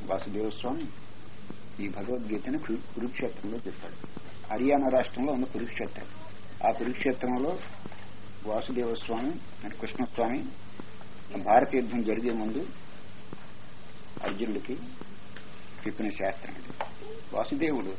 వాసుదేవ స్వామి ఈ భగవద్గీతను కురు- కురుక్షేత్రంలో చెప్పాడు హర్యానా రాష్ట్రంలో ఉన్న కురుక్షేత్రం ఆ కురుక్షేత్రంలో వాసుదేవ స్వామి అంటే కృష్ణస్వామి భారత యుద్ధం జరిగే ముందు అర్జునుడికి చెప్పిన శాస్త్రం ఇది వాసుదేవుడు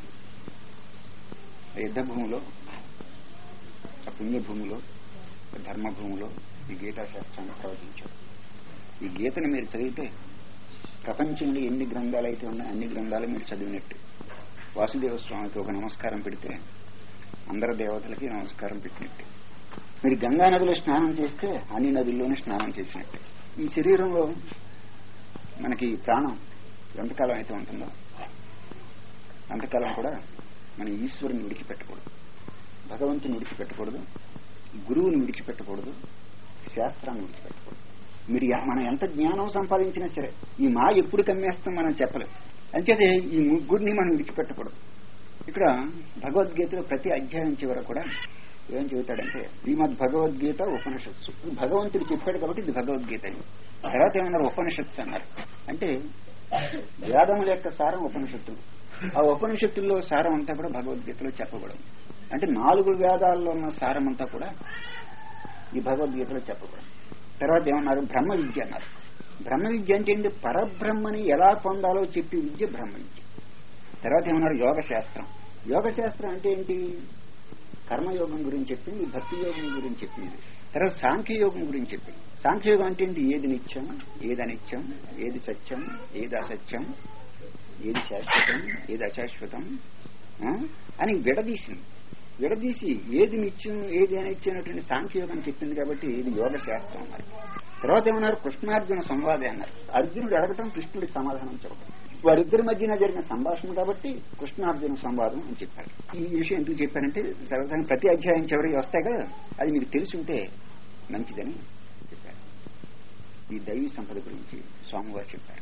ఆ యుద్ధ భూమిలో ఆ పుణ్యభూమిలో ఆ ధర్మభూమిలో ఈ గీతా శాస్త్రాన్ని ప్రవచించాడు ఈ గీతను మీరు చదివితే ప్రపంచంలో ఎన్ని గ్రంథాలు అయితే ఉన్నాయో అన్ని గ్రంథాలు మీరు చదివినట్టు వాసుదేవ స్వామికి ఒక నమస్కారం పెడితే అందరు దేవతలకి నమస్కారం పెట్టినట్టు మీరు గంగా నదిలో స్నానం చేస్తే అన్ని నదుల్లోనే స్నానం చేసినట్టు ఈ శరీరంలో మనకి ఈ ప్రాణం ఎంతకాలం అయితే ఉంటుందో అంతకాలం కూడా మన ఈశ్వరుని విడిచిపెట్టకూడదు భగవంతుని విడిచిపెట్టకూడదు గురువుని విడిచిపెట్టకూడదు శాస్త్రాన్ని విడిచిపెట్టకూడదు మీరు ఎ- మనం ఎంత జ్ఞానం సంపాదించినా సరే ఈ మా ఎప్పుడు కమ్మేస్తాం మనం చెప్పలేం అంచేతే ఈ ముగ్గురిని మనం విడిచిపెట్టకూడదు ఇక్కడ భగవద్గీతలో ప్రతి అధ్యాయం చివర కూడా ఏం చెబుతాడంటే శ్రీమద్ భగవద్గీత ఉపనిషత్సు భగవంతుడు చెప్పాడు కాబట్టి ఇది భగవద్గీత అని తర్వాత ఏమన్నారు ఉపనిషత్సు అన్నారు అంటే వేదముల యొక్క సారం ఉపనిషత్తులు ఆ ఉపనిషత్తుల్లో సారం అంతా కూడా భగవద్గీతలో చెప్పబడింది అంటే నాలుగు వేదాల్లో ఉన్న సారం అంతా కూడా ఈ భగవద్గీతలో చెప్పబడింది తర్వాత ఏమన్నారు బ్రహ్మ విద్య అన్నారు బ్రహ్మ విద్య అంటే ఏంటి పరబ్రహ్మని ఎలా పొందాలో చెప్పి విద్య బ్రహ్మ విద్య తర్వాత ఏమన్నారు యోగ శాస్త్రం యోగ శాస్త్రం అంటే ఏంటి కర్మయోగం గురించి చెప్పింది భక్తి యోగం గురించి చెప్పింది తర్వాత సాంఖ్యయోగం గురించి చెప్పింది సాంఖ్యయోగం అంటే ఏంటి ఏది నిత్యం ఏది అనిత్యం ఏది సత్యం ఏది అసత్యం ఏది శాశ్వతం ఏది అశాశ్వతం ఆ? అని విడదీసింది విడదీసి ఏది నిత్యం ఏది అనిత్యం అనేటువంటి సాంఖ్యయోగం చెప్పింది కాబట్టి ఇది యోగ శాస్త్రం అన్నారు తర్వాత ఏమన్నారు కృష్ణార్జున సంవాదే అన్నారు అర్జునుడు అడగటం కృష్ణుడికి సమాధానం చెప్పడం వారిద్దరి మధ్యన జరిగిన సంభాషణ కాబట్టి కృష్ణార్జున సంవాదం అని చెప్పారు ఈ విషయం ఎందుకు చెప్పారంటే సర్వసాధారణ ప్రతి అధ్యాయం చివరికి వస్తాయి కదా అది మీకు తెలుసుంటే మంచిదని చెప్పారు ఈ దైవీ సంపద గురించి స్వామివారు చెప్పారు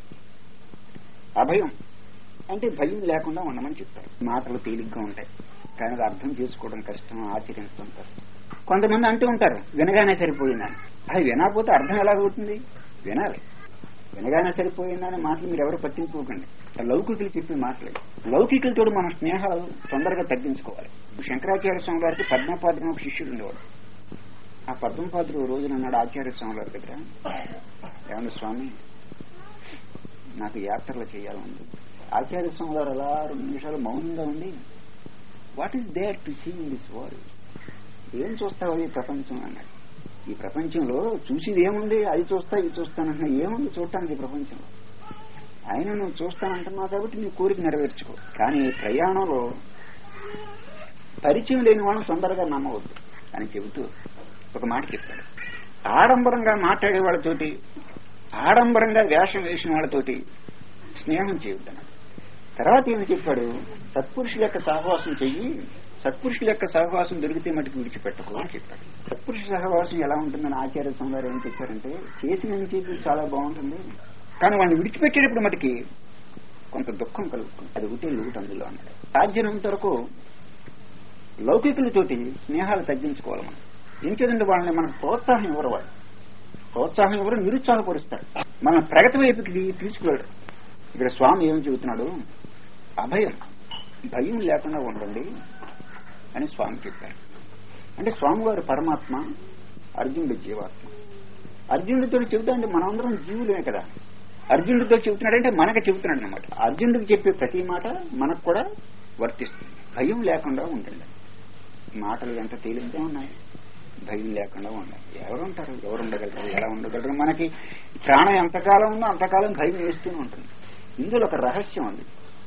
అభయం అంటే భయం లేకుండా ఉండమని చెప్తారు మాటలు తేలిగ్గా ఉంటాయి కానీ అది అర్థం చేసుకోవడం కష్టం ఆచరించడం కష్టం కొంతమంది అంటూ ఉంటారు వినగానే సరిపోయిందని అది వినకపోతే అర్థం ఎలాగవుతుంది వినాలి వినగానే సరిపోయిందని మాటలు మీరు ఎవరు పట్టించుకోకండి లౌకికులు చెప్పే మాటలే లౌకికులతో మన స్నేహాలు తొందరగా తగ్గించుకోవాలి శంకరాచార్య స్వామి గారికి పద్మపాదుడు ఒక శిష్యుడు ఉండేవాడు ఆ పద్మపాదుడు ఓ రోజున అన్నాడు ఆచార్య స్వామి గారి దగ్గర ఏమన్నా స్వామి నాకు యాత్రలు చేయాలండి ఆచార్య స్వామి గారు అలా రెండు నిమిషాలు మౌనంగా ఉండి what is there to see in this world ఏం చూస్తావు ఈ ప్రపంచం అన్నాడు ఈ ప్రపంచంలో చూసేది ఏముంది అది చూస్తా ఇది చూస్తానంటున్నా ఏముంది చూడటానికి ఈ ప్రపంచంలో ఆయన నువ్వు చూస్తానంటున్నావు కాబట్టి నీ కోరిక నెరవేర్చుకో కానీ ఈ ప్రయాణంలో పరిచయం లేని వాళ్ళని తొందరగా నమ్మవద్దు అని చెబుతూ ఒక మాట చెప్పాడు ఆడంబరంగా మాట్లాడే వాళ్ళతోటి ఆడంబరంగా వేషం వేసిన వాళ్ళతోటి స్నేహం చేయొద్దన్నాడు తర్వాత ఏమి చెప్పాడు సత్పురుషుల యొక్క సహవాసం చెయ్యి సత్పురుషుల యొక్క సహవాసం దొరికితే మటుకు విడిచిపెట్టకు అని చెప్పాడు సత్పురుష సహవాసం ఎలా ఉంటుందని ఆచార్య స్వామి గారు ఏం చెప్పారంటే చేసిన చెప్పి చాలా బాగుంటుంది కానీ వాడిని విడిచిపెట్టేటప్పుడు మటుకి కొంత దుఃఖం కలుగుతుంది అది ఒకటే లోటు అందులో అన్నాడు సాధ్యమైనంత వరకు లౌకికులతోటి స్నేహాలు తగ్గించుకోవాలి మనం ఏం చేదండి వాళ్ళని మనకు ప్రోత్సాహం ఇవ్వరు వాళ్ళు ప్రోత్సాహం ఇవ్వరు నిరుత్సాహపరుస్తారు మన ప్రగతి వైపుకి తీసుకువెళ్ళరు ఇక్కడ స్వామి ఏం చెబుతున్నాడు అభయం భయం లేకుండా ఉండండి అని స్వామి చెప్పారు అంటే స్వామివారు పరమాత్మ అర్జునుడు జీవాత్మ అర్జునుడితో చెబుతాంటే మనందరం జీవులే కదా అర్జునుడితో చెబుతున్నాడంటే మనకు చెబుతున్నాడు అనమాట అర్జునుడికి చెప్పే ప్రతి మాట మనకు కూడా వర్తిస్తుంది భయం లేకుండా ఉండండి మాటలు ఎంత తేలిగ్గా ఉన్నాయి భయం లేకుండా ఉండాలి ఎవరు ఉంటారు ఎవరు ఉండగలరు ఎలా ఉండగలరు మనకి ప్రాణం ఎంతకాలం ఉందో అంతకాలం భయం వేస్తూనే ఉంటుంది ఇందులో ఒక రహస్యం ఉంది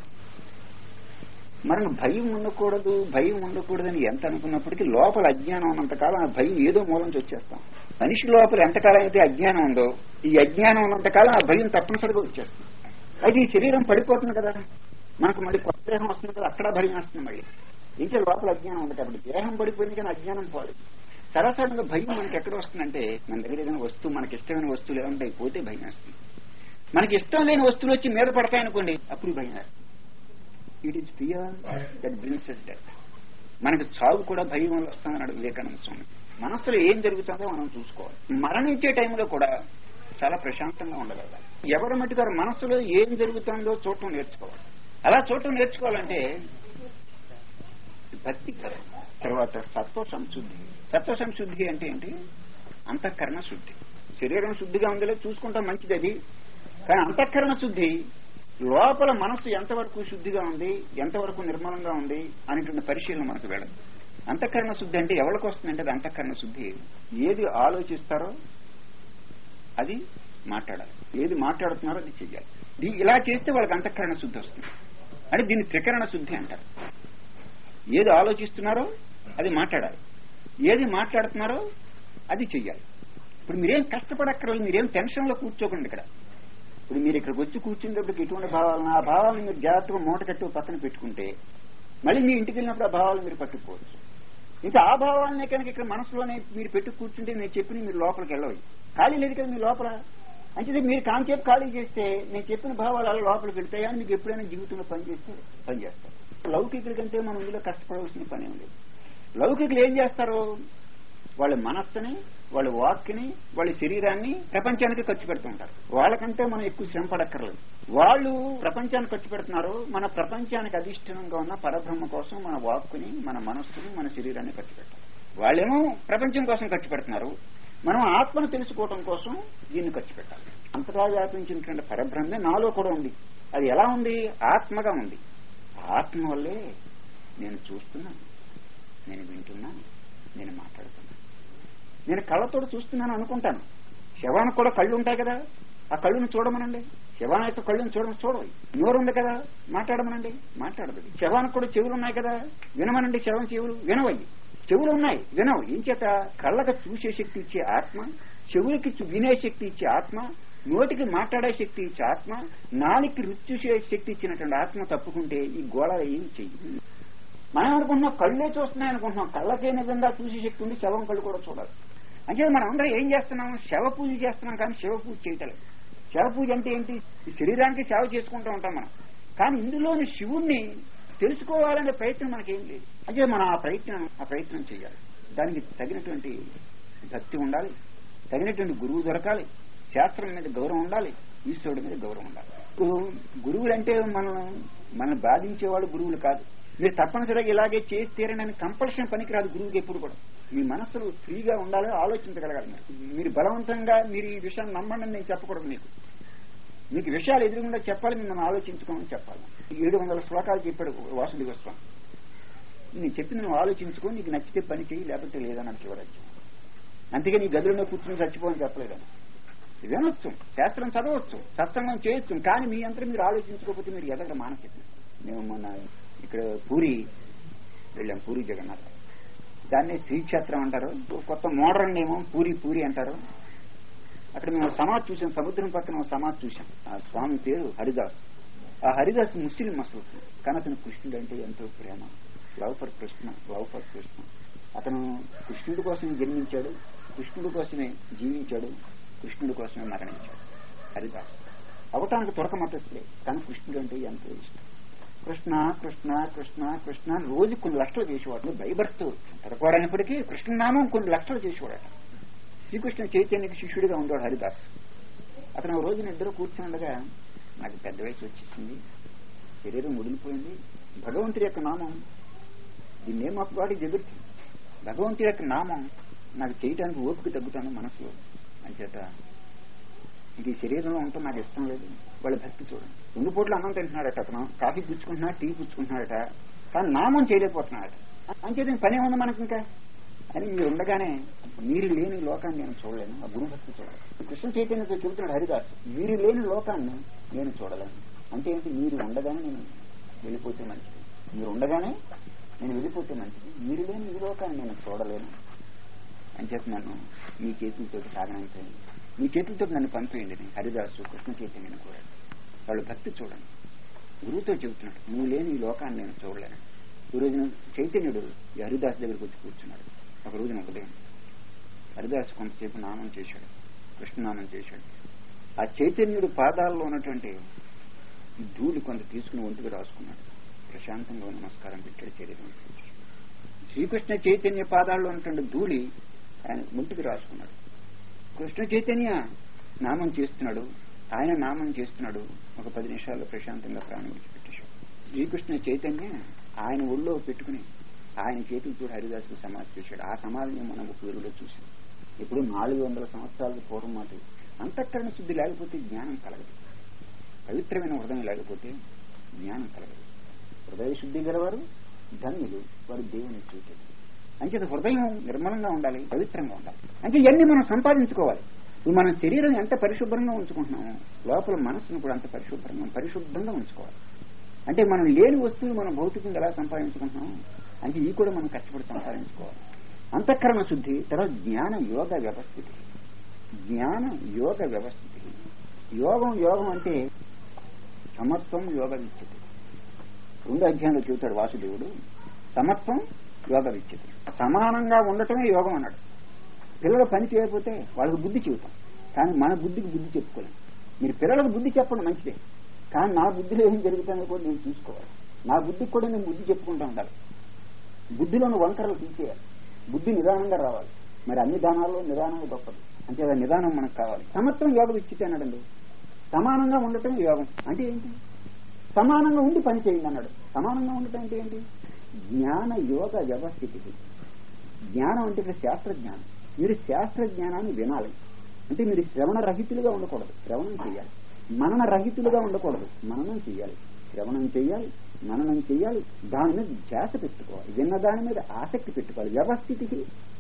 మనం భయం ఉండకూడదు భయం ఉండకూడదని ఎంత అనుకున్నప్పటికీ లోపల అజ్ఞానం ఉన్నంతకాలం ఆ భయం ఏదో మూలం నుంచి వచ్చేస్తాం మనిషి లోపల ఎంతకాలం అయితే అజ్ఞానం ఉందో ఈ అజ్ఞానం ఉన్నంతకాలం ఆ భయం తప్పనిసరిగా వచ్చేస్తుంది అయితే ఈ శరీరం పడిపోతుంది కదా మనకు మళ్ళీ కొత్త దేహం వస్తుంది కదా అక్కడ భయం వస్తుంది మళ్ళీ ఇంకా లోపల అజ్ఞానం ఉంది కాబట్టి దేహం పడిపోయింది కానీ అజ్ఞానం పోలేదు సరాసరిగా భయం మనకి ఎక్కడ వస్తుందంటే మన దగ్గర ఏదైనా వస్తువు మనకి ఇష్టమైన వస్తువులు ఏమంటే పోతే భయం వేస్తుంది మనకి ఇష్టం లేని వస్తువులు వచ్చి మీద పడతాయనుకోండి అప్పుడు భయం వేస్తుంది it is fear that brings us death మనకి చావు కూడా భయం వల్ల వస్తుందన్నాడు వివేకానంద స్వామి మనస్సులో ఏం జరుగుతుందో మనం చూసుకోవాలి మరణించే టైంలో కూడా చాలా ప్రశాంతంగా ఉండగలగాలి ఎవరి మట్టి గారు మనసులో ఏం జరుగుతుందో చూడటం నేర్చుకోవాలి అలా చూడటం నేర్చుకోవాలంటే భక్తి కదా తర్వాత సత్వ సంశుద్ధి సత్వ సంశుద్ధి అంటే ఏంటి అంతఃకరణ శుద్ధి శరీరం శుద్ధిగా ఉందిలే చూసుకుంటాం మంచిది అది కానీ అంతఃకరణ శుద్ధి లోపల మనస్సు ఎంతవరకు శుద్ధిగా ఉంది ఎంతవరకు నిర్మలంగా ఉంది అనేటువంటి పరిశీలన మనకు వెళ్ళదు అంతఃకరణ శుద్ధి అంటే ఎవరికి వస్తుందంటే అది అంతఃకరణ శుద్ధి ఏది ఆలోచిస్తారో అది మాట్లాడాలి ఏది మాట్లాడుతున్నారో అది చెయ్యాలి దీ- ఇలా చేస్తే వాళ్ళకి అంతఃకరణ శుద్ధి వస్తుంది అంటే దీన్ని త్రికరణ శుద్ధి అంటారు ఏది ఆలోచిస్తున్నారో అది మాట్లాడాలి ఏది మాట్లాడుతున్నారో అది చెయ్యాలి ఇప్పుడు మీరేం కష్టపడక్కర్లేదు మీరేం టెన్షన్ లో కూర్చోకండి ఇక్కడ ఇప్పుడు మీరు ఇక్కడికి వచ్చి కూర్చునేటప్పుడు ఎటువంటి భావాలను ఆ భావాలను మీరు జాగ్రత్తగా మూట కట్టి ఓ పక్కన పెట్టుకుంటే మళ్ళీ మీ ఇంటికి వెళ్ళినప్పుడు ఆ భావాలు మీరు పట్టుకోవచ్చు ఇంకా ఆ భావాలనే కనుక ఇక్కడ మనసులోనే మీరు పెట్టు కూర్చుంటే నేను చెప్పిన మీరు లోపలికి వెళ్ళవు ఖాళీ లేదు కదా మీ లోపల అంటే మీరు కాన్సేపు ఖాళీ చేస్తే నేను చెప్పిన భావాలు అలా లోపలికి వెళ్తాయా అని మీకు ఎప్పుడైనా జీవితంలో పనిచేస్తే పనిచేస్తారు లౌకికుల కంటే మనం ఇందులో కష్టపడవలసిన పని ఏం లేదు లౌకికులు ఏం చేస్తారు వాళ్ళ మనస్సుని వాళ్ళ వాక్ని వాళ్ళ శరీరాన్ని ప్రపంచానికి ఖర్చు పెడుతుంటారు వాళ్ళకంటే మనం ఎక్కువ శ్రమ పడక్కర్లేదు వాళ్ళు ప్రపంచానికి ఖర్చు పెడుతున్నారు మన ప్రపంచానికి అధిష్టానంగా ఉన్న పరబ్రహ్మ కోసం మన వాక్కుని మన మనస్సుని మన శరీరాన్ని ఖర్చు పెట్టాలి వాళ్ళేమో ప్రపంచం కోసం ఖర్చు పెడుతున్నారు మనం ఆత్మను తెలుసుకోవడం కోసం దీన్ని ఖర్చు పెట్టాలి అంతగా వ్యాపించినటువంటి పరబ్రహ్మే నాలో కూడా ఉంది అది ఎలా ఉంది ఆత్మగా ఉంది ఆత్మ వల్లే నేను చూస్తున్నాను నేను వింటున్నాను నేను మాట్లాడుతున్నాను నేను కళ్ళతో చూస్తున్నాను అనుకుంటాను శవానికి కూడా కళ్ళు ఉంటాయి కదా ఆ కళ్ళును చూడమనండి శవాన యొక్క కళ్ళును చూడడం చూడవు నోరు ఉంది కదా మాట్లాడమనండి మాట్లాడదు శవానికి కూడా చెవులు ఉన్నాయి కదా వినమనండి శవం చెవులు వినవయ్యి చెవులు ఉన్నాయి వినవు ఏం చేత కళ్ళకు చూసే శక్తి ఇచ్చే ఆత్మ చెవులకి చు- వినే శక్తి ఇచ్చే ఆత్మ నోటికి మాట్లాడే శక్తి ఇచ్చే ఆత్మ నాలుగుకి రుచి చూసే శక్తి ఇచ్చినటువంటి ఆత్మ తప్పుకుంటే ఈ గోళ ఏం చెయ్యి మనం అనుకుంటున్నాం కళ్ళే చూస్తున్నాయి అనుకుంటున్నాం కళ్ళకే నిజంగా చూసే శక్తి ఉంది శవం కళ్ళు కూడా చూడాలి అంటే మనం అందరం ఏం చేస్తున్నాం శవ పూజ చేస్తున్నాం కానీ శివ పూజ చేయటలేదు శవ పూజ అంటే ఏంటి ఈ శరీరానికి సేవ చేసుకుంటూ ఉంటాం మనం కానీ ఇందులోని శివుణ్ణి తెలుసుకోవాలనే ప్రయత్నం మనకేం లేదు అంటే మనం ఆ ప్రయత్నం ఆ ప్రయత్నం చేయాలి దానికి తగినటువంటి భక్తి ఉండాలి తగినటువంటి గురువు దొరకాలి శాస్త్రం మీద గౌరవం ఉండాలి ఈశ్వరుడి మీద గౌరవం ఉండాలి ఇప్పుడు గురువులంటే మనం మనం బాధించేవాడు గురువులు కాదు మీరు తప్పనిసరిగా ఇలాగే చేసి తీరనని కంపల్షన్ పనికిరాదు గురువుకి ఎప్పుడు కూడా మీ మనస్సులు ఫ్రీగా ఉండాలి ఆలోచించగలగాలి మీరు. మీరు బలవంతంగా మీరు ఈ విషయాన్ని నమ్మండి అని నేను చెప్పకూడదు మీకు మీకు విషయాలు ఎదురుగుండా చెప్పాలి మిమ్మల్ని ఆలోచించుకోమని చెప్పాలి ఏడు వందల శ్లోకాలు చెప్పాడు వాసుదేవ గోస్వామి నేను చెప్పి నువ్వు ఆలోచించుకో నీకు నచ్చితే పని చేయి లేకపోతే లేదని చివరచ్చు అందుకే నీ గదిలోనే కూర్చుని చచ్చిపోని చెప్పలేదని వినొచ్చు శాస్త్రం చదవచ్చు సత్సంగం చేయొచ్చు కానీ మీ అంతా మీరు ఆలోచించుకోకపోతే మీరు ఎదగ మానసిక మేము మొన్న ఇక్కడ పూరి వెళ్ళాం పూరి జగన్నాథ్ దాన్ని శ్రీక్షేత్రం అంటారు కొత్త మోడర్న్ ఏమో పూరి పూరి అంటారు అక్కడ మేము సమాధి చూసాం సముద్రం పక్కన ఒక సమాధి చూసాం ఆ స్వామి పేరు హరిదాస్ ఆ హరిదాస్ ముస్లిం అసలు కానీ అతను కృష్ణుడు అంటే ఎంతో ప్రేమ love for Krishna love for Krishna అతను కృష్ణుడి కోసమే జన్మించాడు కృష్ణుడి కోసమే జీవించాడు కృష్ణుడి కోసమే మరణించాడు హరిదాస్ అవటానికి తొరక మతస్థులే కానీ కృష్ణుడు అంటే ఎంతో ఇష్టం కృష్ణ కృష్ణ కృష్ణ కృష్ణ అని రోజు కొన్ని లక్షలు చేసేవాడు భయభర్తూ తరకోడైనప్పటికీ కృష్ణనామం కొన్ని లక్షలు చేసేవాడట శ్రీకృష్ణ చైతన్యకి శిష్యుడిగా ఉండేవాడు హరిదాస్ అతను ఒక రోజున ఇద్దరు కూర్చుండగా నాకు పెద్ద వయసు వచ్చేసింది శరీరం ముడిలిపోయింది భగవంతుడి యొక్క నామం the name of God is everything భగవంతుడి యొక్క నామం నాకు చేయటానికి ఓపిక తగ్గుతాను మనసులో అంచేత ఇంక ఈ శరీరంలో ఉండటం నాకు ఇష్టం లేదు వాళ్ళ భక్తి చూడండి రెండు పూట్ల అన్నం తింటున్నాడట అతను కాఫీ పుచ్చుకుంటున్నాడు టీ పుచ్చుకుంటున్నాడట కానీ నామం చేయలేకపోతున్నాడట అంచేత పని ఉంది మనకి ఇంకా అని మీరు ఉండగానే మీరు లేని లోకాన్ని నేను చూడలేను ఆ గురు భక్తి చూడాలి కృష్ణ చైతన్యతో చెబుతున్నాడు హరిదాస్ మీరు లేని లోకాన్ని నేను చూడలేను అంటే ఏంటి మీరు ఉండగానే నేను వెళ్ళిపోతే మంచిది మీరు ఉండగానే నేను వెళ్ళిపోతే మంచిది మీరు లేని ఈ లోకాన్ని నేను చూడలేను అని చెప్పి నన్ను మీ చేతులతో సాగనంపండి మీ చేతులతో నన్ను పంపేయండి అని హరిదాసు కృష్ణ చైతన్యని కూడా వాళ్ళు భక్తి చూడండి గురువుతో చెబుతున్నాడు నువ్వు లేని ఈ లోకాన్ని నేను చూడలేను ఈ రోజున చైతన్యుడు ఈ హరిదాస్ దగ్గరికి వచ్చి కూర్చున్నాడు ఒక రోజున ఉదయం హరిదాస్ కొంతసేపు నామం చేశాడు కృష్ణనామం చేశాడు ఆ చైతన్యుడు పాదాల్లో ఉన్నటువంటి ఈ ధూళి కొంత తీసుకుని ఒంటికి రాసుకున్నాడు ప్రశాంతంగా నమస్కారం పెట్టాడు శరీరం శ్రీకృష్ణ చైతన్య పాదాల్లో ఉన్నటువంటి ధూళి ఆయన ఒంటికి రాసుకున్నాడు కృష్ణ చైతన్య నామం చేస్తున్నాడు ఆయన నామం చేస్తున్నాడు ఒక పది నిమిషాల్లో ప్రశాంతంగా ప్రాణం విడిచిపెట్టేశాడు శ్రీకృష్ణ చైతన్య ఆయన ఒళ్ళో పెట్టుకుని ఆయన చేతులతో హరిదాసు సమాధి చేశాడు ఆ సమాధిని మనం ఒక వెలుగులో చూసాం ఇప్పుడు నాలుగు వందల సంవత్సరాలకు పూర్వం మాట అంతఃకరణ శుద్ధి లేకపోతే జ్ఞానం కలగదు పవిత్రమైన హృదయం లేకపోతే జ్ఞానం కలగదు హృదయ శుద్ధి గలవారు ధన్యులు వారు దేవుని చూచారు అంచేత హృదయం నిర్మలంగా ఉండాలి పవిత్రంగా ఉండాలి అంటే ఇవన్నీ మనం సంపాదించుకోవాలి ఇప్పుడు మన శరీరం ఎంత పరిశుభ్రంగా ఉంచుకుంటున్నామో లోపల మనస్సును కూడా అంత పరిశుభ్రంగా పరిశుభ్రంగా ఉంచుకోవాలి అంటే మనం లేని వస్తువులు మనం భౌతికంగా ఎలా సంపాదించుకుంటున్నామో అంటే ఈ కూడా మనం కష్టపడి సంపాదించుకోవాలి అంతఃకరణ శుద్ధి తర్వాత జ్ఞాన యోగ వ్యవస్థితి జ్ఞాన యోగ వ్యవస్థితి యోగం యోగం అంటే సమత్వం యోగ విచ్యతి రెండు అధ్యాయంలో చూస్తాడు వాసుదేవుడు సమత్వం యోగ విచ్యతి సమానంగా ఉండటమే యోగం అన్నాడు పిల్లలు పని చేయకపోతే వాళ్ళకి బుద్ధి చెబుతాం కానీ మన బుద్ధికి బుద్ధి చెప్పుకోలేం మీరు పిల్లలకు బుద్ధి చెప్పండి మంచిదే కానీ నా బుద్ధిలో ఏం జరుగుతుందో కూడా నేను చూసుకోవాలి నా బుద్ధికి కూడా నేను బుద్ధి చెప్పుకుంటూ ఉండాలి బుద్ధిలోని వంకరలు తీసేయాలి బుద్ధి నిదానంగా రావాలి మరి అన్ని దానాల్లో నిదానం గొప్పది అంటే ఆ నిదానం మనకు కావాలి సమత్వం యోగ విచ్చితే అన్నాడండి సమానంగా ఉండటం యోగం అంటే ఏంటి సమానంగా ఉండి పని చేయండి అన్నాడు సమానంగా ఉండటం అంటే ఏంటి జ్ఞాన యోగ వ్యవస్థితి జ్ఞానం అంటే ఇక్కడ శాస్త్ర జ్ఞానం మీరు శాస్త్ర జ్ఞానాన్ని వినాలి అంటే మీరు శ్రవణ రహితులుగా ఉండకూడదు శ్రవణం చేయాలి మనన రహితులుగా ఉండకూడదు మననం చేయాలి శ్రవణం చేయాలి మననం చేయాలి దాని మీద ధ్యాస పెట్టుకోవాలి విన్న దాని మీద ఆసక్తి పెట్టుకోవాలి వ్యవస్థితికి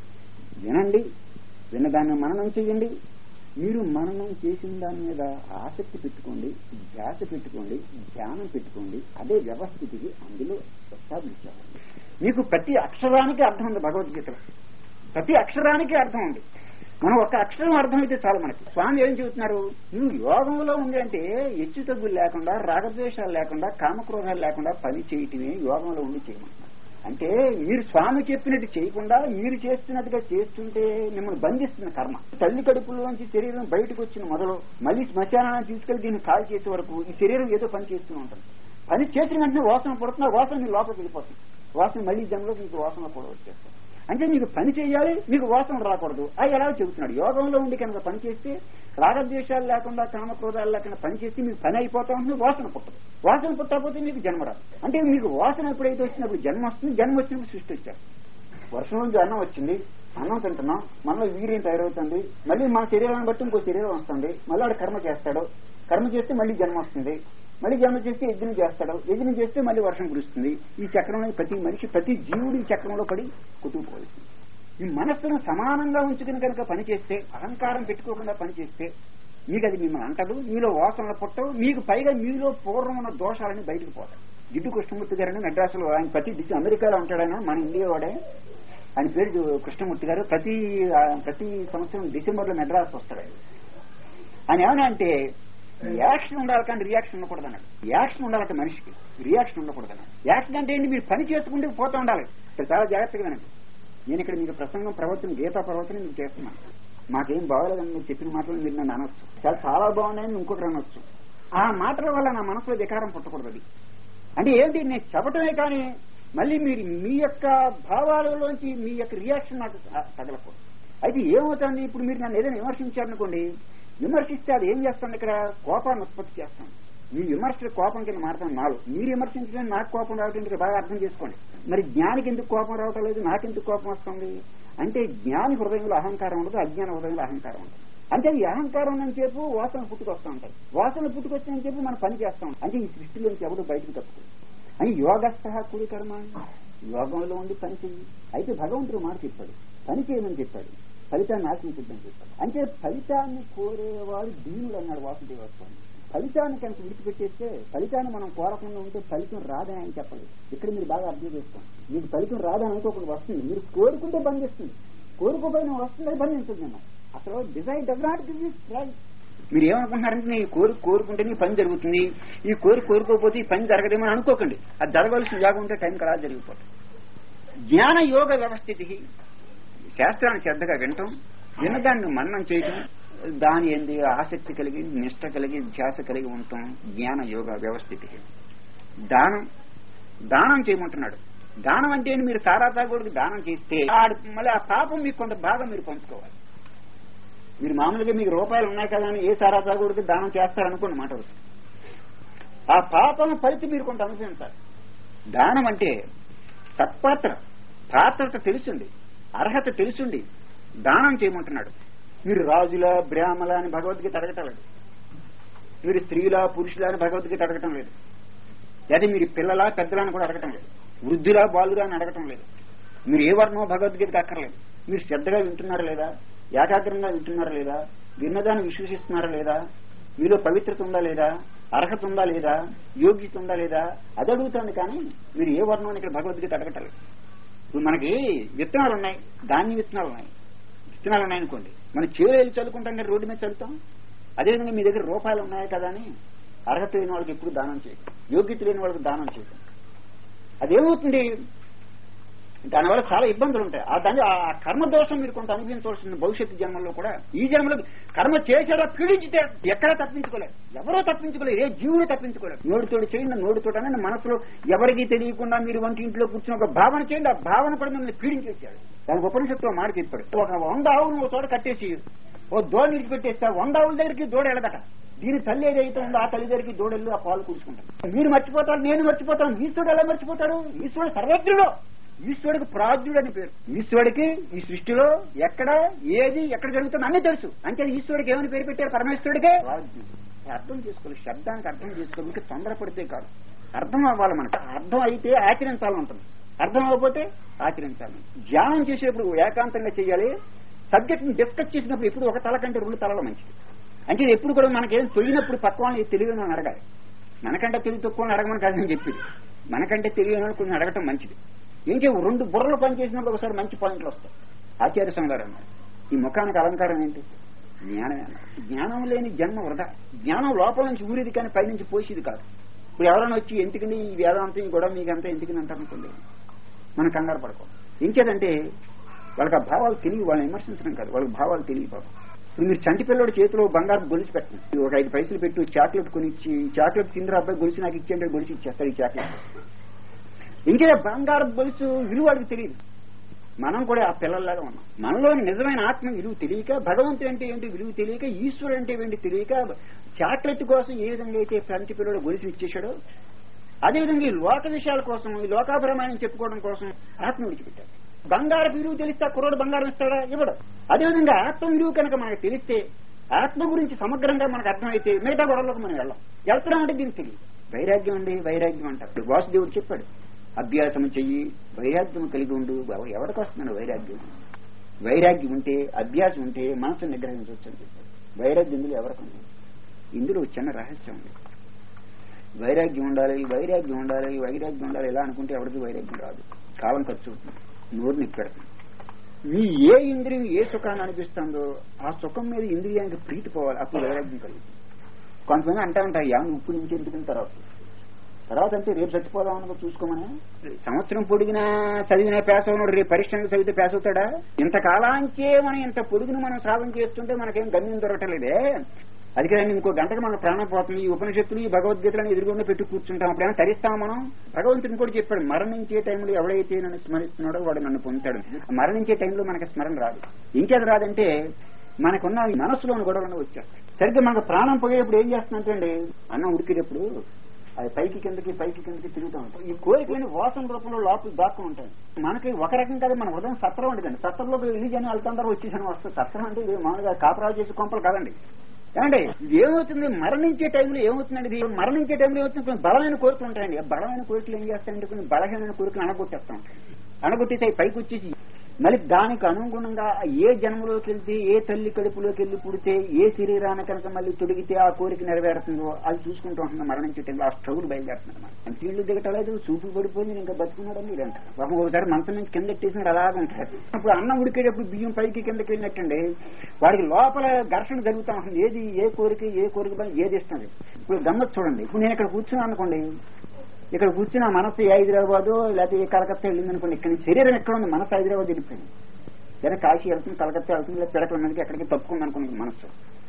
వినండి విన్నదాన్ని మననం చేయండి మీరు మననం చేసిన దాని మీద ఆసక్తి పెట్టుకోండి ధ్యాస పెట్టుకోండి ధ్యానం పెట్టుకోండి అదే వ్యవస్థితికి అందులో ఎస్టాబ్లిష్ అవ్వండి మీకు ప్రతి అక్షరానికి అర్థం ఉంది భగవద్గీతలో ప్రతి అక్షరానికి అర్థం ఉంది మనం ఒక అక్షరం అర్థమైతే చాలు మనకి స్వామి ఏం చెబుతున్నారు నువ్వు యోగంలో ఉంది అంటే హెచ్చు తగ్గులు లేకుండా రాగద్వేషాలు లేకుండా కామక్రోధాలు లేకుండా పని చేయటమే యోగంలో ఉండి చేయమంటున్నారు అంటే మీరు స్వామి చెప్పినట్టు చేయకుండా మీరు చేస్తున్నట్టుగా చేస్తుంటే మిమ్మల్ని బంధిస్తున్న కర్మ తల్లి కడుపులోంచి శరీరం బయటకు వచ్చిన మొదలు మళ్ళీ శ్మశానాన్ని తీసుకెళ్లి దీన్ని కాల్ చేసే వరకు ఈ శరీరం ఏదో పని చేస్తూనే ఉంటుంది పని చేసిన వెంటనే వాసన పడుతున్నా వాసన మీ లోపలికి వెళ్ళిపోతుంది వాసన మళ్ళీ జన్మలో మీకు వాసన కూడా వచ్చేస్తుంది అంటే మీకు పని చేయాలి మీకు వాసన రాకూడదు అది ఎలా చెబుతున్నాడు యోగంలో ఉండి కనుక పని చేస్తే రాగద్వేషాలు లేకుండా కామక్రోధాలు లేకుండా పని చేస్తే మీకు పని అయిపోతా ఉంటుంది వాసన పుట్టదు వాసన పుట్టకపోతే మీకు జన్మ రాదు అంటే మీకు వాసన ఎప్పుడైతే వచ్చినప్పుడు జన్మ వస్తుంది జన్మ వచ్చినప్పుడు సృష్టి వచ్చారు వర్షం నుంచి అన్నం వచ్చింది అన్నం తింటున్నాం మనలో వీర్యం తయారవుతుంది మళ్ళీ మన శరీరాన్ని బట్టి ఇంకో శరీరం వస్తుంది మళ్ళీ వాడు కర్మ చేస్తాడు కర్మ చేస్తే మళ్ళీ జన్మ వస్తుంది మళ్ళీ జన్మ చేస్తే యజ్ఞం చేస్తాడు యజ్ఞం చేస్తే మళ్ళీ వర్షం కురుస్తుంది ఈ చక్రంలో ప్రతి మనిషి ప్రతి జీవుడు ఈ చక్రంలో పడి కుట్టుకుపోతుంది ఈ మనస్సును సమానంగా ఉంచుకుని కనుక పనిచేస్తే అహంకారం పెట్టుకోకుండా పనిచేస్తే మీకు అది మిమ్మల్ని అంటదు మీలో వాసనలు పుట్టవు మీకు పైగా మీలో పూర్వం ఉన్న దోషాలని బయటకు పోతాయి జిడ్డు కృష్ణమూర్తి గారని మెడ్రాసులో ఆయన ప్రతి దిశ అమెరికాలో ఉంటాడైనా మన ఇండియా వాడే ఆయన పేరు కృష్ణమూర్తి గారు ప్రతి ప్రతి సంవత్సరం డిసెంబర్ లో మెడ్రాస్ వస్తాడు ఆయన. ఆయన ఏమన్నా అంటే యాక్షన్ ఉండాలి కానీ రియాక్షన్ ఉండకూడదు అన్నాడు యాక్షన్ ఉండాలంటే మనిషికి రియాక్షన్ ఉండకూడదు అన్నాడు యాక్షన్ అంటే ఏంటి మీరు పని చేసుకుంటూ పోతూ ఉండాలి ఇక్కడ చాలా జాగ్రత్తగా వినండి నేను ఇక్కడ మీకు ప్రసంగం ప్రవర్తన గీతా ప్రవర్తన మీకు చేస్తున్నాను మాకేం బాగోలేదని మీరు చెప్పిన మాటలు మీరు నన్ను అనొచ్చు చాలా చాలా బాగున్నాయని ఇంకొకరు అనొచ్చు ఆ మాటల వల్ల నా మనసులో వికారం పుట్టకూడదు అది అంటే ఏంటి నేను చెప్పటమే కానీ మళ్ళీ మీరు మీ యొక్క భావాలలోంచి మీ యొక్క రియాక్షన్ నాకు త- తగలకూడదు అయితే ఏమవుతుంది ఇప్పుడు మీరు నన్ను ఏదైనా విమర్శించారనుకోండి విమర్శిస్తే అది ఏం చేస్తుంది ఇక్కడ కోపాన్ని ఉత్పత్తి చేస్తాం మీ విమర్శ కోపం కింద మారుతాం నాలో మీరు విమర్శించడం నాకు కోపం రావటం ఎందుకు బాగా అర్థం చేసుకోండి మరి జ్ఞానికి ఎందుకు కోపం రావటం లేదు నాకెందుకు కోపం వస్తుంది అంటే జ్ఞాని హృదయంలో అహంకారం ఉండదు అజ్ఞాన హృదయంలో అహంకారం ఉండదు అంటే ఈ అహంకారం అని చెప్పు వాసన పుట్టుకొస్తూ ఉంటాయి వాసన పుట్టుకొచ్చిన చెప్పి మనం పని చేస్తాం అంటే ఈ సృష్టిలోంచి ఎవడు బయటకు తప్పుతుంది అని యోగస్థ కుడి కర్మ యోగంలో ఉండి పని చెయ్యి అయితే భగవంతుడు మాట చెప్పాడు పని చేయమని చెప్పాడు ఫలితాన్ని ఆశించద్దని చెప్పాడు అంటే ఫలితాన్ని కోరేవాడు దీనుడు అన్నాడు వాసుదేవస్వామి ఫలితాన్ని కనుక విడిచిపెట్టేస్తే ఫలితాన్ని మనం కోరకుండా ఉంటే ఫలితం రాదని ఆయన చెప్పలేదు ఇక్కడ మీరు బాగా అర్థం చేసుకోండి మీకు ఫలితం రాదని అనుకోకుండా వస్తుంది మీరు కోరుకుంటే బంధిస్తుంది కోరుకోపోయిన వస్తుంది బంధించదు అన్నారు అసలు design does not give you right మీరు ఏమనుకుంటున్నారంటే నీ కోరి కోరుకుంటే నీ పని జరుగుతుంది ఈ కోరి కోరుకోకపోతే ఈ పని జరగదేమో అని అనుకోకండి అది జరగవలసిన యోగం ఉంటే టైం కదా జరిగిపోతుంది జ్ఞాన యోగ వ్యవస్థితికి శాస్త్రాన్ని శ్రద్ధగా వినటం వినదాన్ని మన్నం చేయటం దాని ఏంది ఆసక్తి కలిగి నిష్ట కలిగి ధ్యాస కలిగి ఉండటం జ్ఞాన యోగ వ్యవస్థితికి దానం దానం చేయమంటున్నాడు దానం అంటే ఏంటి? మీరు సారా తాగోడికి దానం చేస్తే ఆడు- మళ్ళీ ఆ పాపం మీకు కొంత భాగం మీరు పంచుకోవాలి మీరు మామూలుగా మీకు రూపాయలు ఉన్నాయి కదా అని ఏ సారా సాగుడికి దానం చేస్తారనుకోండి మాట వస్తుంది ఆ పాపం ఫలితం మీరు కొంత అనుభవించాలి దానం అంటే సత్పాత్ర పాత్రత తెలుసుండి అర్హత తెలుసుండి దానం చేయమంటున్నాడు మీరు రాజుల బ్రాహ్మల అని భగవద్గీత అడగటం లేదు మీరు స్త్రీల పురుషుల అని భగవద్గీత అడగటం లేదు లేదా మీరు పిల్లల పెద్దల అని కూడా అడగటం లేదు వృద్ధుల బాలురా అని అడగటం లేదు మీరు ఏ వర్ణమో భగవద్గీతకి అక్కర్లేదు మీరు శ్రద్ధగా వింటున్నారా లేదా ఏకాగ్రంగా వింటున్నారా లేదా విన్నదాన్ని విశ్వసిస్తున్నారా లేదా మీలో పవిత్రత ఉందా లేదా అర్హత ఉందా లేదా యోగ్యత ఉందా లేదా అది అడుగుతుంది కానీ మీరు ఏ వర్ణం అని ఇక్కడ భగవద్గీత అడగటలేదు ఇప్పుడు మనకి విత్తనాలు ఉన్నాయి ధాన్య విత్తనాలు ఉన్నాయి విత్తనాలు ఉన్నాయి అనుకోండి మనం చేలు వెళ్ళి చల్లుకుంటాం కానీ రోడ్డు మీద చల్లుతాం అదేవిధంగా మీ దగ్గర రూపాయలు ఉన్నాయి కదా అని అర్హత లేని వాళ్ళకి ఎప్పుడు దానం చేయడం యోగ్యత లేని వాళ్ళకి దానం చేయడం అదేమవుతుంది దానివల్ల చాలా ఇబ్బందులు ఉంటాయి ఆ దాని ఆ కర్మ దోషం మీరు కొంత అనుభవించవలసిన భవిష్యత్తు జన్మల్లో కూడా ఈ జన్మలో కర్మ చేశాడో పీడించితే ఎక్కడా తప్పించుకోలేదు ఎవరో తప్పించుకోలేదు ఏ జీవుడు తప్పించుకోలేదు నోటితోటి చేయండి నోటితోటి అని మనసులో ఎవరికీ తెలియకుండా మీరు వంటి ఇంట్లో కూర్చుని ఒక భావన చేయండి ఆ భావన కూడా మిమ్మల్ని పీడించేశాడు దానికి ఉపనిషత్తులో మాట చెప్పాడు ఒక వంద ఆవును ఒక చోట కట్టేసి ఓ దోడ విడిచిపెట్టేస్తే వంద ఆవుల దగ్గరికి దూడ వెళ్ళదట దీని తల్లి ఏదైతే ఉందో ఆ తల్లి దగ్గరికి దూడెళ్ళు ఆ పాలు కూర్చుకుంటాడు మీరు మర్చిపోతారు నేను మర్చిపోతాను ఈశ్వరుడు ఎలా మర్చిపోతాడు ఈశ్వరుడు సర్వజ్ఞుడు ఈశ్వరుడికి ప్రాజ్ఞుడు అని పేరు ఈశ్వరుడికి ఈ సృష్టిలో ఎక్కడ ఏది ఎక్కడ జరుగుతుందో అన్నీ తెలుసు అంటే ఈశ్వరుడికి ఏమని పేరు పెట్టారు పరమేశ్వరుడికే ప్రాజ్ఞుడు అర్థం చేసుకోవాలి శబ్దానికి అర్థం చేసుకోవాలి ఇంకా తొందరపడితే కాదు అర్థం అవ్వాలి మనకు అర్థం అయితే ఆచరించాలంటుంది అర్థం అవ్వకపోతే ఆచరించాలి ధ్యానం చేసేప్పుడు ఏకాంతంగా చేయాలి సబ్జెక్ట్ ని డిస్కస్ చేసినప్పుడు ఎప్పుడు ఒక తల కంటే రెండు తలలు మంచిది అంటే ఎప్పుడు కూడా మనకేం తొలిగినప్పుడు పక్క వాళ్ళని తెలియని అడగాలి మనకంటే తెలివి తక్కువ అడగమని కాదు నేను చెప్పింది మనకంటే తెలియని వాళ్ళు కొంచెం అడగటం మంచిది ఏం చేయవు రెండు బుర్రలు పనిచేసినప్పుడు ఒకసారి మంచి పాయింట్లు వస్తాయి ఆచార్య సంగారు అన్నారు ఈ ముఖానికి అలంకారం ఏంటి జ్ఞానమే అన్నారు జ్ఞానం లేని జన్మ వృధా జ్ఞానం లోపల నుంచి ఊరిది కానీ పైనుంచి పోసేది కాదు ఇప్పుడు ఎవరైనా వచ్చి ఎందుకని ఈ వేదాంతం ఈ గొడవ మీకంతా ఎందుకని అంటారనుకోండి మనం కంగారు పడుకో ఇంకేదంటే వాళ్ళకి ఆ భావాలు తెలియ వాళ్ళని విమర్శించడం కాదు వాళ్ళకి భావాలు తెలియదు ఇప్పుడు మీరు చంటి పిల్లడి చేతిలో బంగారు గొలుసు పెట్టండి ఒక ఐదు పైసలు పెట్టి చాక్లెట్ కొనిచ్చి చాక్లెట్ తిందర అబ్బాయి గొలుసు నాకు ఇచ్చేంటే గొలుసు ఇచ్చేస్తారు ఈ చాక్లెట్ ఇంకే బంగారు గొలుసు విలువ వాడికి తెలియదు మనం కూడా ఆ పిల్లల్లాగా ఉన్నాం మనలోని నిజమైన ఆత్మ విలువ తెలియక భగవంతుడు అంటే ఏంటి విలువ తెలియక ఈశ్వరుడు అంటే ఏంటి తెలియక చాక్లెట్ కోసం ఏ విధంగా అయితే చంటి పిల్లడు గొలుసు ఇచ్చేశాడో అదేవిధంగా ఈ లోక విషయాల కోసం ఈ లోకాభరమాన్ని చెప్పుకోవడం కోసం ఆత్మ విడిచిపెట్టాడు బంగారు విలువ తెలిస్తే ఆ కుర్రోడు బంగారం ఇస్తాడా ఇవ్వడు అదేవిధంగా ఆత్మ విలువ కనుక మనకు తెలిస్తే ఆత్మ గురించి సమగ్రంగా మనకు అర్థమైతే మిగతా గొడవలకు మనం వెళ్ళాం వెళ్తున్నామంటే దీనికి తెలియదు వైరాగ్యం అండి వైరాగ్యం అంటారు వాసుదేవుడు చెప్పాడు అభ్యాసం చెయ్యి వైరాగ్యం కలిగి ఉండు ఎవరికి వస్తున్నాడు వైరాగ్యం వైరాగ్యం ఉంటే అభ్యాసం ఉంటే మనసును నిగ్రహించవచ్చు అని చెప్పాడు వైరాగ్యం ఇందులో ఎవరికి ఉంది ఇందులో చిన్న రహస్యం ఉంది వైరాగ్యం ఉండాలి వైరాగ్యం ఉండాలి వైరాగ్యం ఉండాలి ఎలా అనుకుంటే ఎవరికి వైరాగ్యం రాదు కాలం ఖర్చు అవుతుంది నోరు నిప్పెడుతుంది మీ ఏ ఇంద్రియం ఏ సుఖాన్ని అనిపిస్తుందో ఆ సుఖం మీద ఇంద్రియానికి ప్రీతి పోవాలి అప్పుడు వైరాగ్యం కలుగుతుంది కొంతమంది అంటా ఉంటారు యా ఉప్పు నుంచి ఎందుకున్న తర్వాత తర్వాత అంటే రేపు చచ్చిపోదాం అనుకో చూసుకోమని సంవత్సరం పొడిగినా చదివినా పేస ఉన్నాడు రేపు పరీక్షలు చదివితే పేస అవుతాడా ఇంతకాలాంచే మనం ఇంత పొడుగును మనం సాధన చేస్తుంటే మనకేం గమ్యం దొరకటలేదే అది కదండి ఇంకో గంటకు మన ప్రాణం పోతుంది ఈ ఉపనిషత్తులు ఈ భగవద్గీతలను ఎదురుగుండా పెట్టి కూర్చుంటాం అప్పుడైనా తరిస్తాం మనం భగవంతుని కూడా చెప్పాడు మరణించే టైంలో ఎవడైతే నన్ను స్మరిస్తున్నాడో వాడు నన్ను పొందుతాడు మరణించే టైంలో మనకి స్మరణ రాదు ఇంకేది రాదంటే మనకున్న మనసులోని గొడవలను వచ్చేస్తాయి సరిగ్గా మనకు ప్రాణం పోయేప్పుడు ఏం చేస్తుందంటే అన్నం ఉడికేటప్పుడు అది పైకి కిందకి పైకి కిందకి తిరుగుతూ ఉంటాం ఈ కోరికలని వాసన రూపంలో లోపల దాక్కు ఉంటాయి మనకి ఒక రకం కదా మన ఉదయం సత్రం ఉండదండి సత్రంలో రిలీజ్ అని వెళ్తాందరూ వచ్చేసాను వస్తుంది సత్రం అంటే ఇది మామూలుగా కాపరాలు చేసే కొంపలు కాదండి ఏమండి ఇది ఏమవుతుంది మరణించే టైంలో ఏమవుతుందండి ఇది మరణించే టైంలో ఏమవుతుంది కొన్ని బలమైన కోరికలు ఉంటాయండి ఆ బలమైన కోరికలు ఏం చేస్తాయంటే కొన్ని బలహీనమైన కోరికలు అనగొట్టేస్తాం అనగొట్టేసి అవి పైకి వచ్చేసి మళ్ళీ దానికి అనుగుణంగా ఏ జన్మలోకి వెళ్తే ఏ తల్లి కడుపులోకి వెళ్ళి పుడితే ఏ శరీరాన్ని కనుక మళ్ళీ తొడిగితే ఆ కోరిక నెరవేరుతుందో అది చూసుకుంటూ ఉంటుంది మరణించే టైంలో ఆ స్ట్రగుల్ బయలుదేరుతుంది అనమాట నీళ్లు దిగటలేదు చూపు పడిపోయింది ఇంకా బతుకున్నాడని మీరు అంటారు పాపం ఒకసారి మంచం నుంచి కింద ఎట్టేసినారు అలాగే ఉంటారు ఇప్పుడు అన్నం ఉడికేటప్పుడు బియ్యం పైకి కిందకి వెళ్ళినట్టండి వాడికి లోపల ఘర్షణ జరుగుతూ ఉంటుంది ఏది ఏ కోరిక ఏ కోరిక పని ఏది ఇస్తుంది ఇప్పుడు గమ్మత్ చూడండి ఇప్పుడు నేను ఇక్కడ కూర్చున్నాను అనుకోండి ఇక్కడ కూర్చున్న మనసు ఏ హైదరాబాదు లేకపోతే ఏ కలకత్తా వెళ్ళింది అనుకోండి ఇక్కడ శరీరం ఎక్కడ ఉంది మనసు హైదరాబాద్ వెళ్ళిపోయింది లేదా కాశీ వెళ్తుంది కలకత్తా వెళ్తుంది లేదా పిడకల మీదకి ఎక్కడికి తప్పుకుంది అనుకున్నది మనసు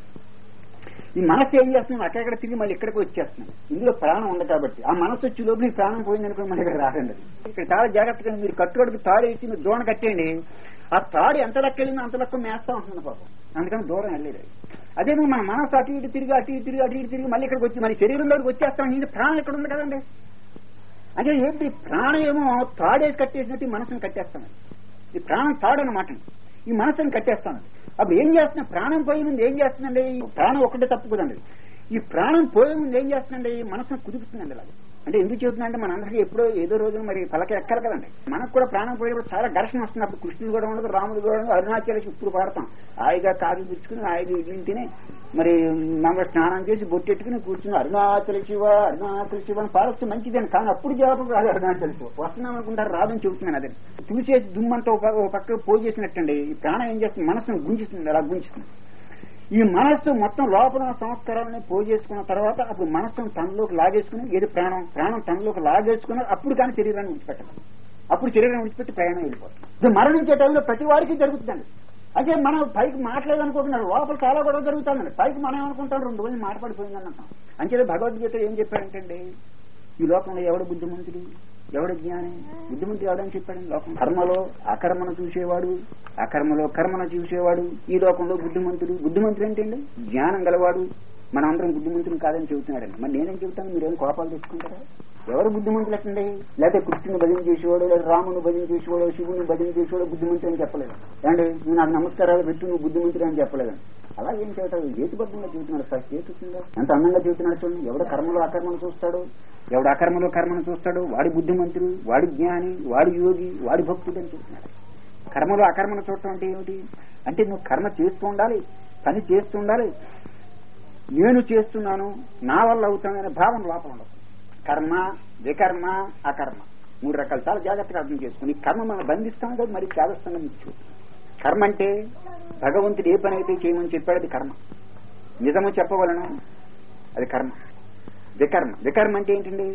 ఈ మనసు ఏం చేస్తుంది అక్కడెక్కడ తిరిగి మళ్ళీ ఇక్కడికి వచ్చేస్తుంది ఇందులో ప్రాణం ఉంది కాబట్టి ఆ మనసు వచ్చి లోపల ఈ ప్రాణం పోయింది అనుకుని మళ్ళీ ఇక్కడ రాదండి ఇక్కడ చాలా జాగ్రత్తగా మీరు కట్టుకడుకు తాడు వేసి మీరు దోణ కట్టేయండి ఆ తాడు ఎంత లెక్క వెళ్ళిందో అంత లెక్క మేస్తా ఉంటుంది పాపం అందుకని దూరం వెళ్ళలేదు అది. అదే మన మనసు అటు ఇటు తిరిగి అటు ఇటు తిరిగి అటు ఇటు తిరిగి మళ్ళీ ఇక్కడికి వచ్చి మన శరీరంలోకి వచ్చేస్తాం ఇంత ప్రాణం ఇక్కడ ఉంది కదండి అంటే ఏంటి ప్రాణం ఏమో తాడేసి కట్టేసినట్టు ఈ మనసుని కట్టేస్తాం ఈ ప్రాణం తాడు అన్నమాట ఈ మనసుని కట్టేస్తాను అప్పుడు ఏం చేస్తున్నా ప్రాణం పోయే ముందు ఏం చేస్తుందండి ఈ ప్రాణం ఒకటే తప్పుకుందండి ఈ ప్రాణం పోయే ముందు ఏం చేస్తుందండి ఈ మనసును కుదుపుతుందండి అలాగే అంటే ఎందుకు చెబుతుందంటే మనందరికీ ఎప్పుడో ఏదో రోజు మరి పలక ఎక్కాలి కదండి మనకు కూడా ప్రాణం పోయేప్పుడు చాలా ఘర్షణ వస్తుంది అప్పుడు కృష్ణుడు కూడా ఉండదు రాముడు కూడా ఉండదు అరుణాచలేసి ఇప్పుడు పాడతాం హాయిగా కాఫీ పుచ్చుకుని హాయిగా ఇడ్లీని తిని మరి మనం స్నానం చేసి బొట్టెట్టుకుని కూర్చుని అరుణాచల శివ అరుణాచల శివ అని పాడొస్తే మంచిదని కానీ అప్పుడు జవాబు రాదు అరుణాచల శివ వస్తున్నాం అనుకుంటారు రాదని చెబుతున్నాను అదే చూసేసి దుమ్మంతా ఒక ఒక పక్క పోజేసినట్టండి ఈ ప్రాణం ఏం చేస్తుంది మనసును గుంజిస్తుంది అలా గుంజిస్తుంది ఈ మనస్సు మొత్తం లోపల ఉన్న సంస్కారాలని పోజేసుకున్న తర్వాత అప్పుడు మనస్సును తనలోకి లాగేసుకుని ఏది ప్రాణం ప్రాణం తనలోకి లాగేసుకుని అప్పుడు కానీ శరీరాన్ని విడిచిపెట్టదు అప్పుడు శరీరం విడిచిపెట్టి ప్రయాణం వెళ్ళిపోతుంది ఇది మరణించే టైంలో ప్రతి వాడికి జరుగుతుందండి అదే మనం పైకి మాట్లాడాలనుకుంటున్నారు లోపల చాలా గొడవ జరుగుతుందండి పైకి మనం ఏమనుకుంటాం రెండు రోజులు మాట్లాడిపోయిందని అంటాం అంచేది భగవద్గీత ఏం చెప్పాడంటే ఈ లోకంలో ఎవడు బుద్ధిమంతుడు ఎవడు జ్ఞాని బుద్ధిమంతుడు ఎవడని చెప్పాడు లోకం కర్మలో అకర్మను చూసేవాడు అకర్మలో కర్మను చూసేవాడు ఈ లోకంలో బుద్ధిమంతుడు బుద్ధిమంతుడు ఏంటండి జ్ఞానం గలవాడు మనం అందరం బుద్ధిమంతుడు కాదని చెబుతున్నాడండి మరి నేనేం చెబుతాను మీరేం కోపాలు తెచ్చుకుంటారా ఎవరు బుద్ధిమంతులు ఎట్టండి లేకపోతే కృష్ణుని భజన చేసేవాడు లేదా రాముని భజన చేసేవాడు శివుని భజన చేసేవాడు బుద్ధిమంతుడు అని చెప్పలేదు ఏమండి నువ్వు నాకు నమస్కారాలు పెట్టు నువ్వు బుద్ధిమంతుడు అని చెప్పలేదు అలా ఏం చెబుతాడు హేతుబద్ధంగా చెబుతున్నాడు సార్ హేతుతుందా ఎంత అందంగా చెబుతున్నాడు చూడండి ఎవడు కర్మలో అకర్మను చూస్తాడు ఎవడు అకర్మలో కర్మను చూస్తాడు వాడి బుద్ధిమంతుడు వాడి జ్ఞాని వాడి యోగి వాడి భక్తుడు అని చెబుతున్నాడు కర్మలో అకర్మను చూడటం అంటే ఏమిటి అంటే నువ్వు కర్మ చేస్తూ ఉండాలి పని చేస్తూ ఉండాలి నేను చేస్తున్నాను నా వల్ల అవుతాననే భావన లోపల ఉండదు కర్మ వికర్మ అకర్మ మూడు రకాలు చాలా జాగ్రత్తగా అర్థం చేసుకుని కర్మ మనం బంధిస్తాం కదా మరి చేదస్తంగా ముచ్చు కర్మ అంటే భగవంతుడు ఏ పని అయితే చేయమని చెప్పాడు అది కర్మ నిజము చెప్పవలను అది కర్మ వికర్మ వికర్మ అంటే ఏంటండి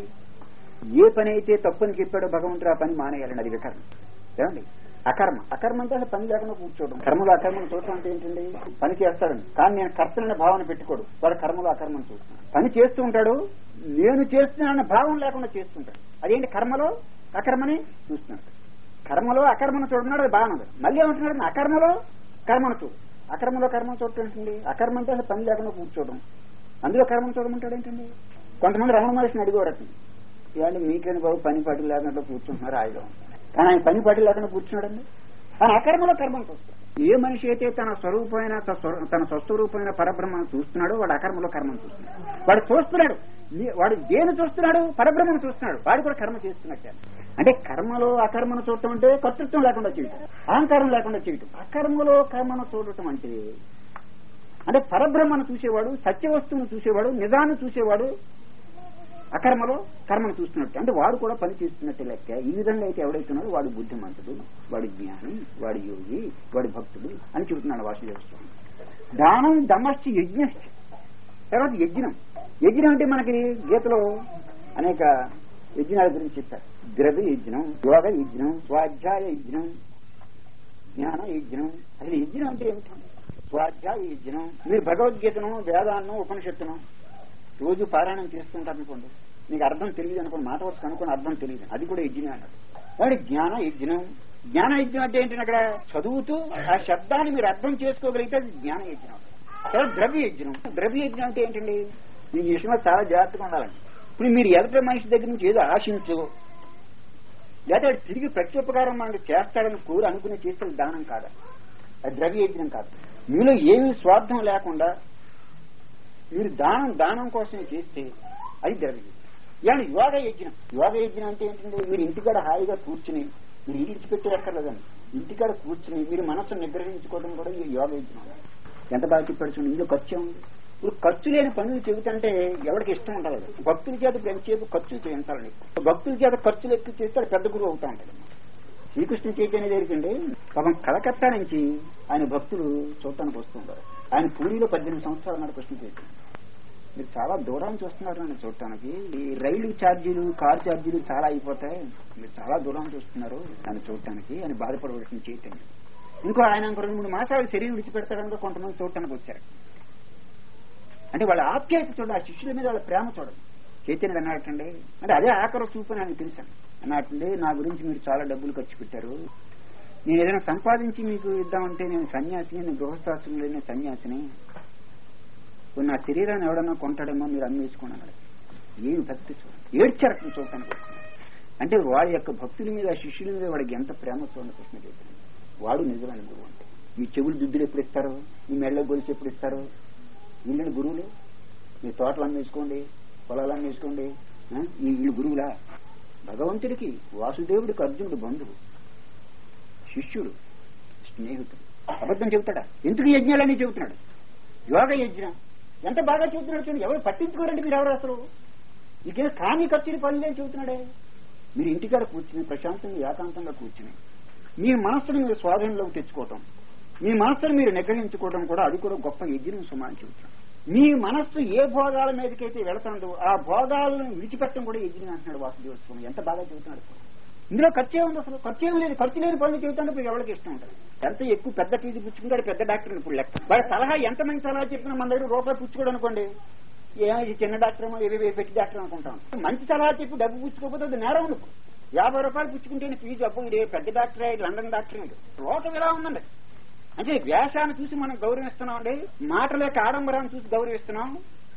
ఏ పని అయితే తప్పని చెప్పాడో భగవంతుడు ఆ పని మానేయాలండి అది వికర్మ ఏమండి అకర్మ అకర్మ అంటే అసలు పని లేకుండా కూర్చోవడం కర్మలో అకర్మను చూడటం అంటే ఏంటండి పని చేస్తాడని కానీ నేను కర్తననే భావన పెట్టుకోడు వాడు కర్మలో అకర్మను చూస్తున్నాడు పని చేస్తూ ఉంటాడు నేను చేస్తున్నానన్న భావం లేకుండా చేస్తుంటాడు అదేంటి కర్మలో అకర్మని చూస్తున్నాడు కర్మలో అకర్మను చూడన్నాడు అది బాగున్నది మళ్ళీ ఏమంటున్నాడు అకర్మలో కర్మను చూడు అకర్మలో కర్మను చూడటం ఏంటండి అకర్మ అంటే అసలు పని లేకుండా కూర్చోవడం అందులో కర్మను చూడమంటాడు ఏంటండి కొంతమంది రమణ మహర్షిని అడిగేవారు ఇవాళ మీకేని బాబు పని పాటి లేకుండా కూర్చుంటున్నారు హాయిగా ఉంటుంది. కానీ ఆయన పని పాటి లేకుండా కూర్చున్నాడండి ఆయన అకర్మలో కర్మను చూస్తాడు ఏ మనిషి అయితే తన స్వరూపమైన త- స్వర- తన స్వస్వరూపమైన పరబ్రహ్మను చూస్తున్నాడో వాడు అకర్మలో కర్మను చూస్తున్నాడు వాడు చూస్తున్నాడు ఈ- వాడు దేని చూస్తున్నాడు పరబ్రహ్మను చూస్తున్నాడు వాడు కూడా కర్మ చేస్తున్నట్టే అంటే కర్మలో అకర్మను చూడటం అంటే కర్తృత్వం లేకుండా చేయటం అహంకారం లేకుండా చేయటం అకర్మలో కర్మను చూడటం అంటే అంటే పరబ్రహ్మను చూసేవాడు సత్య వస్తువును చూసేవాడు నిజాన్ని చూసేవాడు అకర్మలో కర్మను చూస్తున్నట్టు అంటే వాడు కూడా పని చేస్తున్నట్టే లెక్క ఈ విధంగా అయితే ఎవడైతున్నాడో వాడు బుద్ధిమంతుడు వాడు జ్ఞాని వాడి యోగి వాడి భక్తుడు అని చెబుతున్నాడు వాసుదేవ స్వామి దానం దమశ్చి యజ్ఞశ్చ తర్వాత యజ్ఞం యజ్ఞం అంటే మనకి గీతలో అనేక యజ్ఞాల గురించి చెప్పారు ద్రవ్య యజ్ఞం యోగ యజ్ఞం స్వాధ్యాయ యజ్ఞం జ్ఞాన యజ్ఞం అసలు యజ్ఞం అంటే ఏమిటి స్వాధ్యాయ యజ్ఞం మీరు భగవద్గీతను వేదాలను ఉపనిషత్తును రోజు పారాయణం చేస్తుంటారు అనుకోండి మీకు అర్థం తెలియదు అనుకోండి మాట వచ్చి కనుక్కొని అర్థం తెలియదు అది కూడా యజ్ఞం అన్నది వాడి జ్ఞాన యజ్ఞం జ్ఞాన యజ్ఞం అంటే ఏంటంటే అక్కడ చదువుతూ ఆ శబ్దాన్ని మీరు అర్థం చేసుకోగలిగితే అది జ్ఞాన యజ్ఞం తర్వాత ద్రవ్య యజ్ఞం ద్రవ్య యజ్ఞం అంటే ఏంటండి ఈ విషయంలో చాలా జాగ్రత్తగా ఉండాలండి ఇప్పుడు మీరు ఎదుట మనిషి దగ్గర నుంచి ఏదో ఆశించు లేదా వాడు తిరిగి ప్రత్యుపకారం మనకి చేస్తాడని కోరి అనుకుని చేస్తే అది దానం కాదు అది ద్రవ్య యజ్ఞం కాదు మీలో ఏమీ స్వార్థం లేకుండా మీరు దానం దానం కోసం చేస్తే అది ద్రవ్య యజ్ఞం ఇలాంటి యోగ యజ్ఞం యోగ యజ్ఞం అంటే ఏంటంటే మీరు ఇంటికాడ హాయిగా కూర్చుని మీరు ఇల్లు ఇచ్చిపెట్టే ఎక్కర్లేదండి ఇంటికాడ కూర్చుని మీరు మనస్సును నిగ్రహించుకోవడం కూడా ఈ యోగ యజ్ఞం ఎంత బాగా చెప్పాడు చూడండి ఇందులో ఖర్చు ఉంది ఇప్పుడు ఖర్చు లేని పనులు చెబుతుంటే ఎవరికి ఇష్టం ఉంటుంది భక్తుల చేత ఎంతసేపు ఖర్చులు చేయించాలని భక్తుల చేత ఖర్చులు ఎక్కువ చేస్తే అది పెద్ద గురువు అవుతా ఉంటాడు శ్రీకృష్ణ చైతన్య దగ్గరికి పాపం కలకత్తా నుంచి ఆయన భక్తులు చూడటానికి వస్తుంటారు ఆయన పూరిలో పద్దెనిమిది సంవత్సరాలు నాడు కృష్ణ చైతన్య మీరు చాలా దూరాన్ని చూస్తున్నారు నన్ను చూడటానికి ఈ రైలు ఛార్జీలు కార్ ఛార్జీలు చాలా అయిపోతాయి మీరు చాలా దూరాన్ని చూస్తున్నారు నన్ను చూడటానికి అని బాధపడవలసిన చైతన్యం ఇంకో ఆయన ఇంకో రెండు మూడు మాసాలు శరీరం విడిచిపెడతాడని కొంతమంది చూడటానికి వచ్చారు అంటే వాళ్ళ ఆప్యాయత చూడండి ఆ శిష్యుల మీద వాళ్ళ ప్రేమ చూడండి చైతన్యుడు అన్నట్టండి అంటే అదే ఆఖరి చూపు అని ఆయన తెలుసాను అన్నట్టండి నా గురించి మీరు చాలా డబ్బులు ఖర్చు పెట్టారు నేను ఏదైనా సంపాదించి మీకు ఇద్దామంటే నేను సన్యాసిని నేను గృహస్థాశ్రమం లేని సన్యాసిని ఇప్పుడు నా శరీరాన్ని ఎవడన్నా కొంటాడేమో మీరు అమ్మేసుకోండి అన్నాడు ఏమి భక్తి చూడండి ఏడ్చారు అక్కడ చూడటానికి అంటే వాడి యొక్క భక్తుల మీద శిష్యుల మీద వాడికి ఎంత ప్రేమ చూడండి కృష్ణ చైతన్య వాడు నిజమైన గురువు అంటే మీ చెవులు దుద్దులు ఎప్పుడు ఇస్తారు మీ మెళ్ళ గొలుసు ఎప్పుడు ఇస్తారు వీళ్ళని గురువులు మీ తోటలు అమ్మేసుకోండి పొలాలు అమ్మేసుకోండి ఆ? ఈ వీళ్ళు గురువులా భగవంతుడికి వాసుదేవుడికి అర్జునుడు బంధువు శిష్యుడు స్నేహితుడు అబద్ధం చెబుతాడా ఎందుకు యజ్ఞాలని చెబుతున్నాడు యోగ యజ్ఞం ఎంత బాగా చెబుతున్నాడు చూడండి ఎవరు పట్టించుకోరండి మీరు ఎవరు అసలు మీకేదో కాని ఖర్చుని పనులేని చెబుతున్నాడే మీరు ఇంటికాడ కూర్చుని ప్రశాంతంగా ఏకాంతంగా కూర్చుని మీ మనస్సును మీరు స్వాధీనంలోకి తెచ్చుకోవటం మీ మనస్సును మీరు నిగ్రహించుకోవడం కూడా అది కూడా గొప్ప యజ్ఞం సుమాని చెబుతున్నాడు మీ మనస్సు ఏ భోగాల మీదకైతే వెళుతుందో ఆ భోగాలను విడిచిపెట్టడం కూడా యజ్ఞం అంటున్నాడు వాసుదేవ స్వామి ఎంత బాగా చెబుతున్నాడు ఇందులో ఖర్చే ఉంది అసలు ఖర్చు ఏం లేదు ఖర్చు లేని పనులు చెబుతుంటే మీకు ఎవరికి ఇష్టం ఉంటుంది ఎంత ఎక్కువ పెద్ద ఫీజు పుచ్చుకుంటాడు పెద్ద డాక్టర్ ఇప్పుడు లెక్క వాడి సలహా ఎంత మంది సలహా చెప్పినా మన దగ్గర రూపాయి పుచ్చుకోడు అనుకోండి ఏమో ఇది చిన్న డాక్టర్ ఏమో ఏవి పెట్టి డాక్టర్ అనుకుంటాం మంచి సలహా చెప్పి డబ్బు పుచ్చుకోకపోతే అది నేరం అనుకో యాభై రూపాయలు పుచ్చుకుంటే ఫీజు అబ్బు ఇదే పెద్ద డాక్టర్ అయ్యి లండన్ డాక్టర్ అయ్యాడు లోకం ఎలా ఉందండి అంటే వేషాన్ని చూసి మనం గౌరవిస్తున్నాం అండి మాటల యొక్క ఆడంబరాన్ని చూసి గౌరవిస్తున్నాం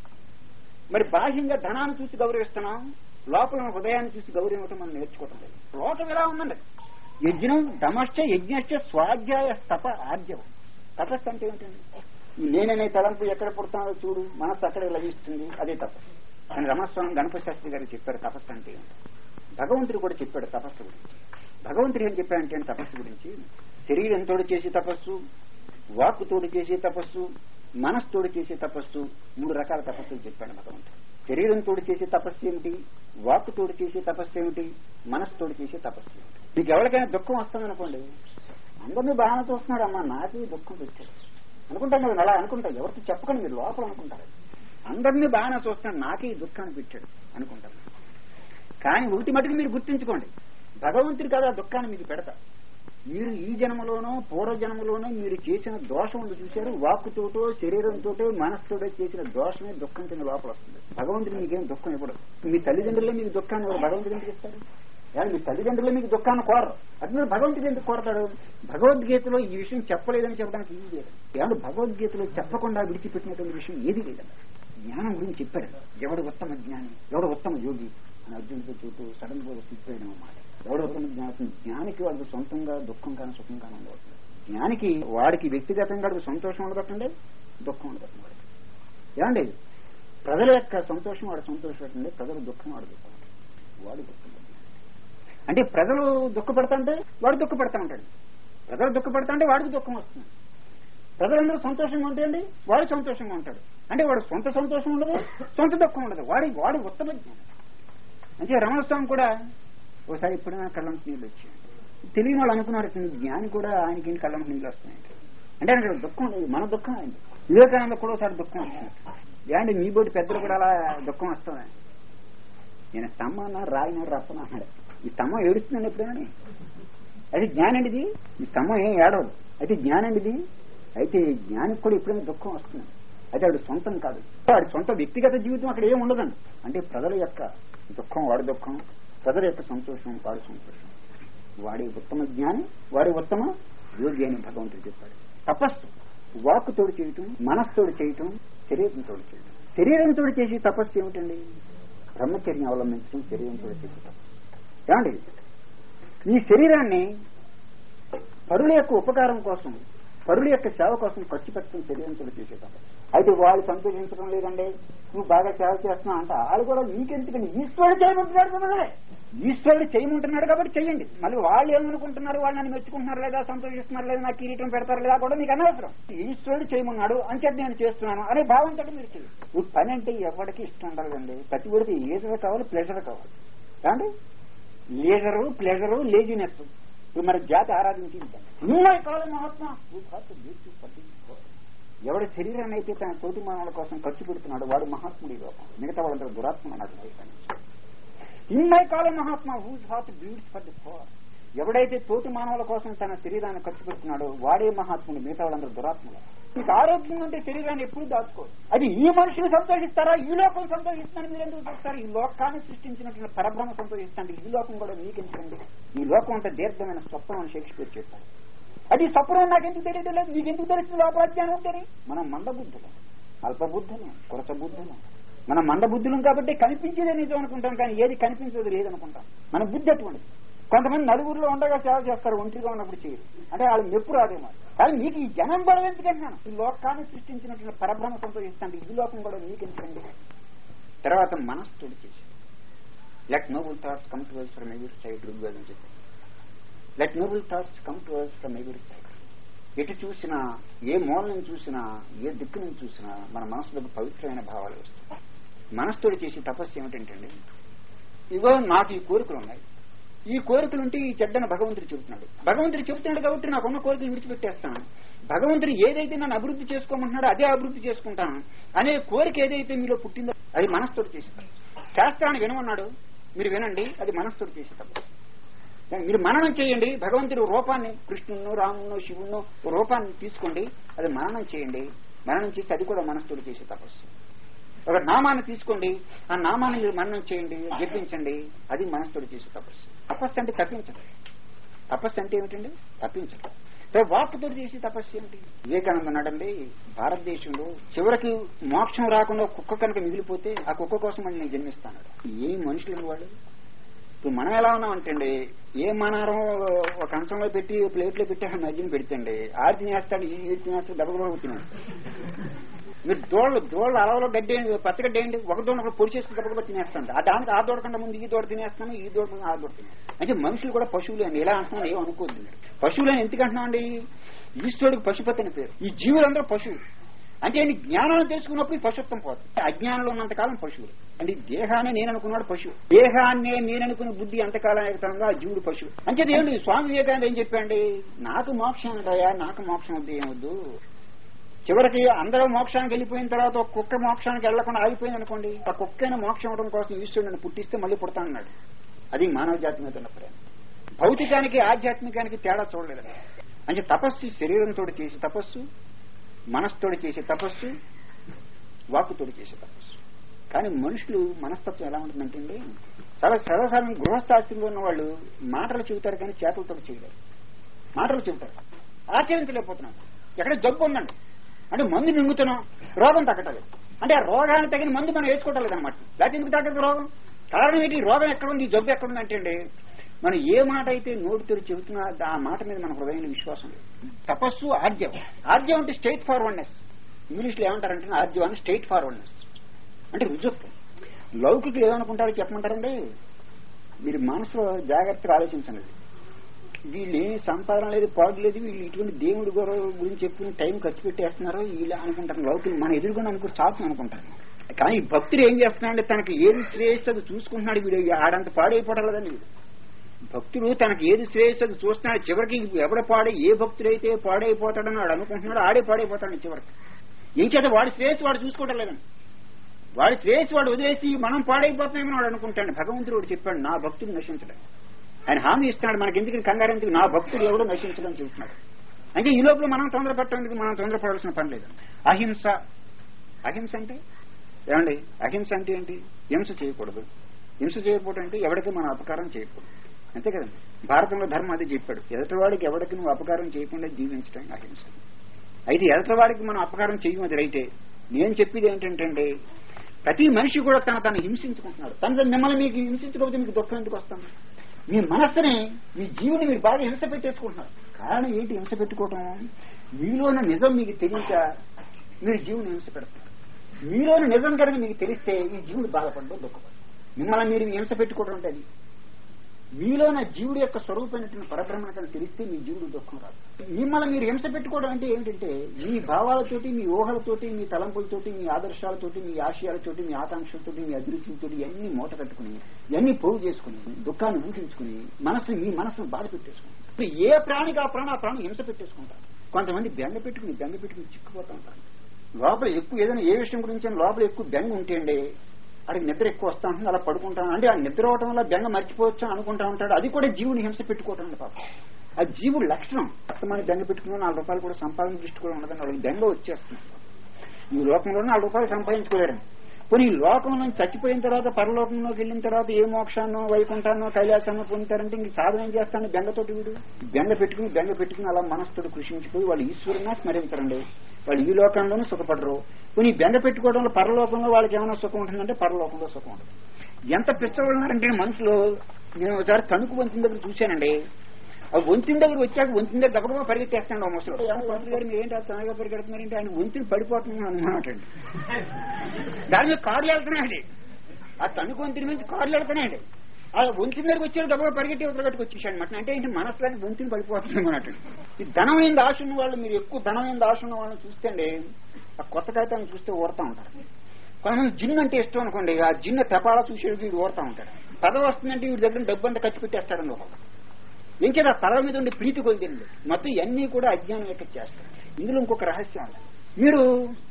మరి బాహ్యంగా ధనాన్ని చూసి గౌరవిస్తున్నాం లోపల ఉన్న హృదయాన్ని చూసి గౌరవించడం మనం నేర్చుకోవటం లేదు లోకం ఎలా ఉందండి యజ్ఞం దమశ్చ యజ్ఞశ్చ స్వాధ్యాయ తప ఆర్జవం తపస్సు అంటే ఏంటండి ఈ నేననే తలంపు ఎక్కడ పుడతానో చూడు మనస్సు అక్కడే లభిస్తుంది అదే తపస్సు అని రమస్వామి గణపతి శాస్త్రి గారు చెప్పారు తపస్సు అంటే ఏంటి భగవంతుడు కూడా చెప్పాడు తపస్సు గురించి భగవంతుడు ఏం చెప్పాడంటే తపస్సు గురించి శరీరంతో చేసే తపస్సు వాక్కుతోడు చేసే తపస్సు మనస్తోడు చేసే తపస్సు మూడు రకాల తపస్సులు చెప్పాడు భగవంతుడు శరీరంతో చేసే తపస్సు ఏమిటి వాక్కుతోడు చేసే తపస్సు ఏమిటి మనస్తోడు చేసే తపస్సు ఏమిటి మీకు ఎవరికైనా దుఃఖం వస్తుందనుకోండి అందరినీ బాగానే చూస్తున్నాడు అమ్మా నాకే దుఃఖం వచ్చాడు అనుకుంటాం కదా అలా అనుకుంటారు ఎవరికి చెప్పకండి మీరు లోపల అనుకుంటారు అందరినీ బాగానే చూస్తున్నాడు నాకే ఈ దుఃఖాన్ని పెట్టాడు అనుకుంటారు కానీ ఒకటి మటుకు మీరు గుర్తుంచుకోండి భగవంతుడు కదా ఆ దుఃఖాన్ని మీకు పెడతా మీరు ఈ జన్మలోనో పూర్వ జన్మలోనో మీరు చేసిన దోషం ఉంది చూశారు వాక్కుతోటో శరీరంతోటో మనసుతోటో చేసిన దోషమే దుఃఖం కింద లోపల వస్తుంది భగవంతుడు మీకేం దుఃఖం ఇవ్వడు మీ తల్లిదండ్రులే మీకు దుఃఖాన్ని ఇవ్వరు. భగవంతుడు ఎందుకు ఇస్తారు కానీ మీ తల్లిదండ్రులే మీకు దుఃఖాన్ని కోరరు అట్లా భగవంతుడు ఎందుకు కోరతాడు భగవద్గీతలో ఈ విషయం చెప్పలేదని చెప్పడానికి ఇది లేదు ఏమంటే భగవద్గీతలో చెప్పకుండా విడిచిపెట్టినటువంటి విషయం ఏది లేదండి జ్ఞానం గురించి చెప్పాడు ఎవడు ఉత్తమ జ్ఞాని ఎవడు ఉత్తమ యోగి అని అర్జునుడితో చూస్తూ సడన్ గా సిద్ధాయన మాట ఎవడు ఉత్తమ జ్ఞానం జ్ఞానికి వాళ్ళకి సొంతంగా దుఃఖం కానీ సుఖం కానీ ఉండవచ్చు జ్ఞానికి వాడికి వ్యక్తిగతంగా వాడికి సంతోషం ఉండబట్టండి దుఃఖం ఉండబట్టండి వాడికి ఏమండి ప్రజల యొక్క సంతోషం వాడు సంతోషపడుతుంది ప్రజల దుఃఖం వాడు దుఃఖం వాడు దుఃఖం అంటే ప్రజలు దుఃఖపడతాంటే వాడు దుఃఖపడతా ఉంటాడు ప్రజలు దుఃఖపడతా అంటే వాడికి దుఃఖం వస్తుంది ప్రజలందరూ సంతోషంగా ఉంటాయండి వాడు సంతోషంగా ఉంటాడు అంటే వాడు సొంత సంతోషం ఉండదు సొంత దుఃఖం ఉండదు వాడి వాడు ఉత్తమ జ్ఞానం అంటే రమణస్వామి కూడా ఒకసారి ఎప్పుడైనా కళ్ళంకి నీళ్ళు వచ్చాయి తెలియని వాళ్ళు అనుకున్నారు "ఈ జ్ఞాని కూడా ఆయనకి ఏం కళ్ళంకి నీళ్ళు వస్తున్నాయంటే అంటే ఆయన దుఃఖం లేదు మన దుఃఖం ఆయన వివేకానంద కూడా ఒకసారి దుఃఖం వచ్చింది ఏమంటే మీ బోటి పెద్దలు కూడా అలా దుఃఖం వస్తుంది నేను స్తంభం రాయిన రప్పన అన్నాడు ఈ స్తంభం ఏడుస్తుందండి ఎప్పుడైనా అది జ్ఞానండిది ఈ స్తంభం ఏం ఏడవదు అయితే జ్ఞానండిది అయితే జ్ఞానికి కూడా ఎప్పుడైనా దుఃఖం వస్తుంది అయితే వాడి సొంతం కాదు వాడి సొంత వ్యక్తిగత జీవితం అక్కడ ఏం ఉండదండి అంటే ప్రజల యొక్క దుఃఖం వాడి దుఃఖం ప్రజల యొక్క సంతోషం వాడి సంతోషం వాడి ఉత్తమ జ్ఞాని వాడి ఉత్తమ యోగి అని భగవంతుడు చెప్పాడు తపస్సు వాక్కుతోడు చేయటం మనస్సుతోడు చేయటం శరీరంతో చేయటం శరీరంతో చేసే తపస్సు ఏమిటండి బ్రహ్మచర్యం అవలంబించడం శరీరంతో చేసే తపస్సు ఏమండి ఈ శరీరాన్ని పరుల యొక్క ఉపకారం కోసం పరుల యొక్క సేవ కోసం ఖర్చు పెట్టడం శరీరంతో చేసే తపస్సు అయితే వాళ్ళు సంతోషించడం లేదండి నువ్వు బాగా సేవ చేస్తున్నావు అంట వాళ్ళు కూడా నీకెందుకని ఈశ్వరుడు చేయమంటున్నాడు కదా ఈశ్వరుడు చేయమంటున్నాడు కాబట్టి చెయ్యండి మళ్ళీ వాళ్ళు ఏమనుకుంటున్నారు వాళ్ళు నన్ను మెచ్చుకుంటున్నారు లేదా సంతోషిస్తున్నారు లేదా నాకు కిరీటం పెడతారు లేదా కూడా మీకు అనవసరం ఈశ్వరుడు చేయమన్నాడు అని చెప్పి నేను చేస్తున్నాను అనే భావంతో మీరు చేయండి ఈ పని అంటే ఎవరికి ఇష్టం ఉండదండి ప్రతి ఒడికి ఏదో కావాలి ప్లెజర్ కావాలి ఏమండి లీజరు ప్లెజరు లేజినెస్ ఇప్పుడు మరి జాతి ఆరాధించింది ఇంకా కాదు మహాత్మా ఎవడి శరీరాన్ని అయితే తన తోటి మానవుల కోసం ఖర్చు పెడుతున్నాడు వాడు మహాత్ముడి లోకం మిగతా వాళ్ళందరూ దురాత్మ నాకు ఇమ్మై కాల Mahatma whose heart beats for the poor ఎవడైతే తోటి మానవుల కోసం తన శరీరాన్ని ఖర్చు పెడుతున్నాడో వాడే మహాత్ముడు మిగతా వాళ్ళందరూ దురాత్ములు మీకు ఆరోగ్యం ఉంటే శరీరాన్ని ఎప్పుడు దాచుకోరు అది ఈ మనుషులు సంతోషిస్తారా ఈ లోకం సంతోషిస్తారని మీరు ఎందుకు చూస్తారు ఈ లోకాన్ని సృష్టించినటువంటి పరబ్రహ్మ సంతోషిస్తాండి ఈ లోకం కూడా మీకెందుకండి ఈ లోకం అంటే దీర్ఘమైన స్వప్నం అని షేక్స్పియర్ చెప్పారు అది స్వప్నం నాకెందుకు తెలియదు లేదు మీకు ఎందుకు తెలుస్తుంది లోపల అజ్ఞానం ఉంటేనే మనం మందబుద్ధులం అల్పబుద్ధులం కొరత బుద్ధులం మనం మందబుద్ధులం కాబట్టి కనిపించేదే నిజం అనుకుంటాం కానీ ఏది కనిపించేది లేదనుకుంటాం మన బుద్ధి అటువంటిది కొంతమంది నలుగురిలో ఉండగా సేవ చేస్తారు ఒంటరిగా ఉన్నప్పుడు చేయరు అంటే వాళ్ళు మెప్పు రాదేమో కానీ మీకు ఈ జనం బలం ఎందుకంటున్నాను ఈ లోకాన్ని సృష్టించినటువంటి పరబ్రహ్మ సంతోషిస్తాను ఈ లోకం కూడా మీకు ఎందుకండి తర్వాత మనస్సుడు చేసి let noble thoughts come to us from every side Rigvedam చెప్పి let noble thoughts come to us from every side ఎటు చూసినా ఏ మూల నుంచి చూసినా ఏ దిక్కు నుంచి చూసినా మన మనసులకు పవిత్రమైన భావాలు వస్తాయి మనస్సుతో చేసే తపస్సు ఏమిటంటే ఇగో నాకు ఈ కోరికలు ఉన్నాయి ఈ కోరికలు ఉంటే ఈ చెడ్డను భగవంతుడు చెబుతున్నాడు భగవంతుడు చెబుతున్నాడు కాబట్టి నాకున్న కోరికలు విడిచిపెట్టేస్తాను భగవంతుడు ఏదైతే నన్ను అభివృద్ధి చేసుకోమంటున్నాడో అదే అభివృద్ధి చేసుకుంటాను అనే కోరిక ఏదైతే మీలో పుట్టిందో అది మనస్సుతో చేస్తారు శాస్త్రాన్ని వినమన్నాడు మీరు వినండి అది మనస్సుతో చేసే తప్పు మీరు మననం చేయండి భగవంతుడు రూపాన్ని కృష్ణును రామును శివును రూపాన్ని తీసుకోండి అది మననం చేయండి మననం చేసి అది కూడా మనస్సుతో చేసే తపస్సు ఒక నామాన్ని తీసుకోండి ఆ నామాన్ని మీరు మననం చేయండి జపించండి అది మనస్సుతో చేసే తపస్సు తపస్సు అంటే తప్పించండి తపస్సు అంటే ఏమిటండి తప్పించండి వాక్కుతో చేసే తపస్సు ఏమిటి వివేకానంద అన్నాడండి భారతదేశంలో చివరికి మోక్షం రాకుండా కుక్క కనుక మిగిలిపోతే ఆ కుక్క కోసం మళ్ళీ నేను జన్మిస్తాను ఏ మనుషులు వాళ్ళు ఇప్పుడు మనం ఎలా ఉన్నామంటండి ఏ మనారం ఒక కంచంలో పెట్టి ప్లేట్లో పెట్టి ఆ మధ్యన పెడితండి ఆరు తినేస్తాడు ఈ తినేస్తాడు దెబ్బలు తినేస్తాడు మీరు దోళ్ళు దోళ్ళు అలవలో గడ్డి పచ్చగడ్డి వేయండి ఒక దోడ ఒకటి పొడి చేసుకుని గబగబా తినేస్తాను ఆ దానికి ఆ దూడకుండా ముందు ఈ దూడ తినేస్తాను ఈ దూడ ముందు ఆ దూడ తినేస్తాను అంటే మనుషులు కూడా పశువులు అండి ఎలా అంటున్నాను ఏం అనుకోద్దు మీరు పశువులు అని ఎందుకు అంటున్నాం అండి ఈశ్వరుడికి పశుపతి అని పేరు ఈ జీవులందరూ పశువులు అంటే ఆయన జ్ఞానాన్ని తెలుసుకున్నప్పుడు ఈ పశుత్వం పోతుంది అజ్ఞానంలో ఉన్నంత కాలం పశువులు అంటే దేహాన్ని నేను అనుకున్నాడు పశువు దేహాన్నే నేను అనుకున్న బుద్ధి అంతకాలం ఏకతంగా ఆ జీవుడు పశువు అంటే ఏమిటి స్వామి వివేకానంద ఏం చెప్పండి నాకు మోక్షం ఉంటాయా నాకు మోక్షం వద్దు ఏమొద్దు చివరికి అందరూ మోక్షానికి వెళ్ళిపోయిన తర్వాత ఒక కుక్క మోక్షానికి వెళ్లకుండా ఆగిపోయింది అనుకోండి ఆ కుక్కైన మోక్షం అవడం కోసం ఈశ్వరుడు నన్ను పుట్టిస్తే మళ్ళీ పుడతానన్నాడు అది మానవ జాతి మీద ఉన్న ప్రేమ భౌతికానికి ఆధ్యాత్మికానికి తేడా చూడలేదు అంటే తపస్సు శరీరంతో చేసే తపస్సు మనస్సుతోటి చేసే తపస్సు వాక్కుతోటి చేసే తపస్సు కానీ మనుషులు మనస్తత్వం ఎలా ఉంటుందంటే చాలా సర్వసాధారణ గృహస్థాస్తిలో ఉన్న వాళ్ళు మాటలు చెబుతారు కానీ చేతులతో చేయలేరు మాటలు చెబుతారు ఆచరించలేకపోతున్నాం ఎక్కడ జబ్బు ఉందండి అంటే మందు మింగుతున్నాం రోగం తగ్గటలేదు అంటే ఆ రోగానికి తగిన మందు మనం వేసుకోవట్లేదు అనమాట లేకపోతే ఎందుకు తగ్గదు రోగం కారణం ఏంటి ఈ రోగం ఎక్కడుంది ఈ జబ్బు ఎక్కడుంది అంటే అండి మనం ఏ మాట అయితే నోటితో చెబుతున్నా ఆ మాట మీద మన హృదయంలో విశ్వాసం లేదు తపస్సు ఆర్జం ఆర్జం అంటే స్ట్రైట్ ఫార్వర్డ్నెస్ ఇంగ్లీష్ లో ఏమంటారంటే ఆర్జం అని స్ట్రైట్ ఫార్వర్డ్నెస్ అంటే రుజుత్వం లౌకికులు ఏమనుకుంటారో చెప్పమంటారండి మీరు మనసులో జాగ్రత్తగా ఆలోచించండి వీళ్ళు ఏమి సంపాదన లేదు పాడు లేదు వీళ్ళు ఇటువంటి దేవుడి గొడవ గురించి చెప్పుకుని టైం ఖర్చు పెట్టేస్తున్నారు ఇలా అనుకుంటారు లౌకికులు మన ఎదురుగా అనుకుని చాలు అనుకుంటారు కానీ భక్తుడు ఏం చేస్తున్నాడంటే తనకి ఏది శ్రేయస్సు అది చూసుకుంటున్నాడు వీడు ఆడంత పాడైపోవడం లేదని వీడు భక్తుడు తనకి ఏది శ్రేయస్సు అది చూస్తున్నాడు చివరికి ఎవడ పాడే ఏ భక్తుడైతే పాడైపోతాడని వాడు అనుకుంటున్నాడు ఆడే పాడైపోతాడు చివరికి ఏం చేత వాడి శ్రేయస్సు వాడు చూసుకోవడం లేదని వాడి శ్రేయస్సు వాడు వదిలేసి మనం పాడైపోతున్నామని వాడు అనుకుంటాడు భగవంతుడు వాడు చెప్పాడు నా భక్తుడు నశించడం ఆయన హామీ ఇస్తున్నాడు మనకి ఎందుకు కంగారు ఎందుకు నా భక్తుడు ఎవడో నశించడం చెబుతున్నాడు అంటే ఈ లోపల మనం తొందరపట్టేందుకు మనం తొందరపడాల్సిన పని లేదు అహింస అహింస అంటే ఏమండి అహింస అంటే ఏంటి హింస చేయకూడదు హింస చేయకపోవడం అంటే ఎవరికి మనం అపకారం చేయకూడదు అంతే కదండి భారతంలో ధర్మం అది చెప్పాడు ఎదుటివాడికి ఎవరికి నువ్వు అపకారం చేయకుండా జీవించడం అహింస అయితే ఎదుటివాడికి మనం అపకారం చేయము అది రైతే నేను చెప్పేది ఏంటంటే ప్రతి మనిషి కూడా తన తను హింసించుకుంటున్నాడు తన మిమ్మల్ని మీకు హింసించకపోతే మీకు దుఃఖం ఎందుకు వస్తుంది మీ మనస్సుని మీ జీవుని మీరు బాగా హింస పెట్టేసుకుంటున్నారు కారణం ఏంటి హింస పెట్టుకోవటం మీలోని నిజం మీకు తెలియక మీరు జీవుని హింస పెడతారు మీలోని నిజం కనుక మీకు తెలిస్తే ఈ జీవుడు బాధపడడం దుఃఖపడదు మిమ్మల్ని మీరు హింస పెట్టుకోవడం అంటే అది మీలోన జీవుడి యొక్క స్వరూపమైనటువంటి పరబ్రహ్మణ కనుక తెలిస్తే మీ జీవుడు దుఃఖం రాదు మిమ్మల్ని మీరు హింస పెట్టుకోవడం అంటే ఏంటంటే మీ భావాలతోటి మీ ఊహలతోటి మీ తలంపులతోటి మీ ఆదర్శాలతోటి మీ ఆశయాలతోటి మీ ఆకాంక్షలతోటి మీ అభిరుచులతోటి ఇవన్నీ మూట కట్టుకుని ఇవన్నీ పోగు చేసుకుని దుఃఖాన్ని ఊహించుకుని మనసు మీ మనసును బాధ పెట్టేసుకుని ఇప్పుడు ఏ ప్రాణికి ఆ ప్రాణి ఆ ప్రాణి హింస పెట్టేసుకుంటారు కొంతమంది బెంగ పెట్టుకుని బెంగ పెట్టుకుని చిక్కుపోతా ఉంటారు లోపల ఎక్కువ ఏదైనా ఏ విషయం గురించి లోపల ఎక్కువ బెంగ ఉంటే అండి అడిగి నిద్ర ఎక్కువ వస్తా ఉంటుంది అలా పడుకుంటాను అంటే ఆ నిద్ర అవటం వల్ల బెంగ మర్చిపోవచ్చు అనుకుంటా ఉంటాడు అది కూడా జీవుని హింస పెట్టుకోవటం పాప అది జీవుడు లక్షణం అస్తమాన్ని బెంగ పెట్టుకుని నాలుగు రూపాయలు కూడా సంపాదన దృష్టి కూడా ఉండదని వాళ్ళకి బెంగ వచ్చేస్తుంది ఈ లోకంలో నాలుగు రూపాయలు సంపాదించుకోలేరు పోనీ ఈ లోకం నుంచి చచ్చిపోయిన తర్వాత పరలోకంలోకి వెళ్ళిన తర్వాత ఏ మోక్షాన్నో వైకుంఠాన్నో కైలాసాన్నో పొందుతారంటే ఇంక సాధన ఏం చేస్తాను బెంగతోటి వీడు బెంగ పెట్టుకుని బెంగ పెట్టుకుని అలా మనస్సుతో కృషించిపోయి వాళ్ళు ఈశ్వరున్నా స్మరించరండి వాళ్ళు ఈ లోకంలోనూ సుఖపడరు పోనీ ఈ బెంగ పెట్టుకోవడంలో పరలోకంలో వాళ్ళకి ఏమైనా సుఖం ఉంటుందంటే పరలోకంలో సుఖం ఉంటుంది ఎంత పిచ్చవాళ్ళన్నారంటే మనుషులు నేను ఒకసారి తణుకు వంచిన దగ్గర చూశానండి ఆ వంతిన దగ్గర వచ్చాక వంతిన దగ్గర గబగబా పరిగెత్తేస్తాడు ఆ ముసలు ఏమో మంత్రి గారు మీరేంటి ఆ తనగా పరిగెడుతున్నారంటే ఆయన వంతిని పడిపోతున్నాను అనమాట అండి దాని మీద కార్లు వెళ్తున్నాయండి ఆ తణుకు వంతిన మీద కార్లు వెళ్తున్నాయండి ఆ వంతిన దగ్గర వచ్చాడు గబగబా పరిగెట్టి ఉత్తర గట్టుకు వచ్చేసాడు అనమాట అంటే ఏంటి మనసులోని వంతిని పడిపోతుంది అనమాట ఈ ధనమైన ఆశ ఉన్న వాళ్ళు మీరు ఎక్కువ ధనమైన ఆశ ఉన్న వాళ్ళని చూస్తే ఆ కొత్త కాగితాన్ని చూస్తే ఓడతా ఉంటారు కొంతమంది జిన్ అంటే ఇష్టం అనుకోండి ఆ జిన్న తపాలా చూసేది వీడు ఓడతా ఉంటాడు పదవి వస్తుందంటే వీడి దగ్గర డబ్బు అంతా ఖర్చు పెట్టేస్తాడండి ఒకళ్ళు ఏం చేత పదవి మీద ఉండే ప్రీతి కొలిదింది మొత్తం ఇవన్నీ కూడా అజ్ఞానం యొక్క చేస్తారు ఇందులో ఇంకొక రహస్యం ఉంది మీరు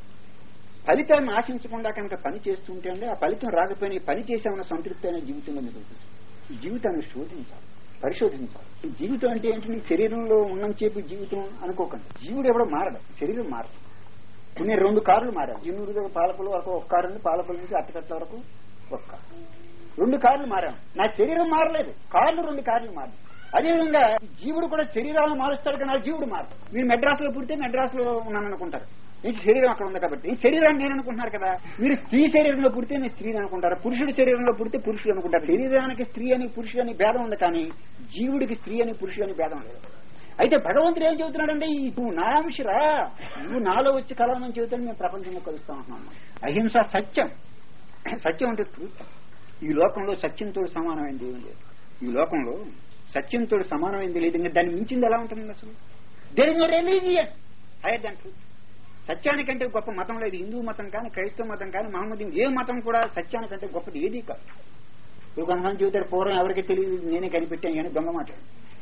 ఫలితాన్ని ఆశించకుండా కనుక పని చేస్తుంటే అండి ఆ ఫలితం రాకపోయినా ఈ పని చేసామన్న సంతృప్తి అనే జీవితంలో మీకు ఉంటుంది. ఈ జీవితాన్ని శోధించాలి పరిశోధించాలి ఈ జీవితం అంటే ఏంటి నీ శరీరంలో ఉన్నంతసేపు జీవితం అనుకోకండి జీవుడు ఎవడో మారడు శరీరం మారదు కొన్ని రెండు కార్లు మారారు జిన్నూరు దగ్గర పాలకుల వరకు ఒక కారు ఉంది పాలకుల నుంచి అట్టకట్ల వరకు ఒక కారు రెండు కార్లు మారాం నా శరీరం మారలేదు కార్లు రెండు కార్లు మారారు అదేవిధంగా జీవుడు కూడా శరీరాలను మారుస్తాడు కానీ ఆ జీవుడు మారదు మీరు మెడ్రాస్ లో పుడితే మెడ్రాస్ లో ఉన్నాను అనుకుంటారు నీకు శరీరం అక్కడ ఉంది కాబట్టి ఈ శరీరాన్ని నేను అనుకుంటున్నారు కదా మీరు స్త్రీ శరీరంలో పుడితే మీరు స్త్రీని అనుకుంటారు పురుషుడి శరీరంలో పుడితే పురుషుడు అనుకుంటారు శరీరానికి స్త్రీ అని పురుషుడు అని భేదం ఉంది కానీ జీవుడికి స్త్రీ అని పురుషుడు అని భేదం లేదు అయితే భగవంతుడు ఏం చెబుతున్నాడంటే ఈ నువ్వు నా అంశరా నువ్వు నాలో వచ్చి కలవమని చెబుతాను మేము ప్రపంచంలో కలుస్తా ఉంటున్నాం అహింస సత్యం సత్యం అంటే ట్రూత్ ఈ లోకంలో సత్యంతో సమానమైనది ఏం లేదు ఈ లోకంలో సత్యంతో సమానమైనది లేదు ఇంకా దాన్ని మించింది ఎలా ఉంటుంది అసలు there is no religion higher than truth సత్యానికంటే గొప్ప మతం లేదు హిందూ మతం కానీ క్రైస్తవ మతం కానీ మహమ్మద్ ఏ మతం కూడా సత్యానికంటే గొప్పది ఏది కాదు ఇప్పుడు కొంతమంది చెబుతారు పూర్వం ఎవరికి తెలియదు నేనే కనిపెట్టాను కానీ దొంగ మాట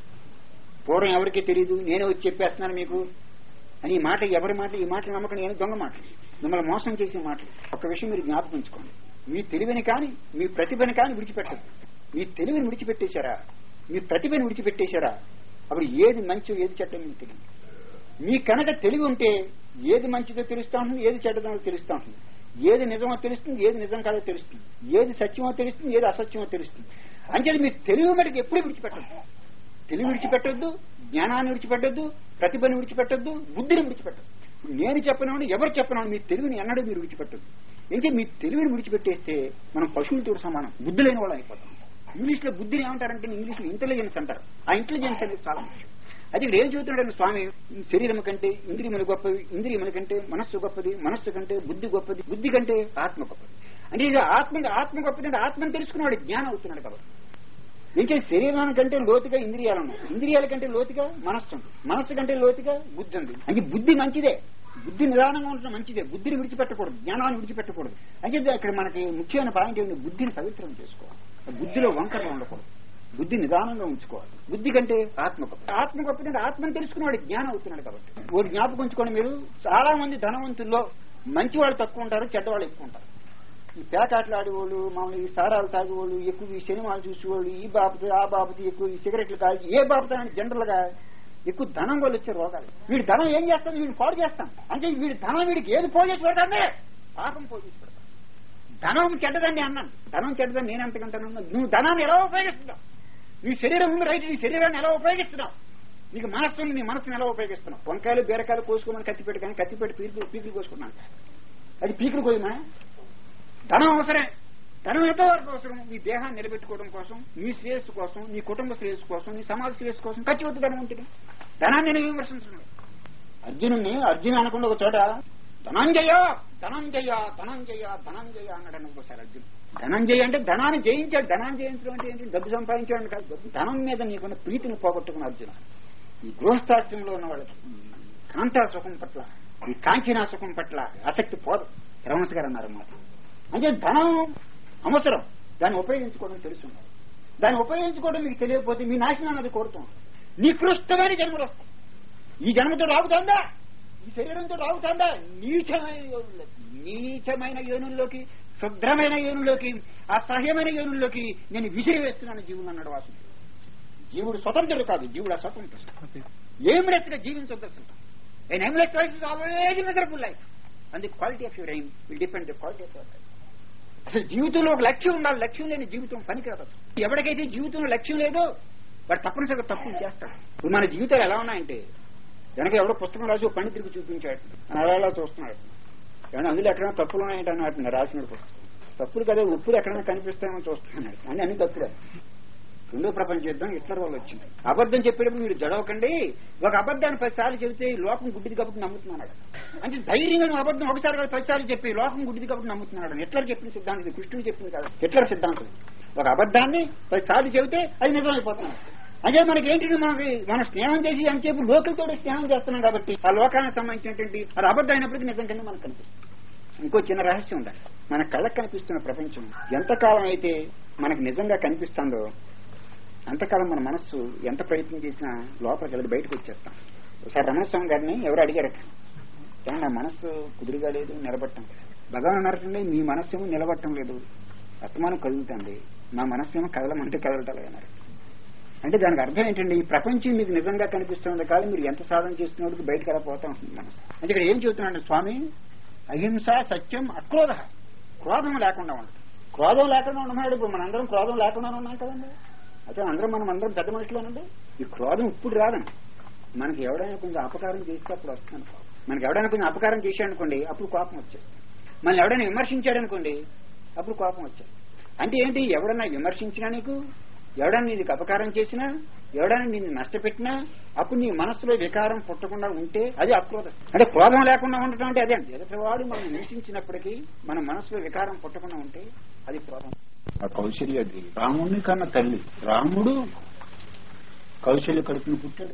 పూర్వం ఎవరికి తెలియదు నేనే వచ్చి చెప్పేస్తున్నాను మీకు అని ఈ మాట ఎవరి మాట ఈ మాటలు నమ్మకం నేను దొంగ మాటలు మిమ్మల్ని మోసం చేసే మాటలు ఒక విషయం మీరు జ్ఞాపకించుకోండి మీ తెలివిని కానీ మీ ప్రతిభని కానీ విడిచిపెట్టదు మీ తెలివిని విడిచిపెట్టేశారా మీ ప్రతిభని విడిచిపెట్టేశారా అప్పుడు ఏది మంచో ఏది చెడ్డ మీకు తెలియదు మీ కనుక తెలివి ఉంటే ఏది మంచిదో తెలుస్తా ఉంటుంది ఏది చెడ్డదో తెలుస్తా ఉంటుంది ఏది నిజమో తెలుస్తుంది ఏది నిజం కాదో తెలుస్తుంది ఏది సత్యమో తెలుస్తుంది ఏది అసత్యమో తెలుస్తుంది అంచేది మీ తెలివి మటుకు ఎప్పుడు విడిచిపెట్టద్దు తెలివి విడిచిపెట్టొద్దు జ్ఞానాన్ని విడిచిపెట్టొద్దు ప్రతిభను విడిచిపెట్టొద్దు బుద్ధిని విడిచిపెట్టద్దు నేను చెప్పినాను ఎవరు చెప్పినాను మీ తెలివిని ఎన్నడూ మీరు విడిచిపెట్టద్దు ఏంటి మీ తెలివిని విడిచిపెట్టేస్తే మనం పశువులతో సమానం బుద్ధి లేని వాళ్ళం అయిపోతాం ఇంగ్లీష్ లో బుద్ధిని ఏమంటారంటే ఇంగ్లీష్ లో ఇంటెలిజెన్స్ అంటారు ఆ ఇంటెలిజెన్స్ అనేది చాలా ముఖ్యం అది ఇక్కడ ఏం చెబుతున్నాడు స్వామి శరీరం కంటే ఇంద్రియములు గొప్పవి ఇంద్రియముల కంటే మనస్సు గొప్పది మనస్సు కంటే బుద్ధి గొప్పది బుద్ధి కంటే ఆత్మ గొప్పది అంటే ఇది ఆత్మ ఆత్మ గొప్పది అంటే ఆత్మను తెలుసుకున్నాడు జ్ఞానం అవుతున్నాడు కాబట్టి ఇంకే శరీరాని కంటే లోతుగా ఇంద్రియాలు ఉన్నాయి ఇంద్రియాల కంటే లోతుగా మనస్సు ఉంది మనస్సు కంటే లోతుగా బుద్ధి ఉంది అంటే బుద్ధి మంచిదే బుద్ధి నిదానంగా ఉండటం మంచిదే బుద్ధిని విడిచిపెట్టకూడదు జ్ఞానాన్ని విడిచిపెట్టకూడదు అంటే అక్కడ మనకి ముఖ్యమైన పాయింట్ ఏంటి బుద్ధిని పవిత్రం చేసుకోవాలి బుద్ధిలో వంకరలు ఉండకూడదు బుద్ధి నిదానంగా ఉంచుకోవాలి బుద్ధి కంటే ఆత్మ గొప్ప ఆత్మ గొప్పదంటే ఆత్మను తెలుసుకున్నాడు జ్ఞానం అవుతున్నాడు కాబట్టి ఒకటి జ్ఞాపకం ఉంచుకోండి మీరు చాలా మంది ధనవంతుల్లో మంచి వాళ్ళు తక్కువ ఉంటారు చెడ్డవాళ్ళు ఎక్కువ ఉంటారు ఈ పేకాట్లు ఆడేవాళ్ళు మామూలు ఈ సారాలు తాగేవాళ్ళు ఎక్కువ ఈ సినిమాలు చూసేవాళ్ళు ఈ బాబుతో ఆ బాబుతో ఎక్కువ ఈ సిగరెట్లు కాల్చి ఏ బాబుతో అని జనరల్ గా ఎక్కువ ధనం వల్ల వచ్చే రోగాలు వీడి ధనం ఏం చేస్తాడు వీడిని పాడు చేస్తాం అంటే వీడి ధనం వీడికి ఏది పోగేసి పెడతానే పాపం పోగేసి పెడతాం ధనం చెడ్డదండి అన్నాను ధనం చెడ్డదని నేను ఎంతకంటాను నువ్వు ధనాన్ని ఎలా ఉపయోగిస్తున్నావు నీ శరీరం ఉంది రైట్ నీ శరీరాన్ని ఎలా ఉపయోగిస్తున్నావు నీకు మనస్సుని నీ మనసుని ఎలా ఉపయోగిస్తున్నావు వంకాయలు బీరకాయలు కోసుకోమని కత్తిపెట్టి కానీ కత్తిపెట్టి పీకులు పీకులు కోసుకున్నాను అది పీకులు కోయమా ధనం అవసరమే ధనం ఎంతో వరకు అవసరం నీ దేహాన్ని నిలబెట్టుకోవడం కోసం నీ శ్రేయస్సు కోసం నీ కుటుంబ శ్రేయస్సు కోసం నీ సమాజ శ్రేయస్సు కోసం ఖర్చు అవుతుంది ధనం ఉంటుంది ధనాన్ని నేను విమర్శించను అర్జునుడిని అర్జున అనకుండా ఒక చోట ధనంజయ ధనంజయ ధనంజయ ధనంజయ అన్నాడు అనుకోసారి అర్జున్ ధనంజయ అంటే ధనాన్ని జయించాడు ధనాన్ని జయించడం అంటే ఏంటి డబ్బు సంపాదించాడు కాదు డబ్బు ధనం మీద నీకున్న ప్రీతిని పోగొట్టుకున్న అర్జున ఈ గృహస్థాశ్రంలో ఉన్న వాళ్ళకి కాంతా సుఖం పట్ల ఈ కాంచనా సుఖం పట్ల ఆసక్తి పోదు రమణస్ గారు అన్నారు మాట అంటే ధనం అవసరం దాన్ని ఉపయోగించుకోవడం తెలుసున్నారు దాన్ని ఉపయోగించుకోవడం మీకు తెలియకపోతే మీ నాశనాన్ని అది కోరుతాం నికృష్టమైన జన్మలు వస్తాయి ఈ జన్మతో రాగుతుందా ఈ శరీరంతో రాగుతుందా నీచమైన యోనుల్లోకి నీచమైన యోనుల్లోకి శుభ్రమైన యోనుల్లోకి అసహ్యమైన యోనుల్లోకి నేను విసిరి వేస్తున్నాను జీవులు అన్నాడు వాసు జీవుడు స్వతంత్రుడు కాదు జీవుడు అస్వతంత్రుడు ఎయిమ్లెస్ గా జీవించొద్దు అసలు an aimless life is always miserable life and the quality of your aim will depend the quality of your life అసలు జీవితంలో ఒక లక్ష్యం ఉండాలి లక్ష్యం లేని జీవితం పనికిరాదు అసలు ఎవరికైతే జీవితంలో లక్ష్యం లేదో వాడు తప్పనిసరిగా తప్పులు చేస్తాడు ఇప్పుడు మన జీవితాలు ఎలా ఉన్నాయంటే వెనక ఎవడో పుస్తకం రాసి ఒక పండితుడికి చూపించాడు అని అలా అలా చూస్తున్నాడు ఏమన్నా అందులో ఎక్కడైనా తప్పులు ఉన్నాయంటే అన్నట్టు రాసిన పుస్తకం తప్పులు కదా ఉప్పులు ఎక్కడైనా కనిపిస్తాయని చూస్తున్నాడు అని అన్ని తప్పులే రెండో ప్రపంచ యుద్ధం హిట్లర్ వల్ల వచ్చింది అబద్ధం చెప్పేటప్పుడు మీరు జడవకండి ఒక అబద్ధాన్ని పదిసార్లు చెబితే ఈ లోకం గుడ్డిది కాబట్టి నమ్ముతున్నాడు అంటే ధైర్యంగా నువ్వు అబద్ధం ఒకసారి కాదు పదిసార్లు చెప్పి లోకం గుడ్డిది కాబట్టి నమ్ముతున్నాడు హిట్లర్ చెప్పిన సిద్ధాంతం ఇది కృష్ణుడు చెప్పింది కాదు హిట్లర్ సిద్ధాంతం ఒక అబద్ధాన్ని పదిసార్లు చెబితే అది నిజమైపోతున్నాడు అదే మనకి ఏంటి మనకి మనం స్నేహం చేసి అని చెప్పి లోకలతో స్నేహం చేస్తున్నాం కాబట్టి ఆ లోకానికి సంబంధించినటువంటి అది అబద్ధం అయినప్పటికీ నిజం కింద మనకు కనిపిస్తుంది ఇంకో చిన్న రహస్యం ఉండాలి మన కళ్ళకు కనిపిస్తున్న ప్రపంచం ఎంతకాలం అయితే మనకు నిజంగా కనిపిస్తుందో అంతకాలం మన మనస్సు ఎంత ప్రయత్నం చేసినా లోపలికి వెళ్ళి బయటకు వచ్చేస్తాం ఒకసారి రమణస్వామి గారిని ఎవరు అడిగారట కానీ నా మనస్సు కుదురుగా లేదు నిలబట్టం భగవాన్ అన్నారంటే మీ మనస్సు ఏమో నిలబట్టం లేదు అత్తమానం కదులుతుంది నా మనస్సు ఏమో కదలమంటే కదలటలేదు అన్నారు అంటే దానికి అర్థం ఏంటండి ఈ ప్రపంచం మీకు నిజంగా కనిపిస్తుంది కాదు మీరు ఎంత సాధన చేస్తున్నప్పుడు బయటకు ఎలా పోతా ఉంటుంది మనసు అంటే ఇక్కడ ఏం చెబుతున్నాడు స్వామి అహింస సత్యం అక్రోధ క్రోధం లేకుండా ఉండదు క్రోధం లేకుండా ఉన్నాడు ఇప్పుడు మనందరం క్రోధం లేకుండా ఉన్నాం కదండి అయితే అందరం మనం అందరం పెద్ద మనుషులేనండి ఈ క్రోధం ఇప్పుడు రాదండి మనకి ఎవడైనా కొంచెం అపకారం చేస్తే అప్పుడు వస్తుంది మనకి ఎవడైనా కొంచెం అపకారం చేశాడనుకోండి అప్పుడు కోపం వచ్చేది మనల్ని ఎవడైనా విమర్శించాడనుకోండి అప్పుడు కోపం వచ్చేది అంటే ఏంటి ఎవడన్నా విమర్శించినా నీకు ఎవడన్నా నీకు అపకారం చేసినా ఎవడైనా నిన్ను నష్టపెట్టినా అప్పుడు నీ మనసులో వికారం పుట్టకుండా ఉంటే అది అక్రోధం అంటే క్రోధం లేకుండా ఉండటం అంటే అదే అండి ఎదుటివాడు మనం హింసించినప్పటికీ మన మనసులో వికారం పుట్టకుండా ఉంటే అది క్రోధం ఆ కౌశల్యది రాముడిని కన్న తల్లి రాముడు కౌశల్య కడుపుని పుట్టాడు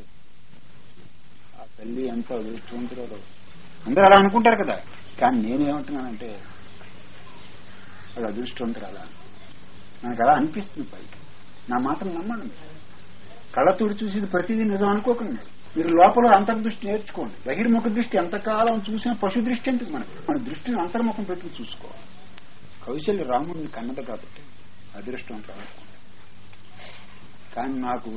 ఆ తల్లి ఎంత అదృష్టవంతురాలు అందరూ అలా అనుకుంటారు కదా కానీ నేనేమంటున్నానంటే అది అదృష్టవంతురాలా నాకు అలా అనిపిస్తుంది పైకి నా మాటలు నమ్మండి మీరు. కళ్ళతోడు చూసేది ప్రతిదీ నిజం అనుకోకండి మీరు లోపల అంతర్దృష్టి నేర్చుకోండి బహిర్ముఖ దృష్టి ఎంతకాలం చూసినా పశు దృష్టి ఎందుకు మనకు మన దృష్టిని అంతర్ముఖం పెట్టుకుని చూసుకోవాలి కౌశల్య రాముడిని కన్నది కాబట్టి అదృష్టం ప్రవర్తన కానీ నాకు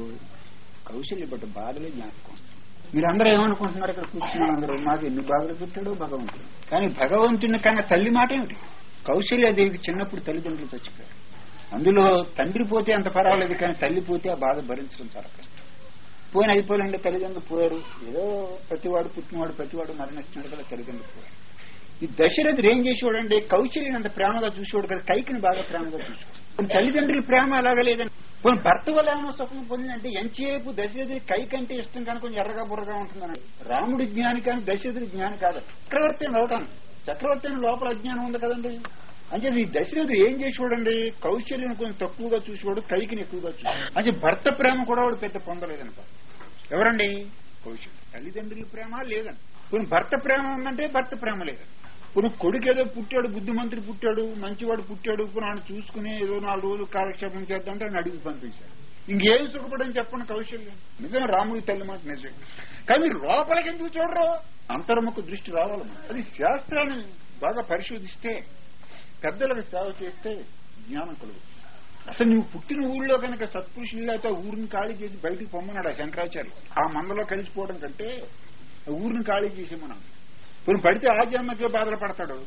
కౌశల్య బట్టి బాధలే జ్ఞాపకం వస్తుంది మీరందరూ ఏమనుకుంటున్నారు ఇక్కడ కూర్చున్నారు అందరూ మాకు ఎన్ని బాధలు పెట్టాడు భగవంతుడు కానీ భగవంతుని కన్నా తల్లి మాట ఏమిటి కౌశల్యాదేవికి చిన్నప్పుడు తల్లిదండ్రులు చచ్చిపోయారు అందులో తండ్రి పోతే అంత పర్వాలేదు కానీ తల్లి పోతే ఆ బాధ భరించడం చాలా కష్టం పోయిన అయిపోయినండి తల్లిదండ్రులు పోయారు ఏదో ప్రతివాడు పుట్టినవాడు ప్రతివాడు మరణిస్తున్నాడు కదా తల్లిదండ్రులు పోయారు ఈ దశరథుడు ఏం చేసేవాడండి కౌశల్యని అంత ప్రేమగా చూసేవాడు కదా కైకిని బాగా ప్రేమగా చూసేవాడు తల్లిదండ్రుల ప్రేమ అలాగా లేదండి కొన్ని భర్త వల్ల ఏమైనా సుఖం పొందిందంటే ఎంతసేపు దశరథుడి కైకి అంటే ఇష్టం కానీ కొంచెం ఎర్రగా బుర్రగా ఉంటుందని రాముడి జ్ఞాని కానీ దశరథుడి జ్ఞాని కాదు చక్రవర్తి అని అవటాను చక్రవర్తి అని లోపల అజ్ఞానం ఉంది కదండి అంటే ఈ దశరథుడు ఏం చేసేవాడండి కౌశల్యం కొంచెం తక్కువగా చూసేవాడు కైకిని ఎక్కువగా చూసేవాడు అంటే భర్త ప్రేమ కూడా వాడు పెద్ద పొందలేదనమాట ఎవరండి కౌశల్యం తల్లిదండ్రుల ప్రేమ లేదండి కొన్ని భర్త ప్రేమ ఉందంటే భర్త ప్రేమ లేదండి కొన్ని కొడుకు ఏదో పుట్టాడు బుద్ధిమంతుడు పుట్టాడు మంచివాడు పుట్టాడు పునాడు చూసుకుని ఏదో నాలుగు రోజులు కాలక్షేపం చేద్దామంటే ఆయన అడిగి పంపించాడు ఇంకేం సుఖపడని చెప్పండి కౌశల్యం నిజం రాముడి తల్లి మాట నిజం కానీ మీరు లోపలికి ఎందుకు చూడరు అంతర్ముఖ దృష్టి రావాలి మనకు. అది శాస్త్రాన్ని బాగా పరిశోధిస్తే పెద్దలకు సేవ చేస్తే జ్ఞానం కలుగుతుంది అసలు నువ్వు పుట్టిన ఊళ్ళో కనుక సత్పురుషులు లేకపోతే ఆ ఊరిని ఖాళీ చేసి బయటికి పొమ్మన్నాడు ఆ శంకరాచార్య ఆ మందలో కలిసిపోవడం కంటే ఆ ఊరిని ఖాళీ చేసేమన్నాడు ఇప్పుడు పడితే ఆ జన్మకే బాధలు పడతాడు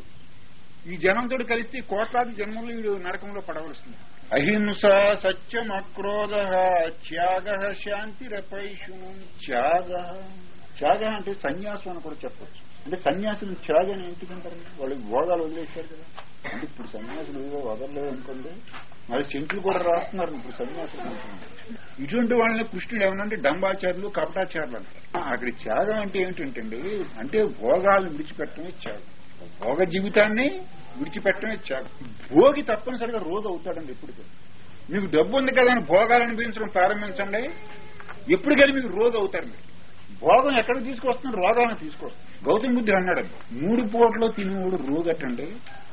ఈ జనంతో కలిస్తే కోట్లాది జన్మలు వీడు నరకంలో పడవలసింది అహింస సత్యం అక్రోధ త్యాగ శాంతిరపైషు త్యాగ త్యాగ అంటే సన్యాసం అని కూడా చెప్పొచ్చు అంటే సన్యాసులు త్యాగని ఎందుకంటారు వాళ్ళు భోగాలు వదిలేశారు కదా అంటే ఇప్పుడు సన్యాసులు ఏవో వదలలేదు అనుకోండి మరి సెంట్లు కూడా రాస్తున్నారు ఇప్పుడు సన్యాసులు అంటున్నారు. ఇటువంటి వాళ్ళని కృష్ణుడు ఏమనంటే డంబాచారులు కపటాచారులు అంటారు ఆ, అక్కడ త్యాగం అంటే ఏమిటంటే అంటే భోగాలను విడిచిపెట్టడమే త్యాగం భోగ జీవితాన్ని విడిచిపెట్టడమే త్యాగం భోగి తప్పనిసరిగా రోజు అవుతాడండి ఎప్పుడు మీకు డబ్బు ఉంది కదా అని భోగాలు అనిపించడం ప్రారంభించండి ఎప్పటికైనా మీకు రోగి అవుతారు మీరు భోగం ఎక్కడ తీసుకొస్తున్నారు రోగాలను తీసుకొస్తుంది గౌతమ బుద్ధుడు అన్నాడండి మూడు పూటలో తినేవాడు రోగట్టండి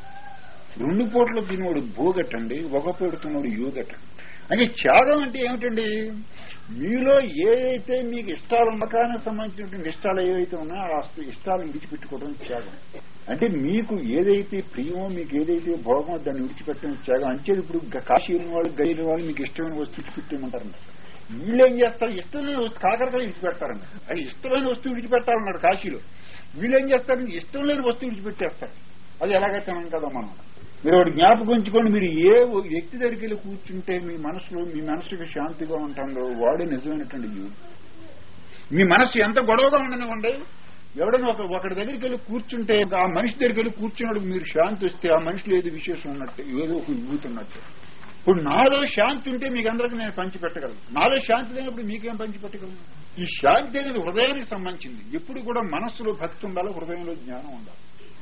రెండు పూటలో తినేవాడు భోగట్టండి ఒక పూట తినేవాడు యోగట్టండి అంటే త్యాగం అంటే ఏమిటండి మీలో ఏదైతే మీకు ఇష్టాలు ఉండకానికి సంబంధించినటువంటి ఇష్టాలు ఏవైతే ఉన్నాయో ఆ ఇష్టాలను విడిచిపెట్టుకోవడం త్యాగం అంటే మీకు ఏదైతే ప్రియమో మీకు ఏదైతే భోగమో దాన్ని విడిచిపెట్టడం త్యాగం అంచేది ఇప్పుడు గ- కాశీ వెళ్ళిన వాళ్ళు గైన వాళ్ళు మీకు ఇష్టమైన వస్తువు పెట్టేయమంటారంట వీళ్ళు ఏం చేస్తారు ఇష్టమైన వస్తువు కాకరకాయ విడిచిపెడతారండి అది ఇష్టమైన వస్తువు విడిచిపెట్టాలన్నారు కాశీలో వీళ్ళు ఏం చేస్తారంటే ఇష్టం లేని వస్తువు విడిచిపెట్టేస్తారు అది ఎలాగైతే మనం కదా మనం మీరు ఒకటి జ్ఞాపకం ఉంచుకొని మీరు ఏ వ్యక్తి దగ్గరికి వెళ్ళి కూర్చుంటే మీ మనసులో మీ మనసుకి శాంతిగా ఉంటుందో వాడే నిజమైనటువంటి జీవుడు మీ మనసు ఎంత గొడవగా ఉండనివ్వండి ఎవడైనా ఒక ఒకటి దగ్గరికి వెళ్ళి కూర్చుంటే ఆ మనిషి దగ్గరికి వెళ్ళి కూర్చున్నప్పుడు మీరు శాంతి వస్తే ఆ మనిషిలో ఏదో విశేషం ఉన్నట్టు ఏదో ఒక విభూతి ఉన్నట్టు ఇప్పుడు నాలో శాంతి ఉంటే మీకు అందరికి నేను పంచి పెట్టగలను నాలో శాంతి లేనప్పుడు మీకేం పంచి పెట్టగలను ఈ శాంతి అనేది హృదయానికి సంబంధించింది ఎప్పుడు కూడా మనస్సులో భక్తి ఉండాలి హృదయంలో జ్ఞానం ఉండాలి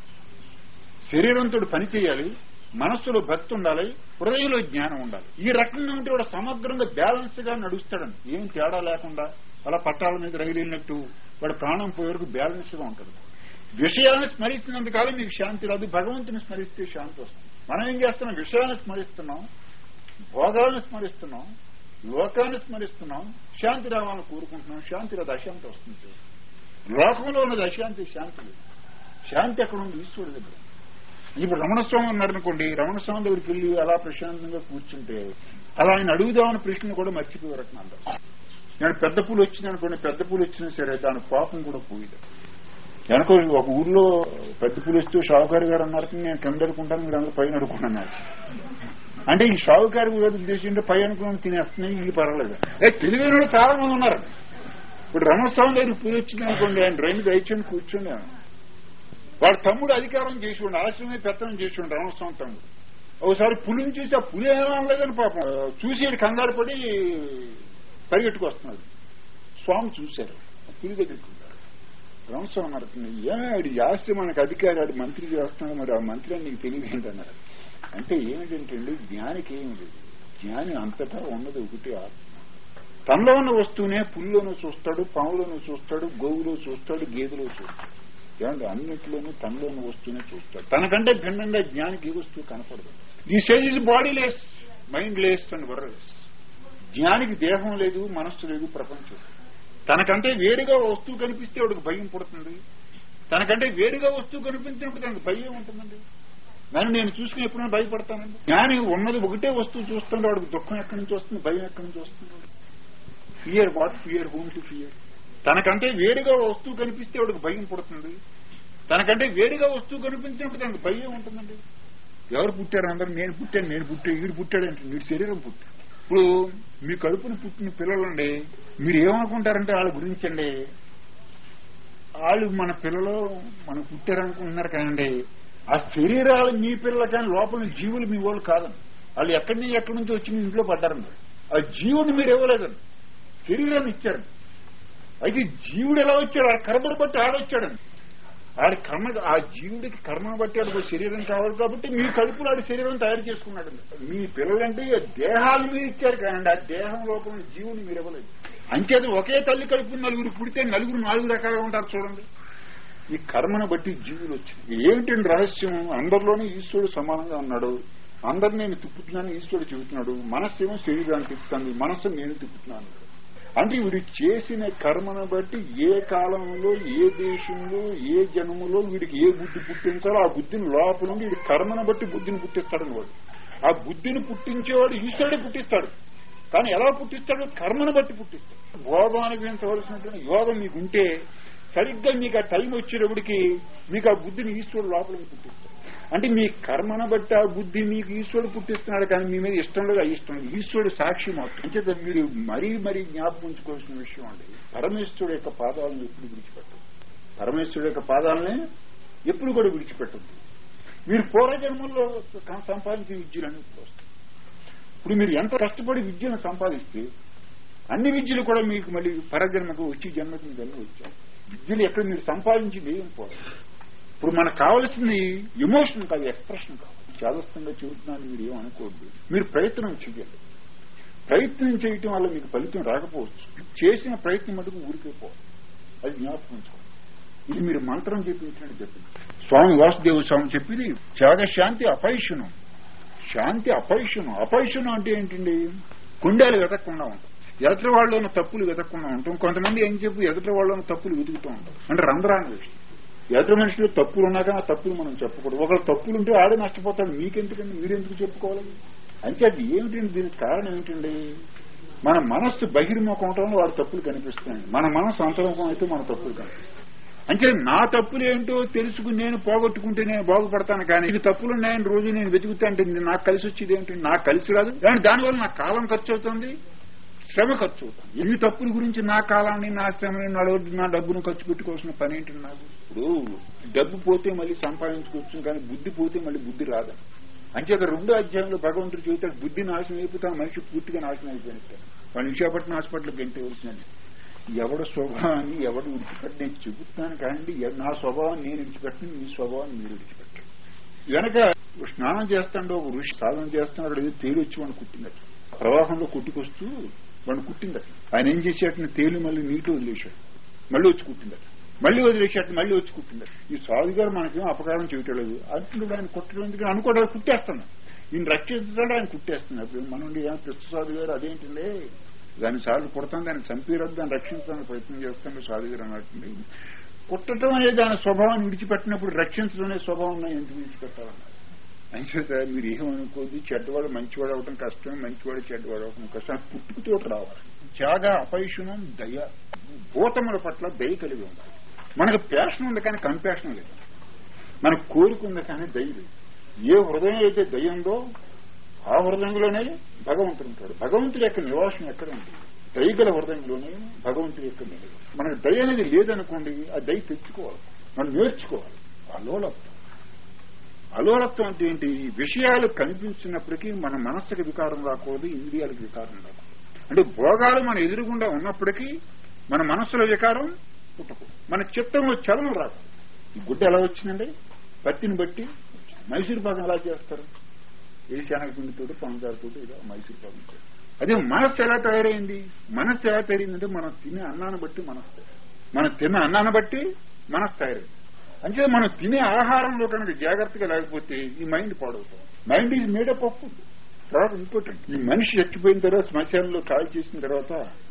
శరీరంతో పని చేయాలి మనస్సులో భక్తి ఉండాలి హృదయంలో జ్ఞానం ఉండాలి ఈ రకంగా ఉంటే వాడు సమగ్రంగా బ్యాలెన్స్ గా నడుస్తాడని ఏం తేడా లేకుండా అలా పట్టాల మీద రైలు వెళ్ళినట్టు వాడు ప్రాణం పోయే వరకు బ్యాలెన్స్ గా ఉంటాడు విషయాన్ని స్మరిస్తున్నంతకాలం మీకు శాంతి రాదు భగవంతుని స్మరిస్తే శాంతి వస్తుంది మనం ఏం చేస్తున్నాం విషయాన్ని స్మరిస్తున్నాం భోగాలను స్మరిస్తున్నాం లోకాన్ని స్మరిస్తున్నాం శాంతి రావాలని కోరుకుంటున్నాం శాంతి రాదు అశాంతి వస్తుంది లోకంలో ఉన్నది అశాంతి శాంతి లేదు శాంతి ఎక్కడ ఉంది ఈశ్వరుడు దగ్గర ఇప్పుడు రమణస్వామి ఉన్నారనుకోండి రమణస్వామి దగ్గరికి వెళ్ళి అలా ప్రశాంతంగా కూర్చుంటే అలా ఆయన అడుగుదామని ప్రశ్న కూడా మర్చిపోయారట అందరూ నేను పెద్ద పూలు వచ్చింది అనుకోండి పెద్ద పూలు వచ్చినా సరే దాని పాపం కూడా పోయింది వెనక ఒక ఊర్లో పెద్ద పూలు వస్తూ షావుకారి గారు అన్నారు నేను కింద అనుకుంటాను మీరు అందరూ పైన అనుకుంటున్నారు అంటే ఈ షావుకారి గారు ఉద్దేశించి పై అనుకుని తినేస్తున్నాయి వీళ్ళు పర్వాలేదు ఏ తెలివైన వాళ్ళు చాలా మంది ఉన్నారు ఇప్పుడు రమణస్వామి దగ్గర పూలు వచ్చింది అనుకోండి ఆయన రైలు దయచేసి కూర్చోండి వాడు తమ్ముడు అధికారం చేసి ఉండి ఆశ్రమే పెత్తనం చేసి ఉండి రమణస్వామి తమ్ముడు ఒకసారి పులిని చూసి ఆ పులి ఏమనలేదని పాపం చూసి ఈడు కంగారు పడి పరిగెట్టుకు వస్తున్నాడు స్వామి చూశారు ఆ పులి దగ్గరికి ఉన్నారు రమస్వామి అన్నారు ఏడు ఆశ్రమానికి అధికారి ఆడు మంత్రి చేస్తున్నాడు మరి ఆ మంత్రి అని నీకు తెలియదు ఏంటన్నారు అంటే ఏమిటంటే జ్ఞానికి ఏమి లేదు జ్ఞాని అంతటా ఉన్నది ఒకటి ఆత్మ తనలో ఉన్న వస్తువునే పుల్లోనూ చూస్తాడు పాములోనూ చూస్తాడు గోవులో చూస్తాడు గేదెలో చూస్తాడు ఏమంటే అన్నింటిలోనూ తనలో ఉన్న వస్తువునే చూస్తాడు తనకంటే భిన్నంగా జ్ఞానికి ఏ వస్తువు కనపడదు ఈ sage is bodiless mindless and worryless జ్ఞానికి దేహం లేదు మనస్సు లేదు ప్రపంచం తనకంటే వేడిగా వస్తువు కనిపిస్తే వాడికి భయం పుడుతుంది తనకంటే వేడిగా వస్తువు కనిపించినప్పుడు తనకు భయం ఉంటుందండి కానీ నేను చూసుకుని ఎప్పుడైనా భయపడతానండి జ్ఞాని ఉన్నది ఒకటే వస్తువు చూస్తుంటే వాడికి దుఃఖం ఎక్కడి నుంచి వస్తుంది భయం ఎక్కడి నుంచి వస్తుంది fear what fear whom to fear తనకంటే వేడిగా వస్తువు కనిపిస్తే వాడికి భయం పుడుతుంది తనకంటే వేడిగా వస్తువు కనిపించినప్పుడు తనకు భయం ఉంటుందండి ఎవరు పుట్టారు అందరూ నేను పుట్టాను నేను పుట్టా వీడు పుట్టాడంటే వీడి శరీరం పుట్టాడు ఇప్పుడు మీ కడుపున పుట్టిన పిల్లలండి మీరు ఏమనుకుంటారంటే వాళ్ళ గురించి అండి వాళ్ళు మన పిల్లలు మనం పుట్టారనుకుంటున్నారు కానండి ఆ శరీరాలు మీ పిల్లలు కానీ లోపల జీవులు మీ వాళ్ళు కాదండి వాళ్ళు ఎక్కడి నుంచి ఎక్కడి నుంచి వచ్చి మీ ఇంట్లో పడ్డారండి ఆ జీవుని మీరు ఇవ్వలేదండి శరీరాన్ని ఇచ్చారండి అయితే జీవుడు ఎలా వచ్చాడు ఆ కర్మను బట్టి ఆడొచ్చాడండి ఆడి కర్మ ఆ జీవుడికి కర్మను బట్టి ఆడికి శరీరం కావాలి కాబట్టి మీ కడుపులో ఆడి శరీరం తయారు చేసుకున్నాడు మీ పిల్లలంటే దేహాలు మీరు ఇచ్చారు కానండి ఆ దేహం లోపల జీవుని మీరు ఇవ్వలేదు అంచేది ఒకే తల్లి కడుపు నలుగురు పుడితే నలుగురు నాలుగు రకాలుగా ఉంటారు చూడండి ఈ కర్మను బట్టి జీవులు వచ్చింది ఏమిటండి రహస్యం అందరిలోనే ఈశ్వరుడు సమానంగా ఉన్నాడు అందరు నేను తిప్పుతున్నాను ఈశ్వరుడు చెబుతున్నాడు మనస్సు ఏమో శరీరాన్ని తిప్పుతుంది మనస్సు నేను తిప్పుతున్నాను అంటే వీడు చేసిన కర్మను బట్టి ఏ కాలంలో ఏ దేశంలో ఏ జన్మలో వీడికి ఏ బుద్ధి పుట్టించాలో ఆ బుద్ధిని లోపల నుండి వీడి కర్మను బట్టి బుద్ధిని పుట్టిస్తాడని వాడు ఆ బుద్ధిని పుట్టించేవాడు ఈశ్వరుడే పుట్టిస్తాడు కానీ ఎలా పుట్టిస్తాడు కర్మను బట్టి పుట్టిస్తాడు భోగం అనుభవించవలసినటువంటి యోగం మీకు ఉంటే సరిగ్గా మీకు ఆ టైం వచ్చేటప్పటికి మీకు ఆ బుద్ధిని ఈశ్వరుడు లోపలికి పుట్టిస్తాడు అంటే మీ కర్మను బట్టి ఆ బుద్ధి మీకు ఈశ్వరుడు పుట్టిస్తున్నాడు కానీ మీ మీద ఇష్టం లేదు ఇష్టం లేదు ఈశ్వరుడు సాక్షి మాత్రం అంచేత మీరు మరీ మరీ జ్ఞాపకం ఉంచుకోవాల్సిన విషయం అండి పరమేశ్వరుడు యొక్క పాదాలను ఎప్పుడు విడిచిపెట్టదు పరమేశ్వరుడు యొక్క పాదాలని ఎప్పుడు కూడా విడిచిపెట్టద్దు మీరు పూర్వజన్మల్లో సంపాదించిన విద్యలన్నీ ఇప్పుడు వస్తాయి ఇప్పుడు మీరు ఎంత కష్టపడి విద్యను సంపాదిస్తే అన్ని విద్యలు కూడా మీకు మళ్ళీ పరజన్మకు వచ్చి జన్మకు మీకు అన్ని వచ్చాయి విద్యలు ఎక్కడ మీరు సంపాదించింది ఏం పోదు ఇప్పుడు మనకు కావలసింది ఎమోషన్ కాదు ఎక్స్ప్రెషన్ కావాలి చాదస్తంగా చెబుతున్నాను మీరు ఏమనుకోవద్దు మీరు ప్రయత్నం చేయాలి ప్రయత్నం చేయటం వల్ల మీకు ఫలితం రాకపోవచ్చు చేసిన ప్రయత్నం మటుకు ఊరికే పోవాలి అది జ్ఞాపకం ఉంచుకోవాలి ఇది మీరు మంత్రం చెప్పించినట్టు చెప్పింది స్వామి వాసుదేవ స్వామి చెప్పింది త్యాగ శాంతి అపైషణం శాంతి అపైషణం అపైషణం అంటే ఏంటండి కుండేలు వెతకకుండా ఉంటాం ఎదుటి వాళ్ళు ఉన్న తప్పులు వెతకకుండా ఉంటాం కొంతమంది ఏం చెప్పు ఎదుటి వాళ్ళు ఉన్న తప్పులు వెతుకుతూ ఉంటాం అంటే రంధ్రాన్ని విషయం ఎదుటి మనుషులు తప్పులు ఉన్నాక ఆ తప్పులు మనం చెప్పకూడదు ఒకళ్ళు తప్పులు ఉంటే ఆడే నష్టపోతాడు మీకెందుకండి మీరెందుకు చెప్పుకోవాలి అంటే అది ఏమిటండి దీనికి కారణం ఏమిటండి మన మనస్సు బహిర్ముఖం అవటంలో వాడు తప్పులు కనిపిస్తున్నాయి మన మనస్సు అంతర్ముఖం అయితే మన తప్పులు కనిపిస్తాయి అంటే నా తప్పులు ఏంటో తెలుసుకుని నేను పోగొట్టుకుంటే నేను బాగుపడతాను కానీ ఇది తప్పులు ఉన్నాయని రోజు నేను వెతుకుతా అంటే ఇది నాకు కలిసి వచ్చేది ఏంటి నాకు కలిసి రాదు కానీ దానివల్ల నా కాలం ఖర్చు అవుతుంది శ్రమ ఖర్చు అవుతుంది ఎన్ని తప్పుల గురించి నా కాలాన్ని నా శ్రమని నా డబ్బు- నా డబ్బును ఖర్చు పెట్టుకోవాల్సిన పని ఏంటి నాకు ఇప్పుడు డబ్బు పోతే మళ్ళీ సంపాదించుకోవచ్చు కానీ బుద్ధి పోతే మళ్ళీ బుద్ధి రాదు అంచేత రెండో అధ్యాయంలో భగవంతుడు చెబుతాడు బుద్ధి నాశనం అయిపోతాను మనిషి పూర్తిగా నాశనం అయిపోయినట్టు వాడు విశాఖపట్నం హాస్పిటల్కి గంటే వచ్చిందండి ఎవడ స్వభావాన్ని ఎవడు విడిచిపెట్టి నేను చెబుతాను కానీ ఎ- నా స్వభావాన్ని నేను విడిచిపెట్టను నీ స్వభావాన్ని మీరు విడిచిపెట్టండి వెనక స్నానం చేస్తాడు ఒక ఋషి సాధన చేస్తున్నాడు ఏదో తేలి వచ్చి వాడిని కుట్టిందట ప్రవాహంలో కుట్టుకొస్తూ వాడిని కుట్టిందట ఆయన ఏం చేసేట తేలి మళ్ళీ నీటిలో వదిలేశాడు మళ్ళీ వచ్చి కుట్టిందట మళ్ళీ వదిలేసేట మళ్ళీ వచ్చి కుట్టిందట ఈ సాధు గారు మనకేం అపకారం చేయటలేదు అంటున్నాడు ఆయన కుట్టడం ఎందుకు అనుకోవడం కుట్టేస్తున్నాడు ఈయన రక్షించాడు ఆయన కుట్టేస్తున్నాడు అప్పుడు మనం ఏం కృష్ణ సాధు గారు అదేంటండి దాని సార్లు కుడతాం దాన్ని చంపేరద్దు దాన్ని రక్షించడానికి ప్రయత్నం చేస్తాను సాధు గారు అన్నట్టుంది కుట్టడం అనేది దాని స్వభావాన్ని విడిచిపెట్టినప్పుడు రక్షించడం అనే స్వభావం ఎందుకు విడిచిపెట్టాలన్నారు అంచేత మీరు ఏమనుకోద్ది చెడ్డవాడు మంచివాడు అవటం కష్టం మంచివాడు చెడ్డవాడు అవటం కష్టం పుట్టుకతో రావాలి త్యాగ అపైషణం దయ భూతముల పట్ల దయ కలిగి ఉండాలి మనకు ప్యాషన్ ఉంది కానీ కంపాషన్ లేదు మనకు కోరిక ఉంది కానీ దయ లేదు ఏ హృదయం అయితే దయ ఉందో ఆ హృదయంలోనే భగవంతుడు ఉంటాడు భగవంతుడి యొక్క నివాసం ఎక్కడ ఉంటుంది దయగల హృదయంలోనే భగవంతుడి యొక్క నివాసం మనకు దయ అనేది లేదనుకోండి ఆ దయ తెచ్చుకోవాలి మనం నేర్చుకోవాలి అలోలత్వం అలోలత్వం అంటే ఏంటి విషయాలు కనిపించినప్పటికీ మన మనస్సుకి వికారం రాకూడదు ఇంద్రియాలకు వికారం రాకూడదు అంటే భోగాలు మన ఎదురుగుండా ఉన్నప్పటికీ మన మనస్సులో వికారం పుట్టకూడదు మన చిత్తంలో చలనం రాకూడదు ఈ గుడ్డ ఎలా వచ్చిందండి పత్తిని బట్టి మైసూరు పాకం ఎలా చేస్తారు ఏ శనగపిండితోటి పంచదారతోటి ఇలా మైసూరు పాకం చేస్తారు అదే మనస్సు ఎలా తయారైంది మనస్సు ఎలా తయారైందంటే మనం తినే అన్నాన్ని బట్టి మనస్సు తయారైంది మనం తిన్న అన్నాన్ని బట్టి మనస్సు తయారైంది అంటే మనం తినే ఆహారంలో కనుక జాగ్రత్తగా లేకపోతే ఈ మైండ్ పాడవుతుంది mind is made up of food తర్వాత ఇంపార్టెంట్ ఈ మనిషి చచ్చిపోయిన తర్వాత శ్మశానంలో కాల్ చేసిన తర్వాత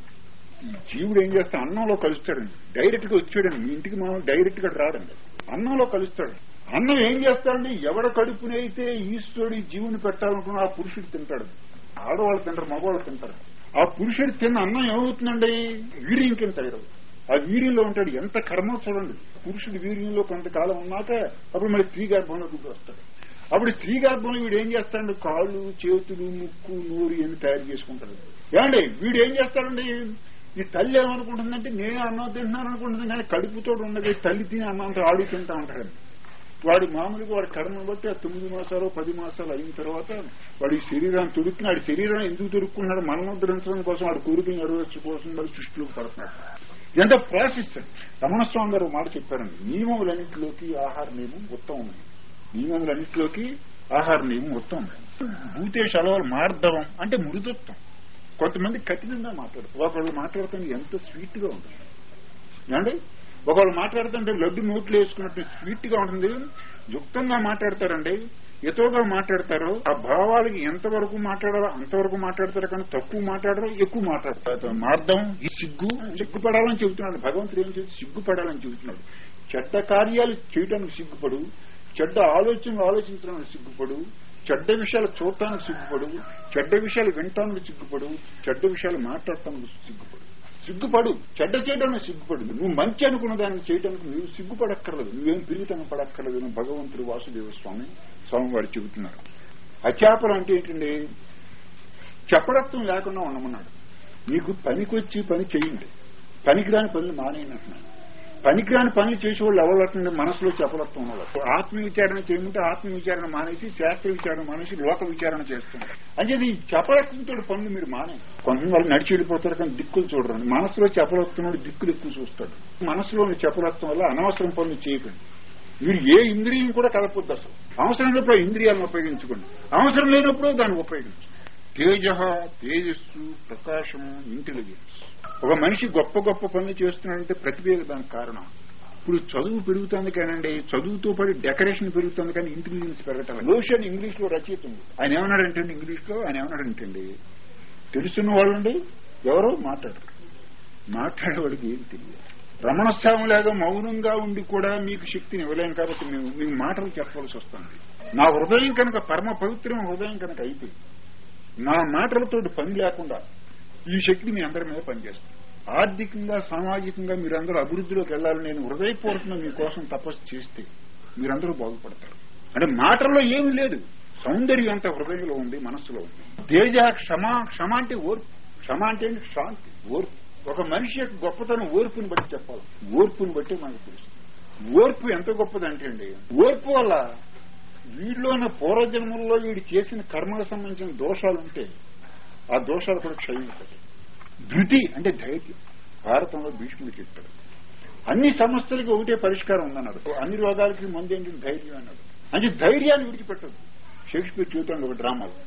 ఈ జీవుడు ఏం చేస్తా అన్నంలో కలుస్తాడండి డైరెక్ట్ గా వచ్చాడండి మీ ఇంటికి మనం డైరెక్ట్ గా రాడండి అన్నంలో కలుస్తాడు అన్నం ఏం చేస్తాడండి ఎవడ కడుపునైతే ఈశ్వరుడు ఈ జీవుని పెట్టాలనుకున్న ఆ పురుషుడు తింటాడు ఆడవాళ్ళు తింటారు మగవాళ్ళు తింటారు ఆ పురుషుడు తిన్న అన్నం ఏమవుతుందండి వీర్యం కింద తయారవుతుంది ఆ వీర్యంలో ఉంటాడు ఎంత కర్మ చూడండి పురుషుడు వీర్యంలో కొంతకాలం ఉన్నాక అప్పుడు మరి స్త్రీ గర్భంలోకి వస్తాడు అప్పుడు స్త్రీ గర్భంలో వీడు ఏం చేస్తాడు కాళ్ళు చేతులు ముక్కు నోరు అని తయారు చేసుకుంటాడు ఏమండి వీడు ఏం చేస్తాడండి ఈ తల్లి ఏమనుకుంటుందంటే నేను అన్నం తింటున్నాను అనుకుంటుంది కానీ కడుపుతో ఉన్నది తల్లి తిని అన్నంతో ఆడు తింటా ఉంటాడు వాడి మామూలుగా వాడి కర్మను బట్టి ఆ తొమ్మిది మాసాలు పది మాసాలు అయిన తర్వాత వాడి శరీరాన్ని తొడుక్కుని వాడి శరీరం ఎందుకు తొడుక్కున్నాడు మనం ఉద్ధరించడం కోసం వాడి కోరికలు నెరవేర్చడం కోసం వాడు సృష్టిలోకి పడుతున్నాడు ఇదంతా ప్రాసెస్ రమణస్వామి గారు ఒక మాట చెప్పారండి నియమములన్నింటిలోకి ఆహార నియమం ఉత్తమం నియమములన్నింటిలోకి ఆహార నియమం ఉత్తమం భూతేష అలవాలు మార్దవం అంటే మృదుత్వం కొంతమంది కఠినంగా మాట్లాడతారు ఒకళ్ళు మాట్లాడుతుంది ఎంత స్వీట్ గా ఉంటుంది ఏమండి ఒకళ్ళు మాట్లాడుతుంటే లడ్డు నోట్లు వేసుకున్నట్టు స్వీట్ గా ఉంటుంది యుక్తంగా మాట్లాడతారండి ఎతోగా మాట్లాడతారు ఆ భావాలకి ఎంతవరకు మాట్లాడాలో అంతవరకు మాట్లాడతారు కానీ తక్కువ మాట్లాడరు ఎక్కువ మాట్లాడతారు మార్దం ఈ సిగ్గు సిగ్గుపడాలని చెబుతున్నాడు భగవంతుడు ఏం చేసి సిగ్గుపడాలని చెబుతున్నాడు చెడ్డ కార్యాలు చేయడానికి సిగ్గుపడు చెడ్డ ఆలోచనలు ఆలోచించడానికి సిగ్గుపడు చెడ్డ విషయాలు చూడటానికి సిగ్గుపడు చెడ్డ విషయాలు వినటానికి సిగ్గుపడు చెడ్డ విషయాలు మాట్లాడటానికి సిగ్గుపడు సిగ్గుపడు చెడ్డ చేయడానికి సిగ్గుపడు నువ్వు మంచి అనుకున్న దాన్ని చేయడానికి నువ్వు సిగ్గుపడక్కర్లేదు నువ్వేం పిరిగితనం పడక్కర్లేదు అని భగవంతుడు వాసుదేవ స్వామి స్వామివారు చెబుతున్నారు అచాపలు అంటే ఏంటండి చెప్పడత్వం లేకుండా ఉండమన్నాడు మీకు పనికొచ్చి పని చేయండి పనికిరాని పనులు మానేయండి అంటున్నాడు పనికిరాని పనులు చేసేవాళ్ళు ఎవరు మనసులో చెప్పలత్వం ఉన్నవాళ్ళు ఆత్మ విచారణ చేయమంటే ఆత్మ విచారణ మానేసి శాస్త్ర విచారణ మానేసి లోక విచారణ చేస్తున్నారు అంటే ఈ చెప్పలత్వంతో పనులు మీరు మానే కొంతమంది వాళ్ళు నడిచి వెళ్ళిపోతారు కానీ దిక్కులు చూడరండి మనసులో చెప్పలత్వం దిక్కులు ఎక్కువ చూస్తాడు మనసులోని చెప్పలత్వం వల్ల అనవసరం పనులు చేయకండి మీరు ఏ ఇంద్రియం కూడా కలపొద్దు అసలు అవసరం లేనప్పుడు ఇంద్రియాలను ఉపయోగించుకోండి అవసరం లేనప్పుడు దాన్ని ఉపయోగించు తేజ తేజస్సు ప్రకాశము ఇంటెలిజెన్స్ ఒక మనిషి గొప్ప గొప్ప పనులు చేస్తున్నాడంటే ప్రతిభే దానికి కారణం ఇప్పుడు చదువు పెరుగుతుంది కానండి చదువుతో పాటు డెకరేషన్ పెరుగుతుంది కానీ ఇంటెలిజెన్స్ పెరగటం లోషన్ ఇంగ్లీష్ లో రచయిత ఉంది ఆయన ఏమన్నాడంటే ఇంగ్లీష్ లో ఆయన ఏమన్నాడంటండి తెలుసున్న వాళ్ళండి ఎవరో మాట్లాడరు మాట్లాడేవాడికి ఏం తెలియదు రమణస్వామిలాగా మౌనంగా ఉండి కూడా మీకు శక్తిని ఇవ్వలేం కాబట్టి మేము మీకు మాటలు చెప్పవలసి వస్తుంది నా హృదయం కనుక పరమ పవిత్రం హృదయం కనుక అయిపోయింది నా మాటలతో పని లేకుండా ఈ శక్తి మీ అందరి మీద పనిచేస్తుంది ఆర్థికంగా సామాజికంగా మీరందరూ అభివృద్ధిలోకి వెళ్ళాలని నేను హృదయపూర్వకంగా మీకోసం తపస్సు చేస్తే మీరందరూ బాగుపడతారు అంటే మాటల్లో ఏమీ లేదు సౌందర్యం అంతా హృదయంలో ఉంది మనస్సులో ఉంది తేజ క్షమ క్షమ అంటే ఓర్పు క్షమ అంటే ఏంటి? శాంతి ఓర్పు ఒక మనిషి యొక్క గొప్పతనం ఓర్పుని బట్టి చెప్పాలి ఓర్పుని బట్టి మనకు తెలుస్తుంది ఓర్పు ఎంత గొప్పదంటే అండి ఓర్పు వల్ల వీడిలో ఉన్న పూర్వజన్మల్లో వీడు చేసిన కర్మకు సంబంధించిన దోషాలు ఉంటే ఆ దోషాలు కూడా క్షయించాలి ధృతి అంటే ధైర్యం భారతంలో భీష్ముడు చెప్పాడు అన్ని సమస్యలకి ఒకటే పరిష్కారం ఉందన్నాడు అన్ని రోగాలకి ముందు ఏంటి ధైర్యం అన్నాడు అంటే ధైర్యాన్ని విడిచిపెట్టదు షేక్స్పియర్ జీవితంలో ఒక డ్రామాలో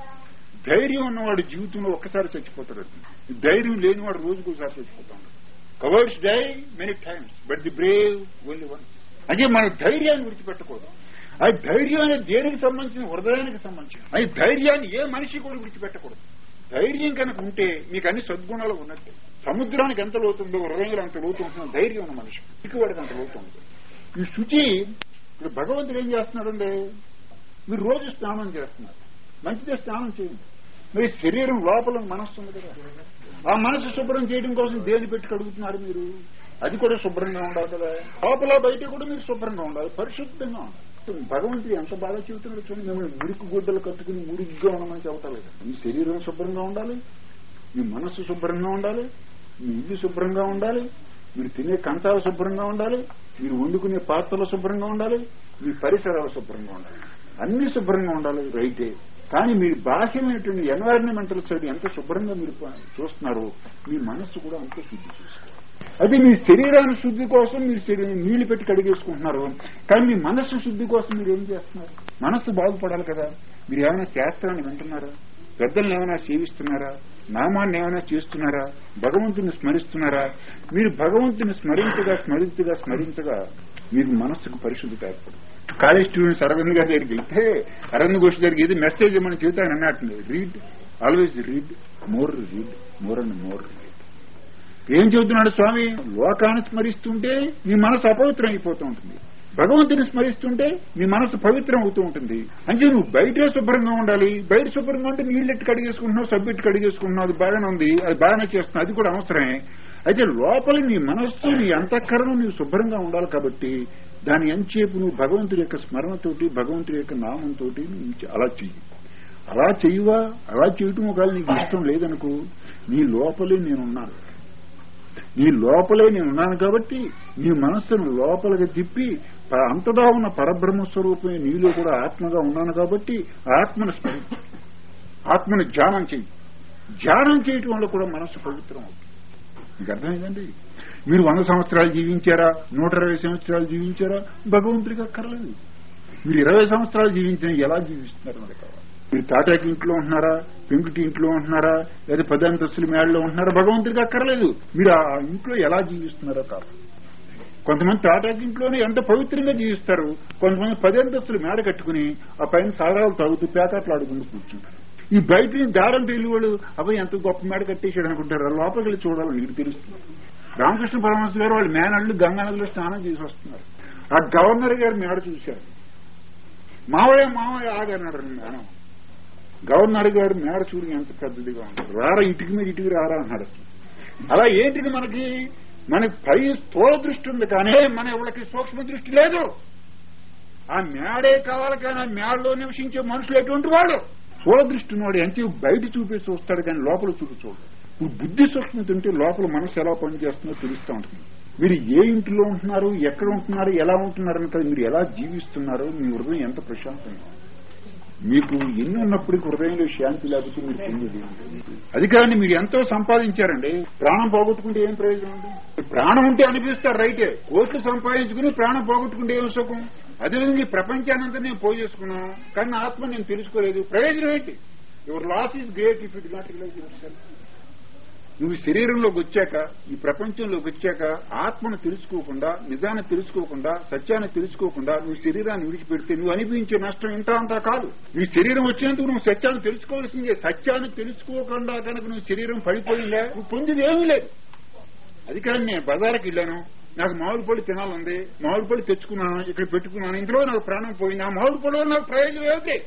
ధైర్యం ఉన్నవాడు జీవితంలో ఒక్కసారి చచ్చిపోతాడు ధైర్యం లేనివాడు రోజుకు ఒకసారి చచ్చిపోతాడు cowards die many times but the brave only one అంటే మన ధైర్యాన్ని విడిచిపెట్టకూడదు ఆ ధైర్యం అనేది దేనికి సంబంధించిన హృదయానికి సంబంధించిన అది ధైర్యాన్ని ఏ మనిషి కూడా విడిచిపెట్టకూడదు ధైర్యం కనుక ఉంటే మీకు అన్ని సద్గుణాలు ఉన్నట్టే సముద్రానికి ఎంత లోతుందో హృదయంలో అంత లోతు ఉంటుందో ధైర్యం ఉన్న మనిషి ఇటువాడికి అంత లోతు ఉంటుంది ఈ శుచి ఇప్పుడు భగవంతుడు ఏం చేస్తున్నాడండి మీరు రోజు స్నానం చేస్తున్నారు మంచిదే స్నానం చేయండి మరి శరీరం లోపల మనస్సు ఉంది కదా ఆ మనసు శుభ్రం చేయడం కోసం దేని పెట్టి కడుగుతున్నారు మీరు అది కూడా శుభ్రంగా ఉండాలి కదా లోపల బయట కూడా మీరు శుభ్రంగా ఉండాలి పరిశుద్ధంగా ఉండాలి భగవంతుడు ఎంత బాగా చెబుతున్నాడు చూడండి మిమ్మల్ని మురికి గుడ్డలు కట్టుకుని మురిగ్గా ఉండమని చెబుతలేదు మీ శరీరం శుభ్రంగా ఉండాలి మీ మనస్సు శుభ్రంగా ఉండాలి మీ ఇల్లు శుభ్రంగా ఉండాలి మీరు తినే కంచాలు శుభ్రంగా ఉండాలి మీరు వండుకునే పాత్రలు శుభ్రంగా ఉండాలి మీ పరిసరాలు శుభ్రంగా ఉండాలి అన్ని శుభ్రంగా ఉండాలి రైతే కానీ మీ బాహ్యమైనటువంటి ఎన్వైరన్మెంటల్ సైడ్ ఎంత శుభ్రంగా మీరు చూస్తున్నారో మీ మనస్సు కూడా అంత శుద్ధి చేసుకోవాలి అది మీ శరీరాన్ని శుద్ధి కోసం మీరు శరీరం నీళ్లు పెట్టి కడిగేసుకుంటున్నారు కానీ మీ మనస్సు శుద్ధి కోసం మీరు ఏం చేస్తున్నారు మనస్సు బాగుపడాలి కదా మీరు ఏమైనా శాస్త్రాన్ని వింటున్నారా పెద్దల్ని ఏమైనా సేవిస్తున్నారా నామాన్ని ఏమైనా చేస్తున్నారా భగవంతుని స్మరిస్తున్నారా మీరు భగవంతుని స్మరించగా స్మరించగా స్మరించగా మీకు మనస్సుకు పరిశుద్ధత ఏర్పడుతుంది కాలేజ్ స్టూడెంట్స్ అరవింద్ గారి దగ్గరికి వెళ్తే అరవింద్ ఘోష్ దగ్గరికి ఇది మెసేజ్ మన జీవితాన్ని అన్నట్టు read always read more read more and more read ఏం చెబుతున్నాడు స్వామి లోకాన్ని స్మరిస్తుంటే మీ మనసు అపవిత్రం అయిపోతూ ఉంటుంది భగవంతుని స్మరిస్తుంటే మీ మనసు పవిత్రం అవుతూ ఉంటుంది అంటే నువ్వు బయటే శుభ్రంగా ఉండాలి బయట శుభ్రంగా ఉంటే నీళ్ళెట్టు కడిగేసుకుంటున్నావు సబ్బెట్టు కడిగేసుకుంటున్నావు అది బాగానే ఉంది అది బాగానే చేస్తున్నావు అది కూడా అవసరమే అయితే లోపల నీ మనస్సు నీ అంతఃకరణం నీవు శుభ్రంగా ఉండాలి కాబట్టి దాని ఎంచేపు నువ్వు భగవంతుడి యొక్క స్మరణతోటి భగవంతుడి యొక్క నామంతో అలా చెయ్యి అలా చెయ్యవా అలా చేయటం ఒకవేళ నీకు ఇష్టం లేదనుకో నీ లోపలే నేనున్నాను నీ లోపలే నేనున్నాను కాబట్టి నీ మనస్సును లోపలికి తిప్పి అంతదా ఉన్న పరబ్రహ్మ స్వరూపమే నీలో కూడా ఆత్మగా ఉన్నాను కాబట్టి ఆత్మను స్మరి ఆత్మను ధ్యానం చెయ్యి ధ్యానం చేయటం వల్ల కూడా మనస్సు పవిత్రం అవుతుంది మీకు అర్థమైందండి మీరు వంద సంవత్సరాలు జీవించారా నూట ఇరవై సంవత్సరాలు జీవించారా భగవంతుడికి అక్కర్లేదు మీరు ఇరవై సంవత్సరాలు జీవించిన ఎలా జీవిస్తున్నారు మనకి కావాలి మీరు తాటాకి ఇంట్లో ఉంటున్నారా పెంకుటి ఇంట్లో ఉంటున్నారా లేదా పది అంతస్తుల మేడలో ఉంటున్నారా భగవంతుడికి అక్కర్లేదు మీరు ఆ ఇంట్లో ఎలా జీవిస్తున్నారో కాదు కొంతమంది తాటాకి ఇంట్లోనే ఎంత పవిత్రంగా జీవిస్తారు కొంతమంది పది అంతస్తులు మేడ కట్టుకుని ఆ పైన సాగరాలు తాగుతూ పేకాట్లు ఆడుకుంటూ కూర్చుంటారు ఈ బయట దారం తెలియవాడు అబ్బాయి ఎంత గొప్ప మేడ కట్టేసాడు అనుకుంటారు లోపలికి వెళ్ళి చూడాలి నీకు తెలుస్తుంది రామకృష్ణ పరమహంస గారు వాళ్ళ మేనళ్ళు గంగానదిలో స్నానం చేసి వస్తున్నారు ఆ గవర్నర్ గారు మేడ చూశారు మావయ్య మావయ్య ఆగన్నాడు మేడం గవర్నర్ గారు మేడ చూడు ఎంత పెద్దదిగా ఉంది రారా ఇటుకి మీద ఇటుకి రారా అన్నాడు అలా ఏంటిది మనకి మనకి పై స్థూల దృష్టి ఉంది కానీ మన ఎవరికి సూక్ష్మ దృష్టి లేదు ఆ మేడే కావాలి కానీ ఆ మేడలో నివసించే మనుషులు ఎటువంటి వాళ్ళు స్థూల దృష్టి ఉన్నవాడు ఎంత బయట చూపి చూస్తాడు కానీ లోపల చూపి చూడు ఇప్పుడు బుద్ధి సూక్ష్మత ఉంటే లోపల మనసు ఎలా పనిచేస్తుందో తెలుస్తూ ఉంటుంది మీరు ఏ ఇంటిలో ఉంటున్నారు ఎక్కడ ఉంటున్నారు ఎలా ఉంటున్నారు అంటే మీరు ఎలా జీవిస్తున్నారో మీ హృదయం ఎంత ప్రశాంతంగా మీకు ఎన్ని ఉన్నప్పటికీ హృదయంలో శాంతి లేకపోతే మీరు పొందేది అది కానీ మీరు ఎంతో సంపాదించారండి ప్రాణం పోగొట్టుకుంటే ఏం ప్రయోజనం ఉంది ప్రాణం ఉంటే అనిపిస్తారు రైటే కోట్లు సంపాదించుకుని ప్రాణం పోగొట్టుకుంటే ఏం సుఖం అదేవిధంగా ఈ ప్రపంచానంతా నేను పోజేసుకున్నాను కానీ ఆత్మ నేను తెలుసుకోలేదు ప్రయోజనం ఏంటి your loss is great if it not realise yourself నువ్వు శరీరంలోకి వచ్చాక ఈ ప్రపంచంలోకి వచ్చాక ఆత్మను తెలుసుకోకుండా నిజాన్ని తెలుసుకోకుండా సత్యాన్ని తెలుసుకోకుండా నువ్వు శరీరాన్ని విడిచిపెడితే నువ్వు అనిపించే నష్టం ఇంత అంతా కాదు నీ శరీరం వచ్చినందుకు నువ్వు సత్యాన్ని తెలుసుకోవాల్సిందే సత్యాన్ని తెలుసుకోకుండా కనుక నువ్వు శరీరం పడిపోయిందా నువ్వు పొందిది ఏమీ లేదు అది కానీ నేను బజార్కి వెళ్ళాను నాకు మామిడి పళ్ళు తినాలంది మామిడి పళ్ళు తెచ్చుకున్నాను ఇక్కడ పెట్టుకున్నాను ఇందులో నాకు ప్రాణం పోయింది ఆ మామిడి పళ్ళు నాకు ప్రయోజనం ఏమిటి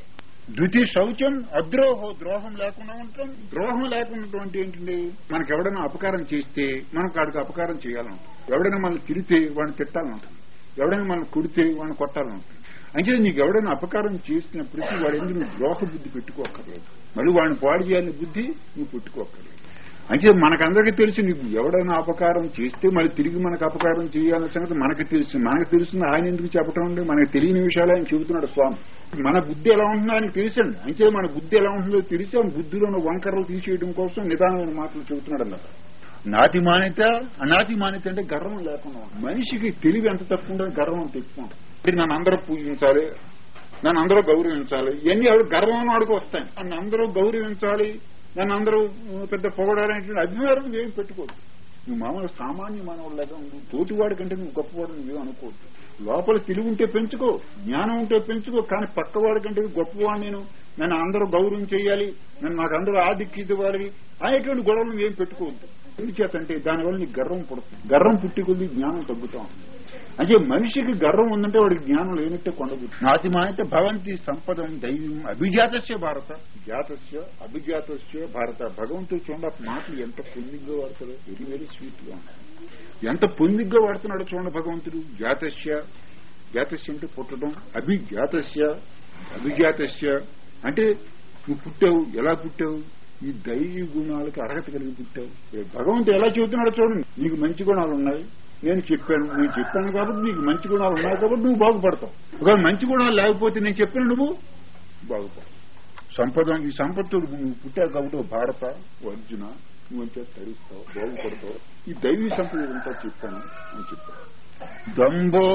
ద్వితీయ శౌచం అద్రోహం ద్రోహం లేకుండా ఉండటం ద్రోహం లేకుండా అంటే ఏంటండి మనకి ఎవడైనా అపకారం చేస్తే మనం వాడికి అపకారం చేయాలంటాం ఎవడైనా మనల్ని తిరిగితే వాడిని తిట్టాలంటాం ఎవడైనా మనల్ని కుడితే వాడిని కొట్టాలంటాం అంటే నీకు ఎవడైనా అపకారం చేసినప్పటికీ వాడు ఎందుకు నువ్వు ద్రోహ బుద్ధి పెట్టుకోక్కర్లేదు మళ్ళీ వాడిని పాడు చేయాలని బుద్ధి నువ్వు పెట్టుకోక్కర్లేదు అంటే మనకందరికీ తెలుసు నీకు ఎవడైనా అపకారం చేస్తే మళ్ళీ తిరిగి మనకు అపకారం చేయాలన్న సంగతి మనకు తెలుసు మనకు తెలుస్తుంది ఆయన ఎందుకు చెప్పటం అండి మనకు తెలియని విషయాలు ఆయన చెబుతున్నాడు స్వామి మన బుద్ధి ఎలా ఉంటుందో ఆయనకు తెలుసండి అంటే మన బుద్ధి ఎలా ఉంటుందో తెలిసి ఆ బుద్ధిలో ఉన్న వంకరలు తీసేయడం కోసం నిదానమైన మాటలు చెబుతున్నాడు అన్నమాట నాతి మాన్యత అనాతి మాన్యత అంటే గర్వం లేకుండా ఉండాలి. మనిషికి తెలివి ఎంత తక్కువ ఉంటుందో గర్వం అంత ఎక్కువ ఉంటుంది అంటే నన్ను అందరూ పూజించాలి నన్ను అందరూ గౌరవించాలి ఇవన్నీ ఆవిడ గర్వం ఆడుకు వస్తాయి నన్ను అందరూ గౌరవించాలి నన్ను అందరూ ఉమ్, పెద్ద పొగడాలనేటువంటి అభిమానం ఏం పెట్టుకోవద్దు నువ్వు మామూలు సామాన్య మానవులాగా ఉండు తోటివాడి కంటే నువ్వు గొప్పవాడు నువ్వేం అనుకోవద్దు లోపల తెలివి ఉంటే పెంచుకో జ్ఞానం ఉంటే పెంచుకో కానీ పక్కవాడి కంటే గొప్పవాడు నేను నన్ను అందరూ గౌరవం చేయాలి నన్ను నాకు అందరూ ఆధిక్యత ఇవ్వాలి అనేటువంటి గొడవలు నువ్వేం పెట్టుకోవద్దు ఎందుచేతంటే దానివల్ల నీకు గర్వం పుడుతుంది గర్వం పుట్టి కొద్ది జ్ఞానం తగ్గుతా ఉంటుంది అంటే మనిషికి గర్వం ఉందంటే వాడికి జ్ఞానం లేనట్టే కొండగుద్దు నాతిమానైతే భవంతి సంపదం దైవం అభిజాతస్య భారత జాతస్య అభిజాతస్య భారత భగవంతుడు చూడ మాటలు ఎంత పొందిగ్గా వాడతాడు వెరీ వెరీ స్వీట్ గా ఉంటాయి ఎంత పొందిగ్గా వాడుతున్నాడు చూడండి భగవంతుడు జాతస్య జాతస్య అంటే పుట్టడం అభిజాతస్య అభిజాతస్య అంటే నువ్వు పుట్టావు ఎలా పుట్టావు ఈ దైవీ గుణాలకు అర్హత కలిగి పుట్టావు ఏ భగవంతుడు ఎలా చెబుతున్నాడో చూడండి నీకు మంచి గుణాలు ఉన్నాయి నేను చెప్పాను నేను చెప్పాను కాబట్టి నీకు మంచి గుణాలు ఉన్నాయి కాబట్టి నువ్వు బాగుపడతావు ఒకవేళ మంచి గుణాలు లేకపోతే నేను చెప్పాను నువ్వు బాగుపడతావు సంపద ఈ సంపత్తుడు నువ్వు పుట్టావు కాబట్టి ఓ భారత ఓ అర్జున నువ్వు అంతే తరిస్తావు బాగుపడతావు ఈ దైవీ సంపద ఇదంతా చెప్పాను అని చెప్పాను దంభో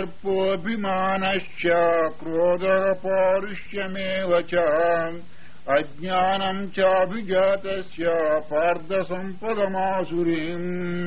దర్పోభిమానశ్చ క్రోధ పారుష్యమేవ చ అజ్ఞానం చాభిజాతస్య పార్థ సంపదమాసురీం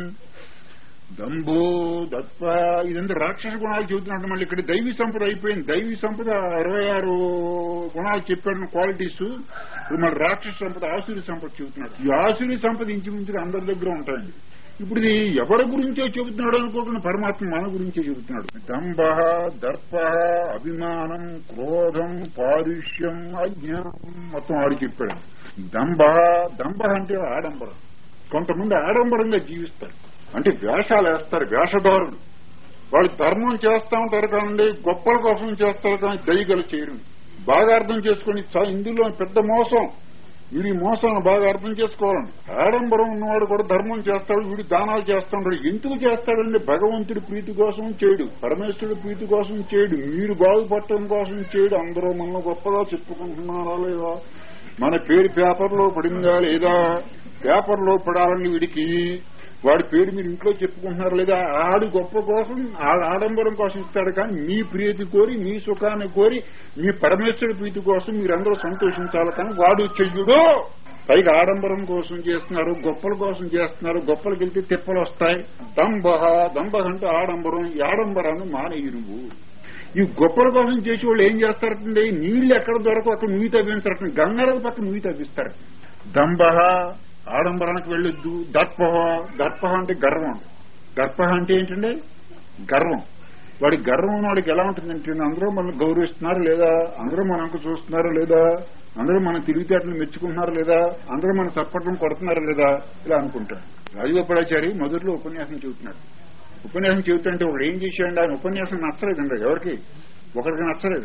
దంభో దత్వ ఇదంతా రాక్షస గుణాలు చెబుతున్నట్టు మళ్ళీ ఇక్కడ దైవీ సంపద అయిపోయింది దైవీ సంపద అరవై ఆరు గుణాలు చెప్పాడు క్వాలిటీస్ ఇప్పుడు మళ్ళీ రాక్షస సంపద ఆసురి సంపద చెబుతున్నాడు ఈ ఆసురి సంపద ఇంచుమించుగా అందరి దగ్గర ఉంటాయండి ఇప్పుడు ఇది ఎవరి గురించో చెబుతున్నాడు అనుకోకుండా పరమాత్మ మన గురించే చెబుతున్నాడు దంభ దర్ప అభిమానం క్రోధం పారుష్యం అజ్ఞానం మొత్తం ఆడు చెప్పాడు దంభ దంభ అంటే ఆడంబరం కొంతమంది ఆడంబరంగా జీవిస్తారు అంటే వేషాలు వేస్తారు వేషధారులు వాళ్ళు ధర్మం చేస్తా ఉంటారు కానండి గొప్పల కోసం చేస్తారు కానీ దయగల చేయరు బాగా అర్థం చేసుకుని చా- ఇందులో పెద్ద మోసం వీడి మోసాన్ని బాగా అర్థం చేసుకోవాలండి ఆడంబరం ఉన్నవాడు కూడా ధర్మం చేస్తాడు వీడు దానాలు చేస్తా ఉంటాడు ఎందుకు చేస్తాడండి భగవంతుడి ప్రీతి కోసం చేయడు పరమేశ్వరుడి ప్రీతి కోసం చేయడు మీరు బాగుపడటం కోసం చేయడు అందరూ మనలో గొప్పగా చెప్పుకుంటున్నారా లేదా మన పేరు పేపర్లో పడిందా లేదా పేపర్లో పడాలని వీడికి వాడి పేరు మీరు ఇంట్లో చెప్పుకుంటున్నారు లేదా ఆడి గొప్ప కోసం ఆడ ఆడంబరం కోసం ఇస్తాడు కానీ మీ ప్రీతి కోరి మీ సుఖాన్ని కోరి మీ పరమేశ్వరుడి ప్రీతి కోసం మీరందరూ సంతోషించాలి కానీ వాడు చెయ్యుడు పైగా ఆడంబరం కోసం చేస్తున్నారు గొప్పల కోసం చేస్తున్నారు గొప్పలకి వెళ్తే తిప్పలు వస్తాయి దంభ దంభ అంటే ఆడంబరం ఈ ఆడంబరాన్ని మానేయి నువ్వు ఈ గొప్పల కోసం చేసే వాళ్ళు ఏం చేస్తారంటే నీళ్లు ఎక్కడ దొరకవు అక్కడ నువ్వు తవ్వించారట గంగరల పక్క నువ్వు తవ్విస్తారు దంభ ఆడంబరానికి వెళ్ళొద్దు దర్పహ దర్పహ అంటే గర్వం దర్పహ అంటే ఏంటంటే గర్వం వాడి గర్వం వాడికి ఎలా ఉంటుందంటే అందరూ మనల్ని గౌరవిస్తున్నారు లేదా అందరూ మనకు చూస్తున్నారు లేదా అందరూ మన తెలివితేటలు మెచ్చుకుంటున్నారు లేదా అందరూ మన చప్పట్లు కొడుతున్నారు లేదా ఇలా అనుకుంటారు రాజగోపాలాచారి మొదట్లో ఉపన్యాసం చెబుతున్నాడు ఉపన్యాసం చెబుతుంటే ఒకడు ఏం చేశాడు ఆయన ఉపన్యాసం నచ్చలేదండి ఎవరికి ఒకరికి నచ్చలేదు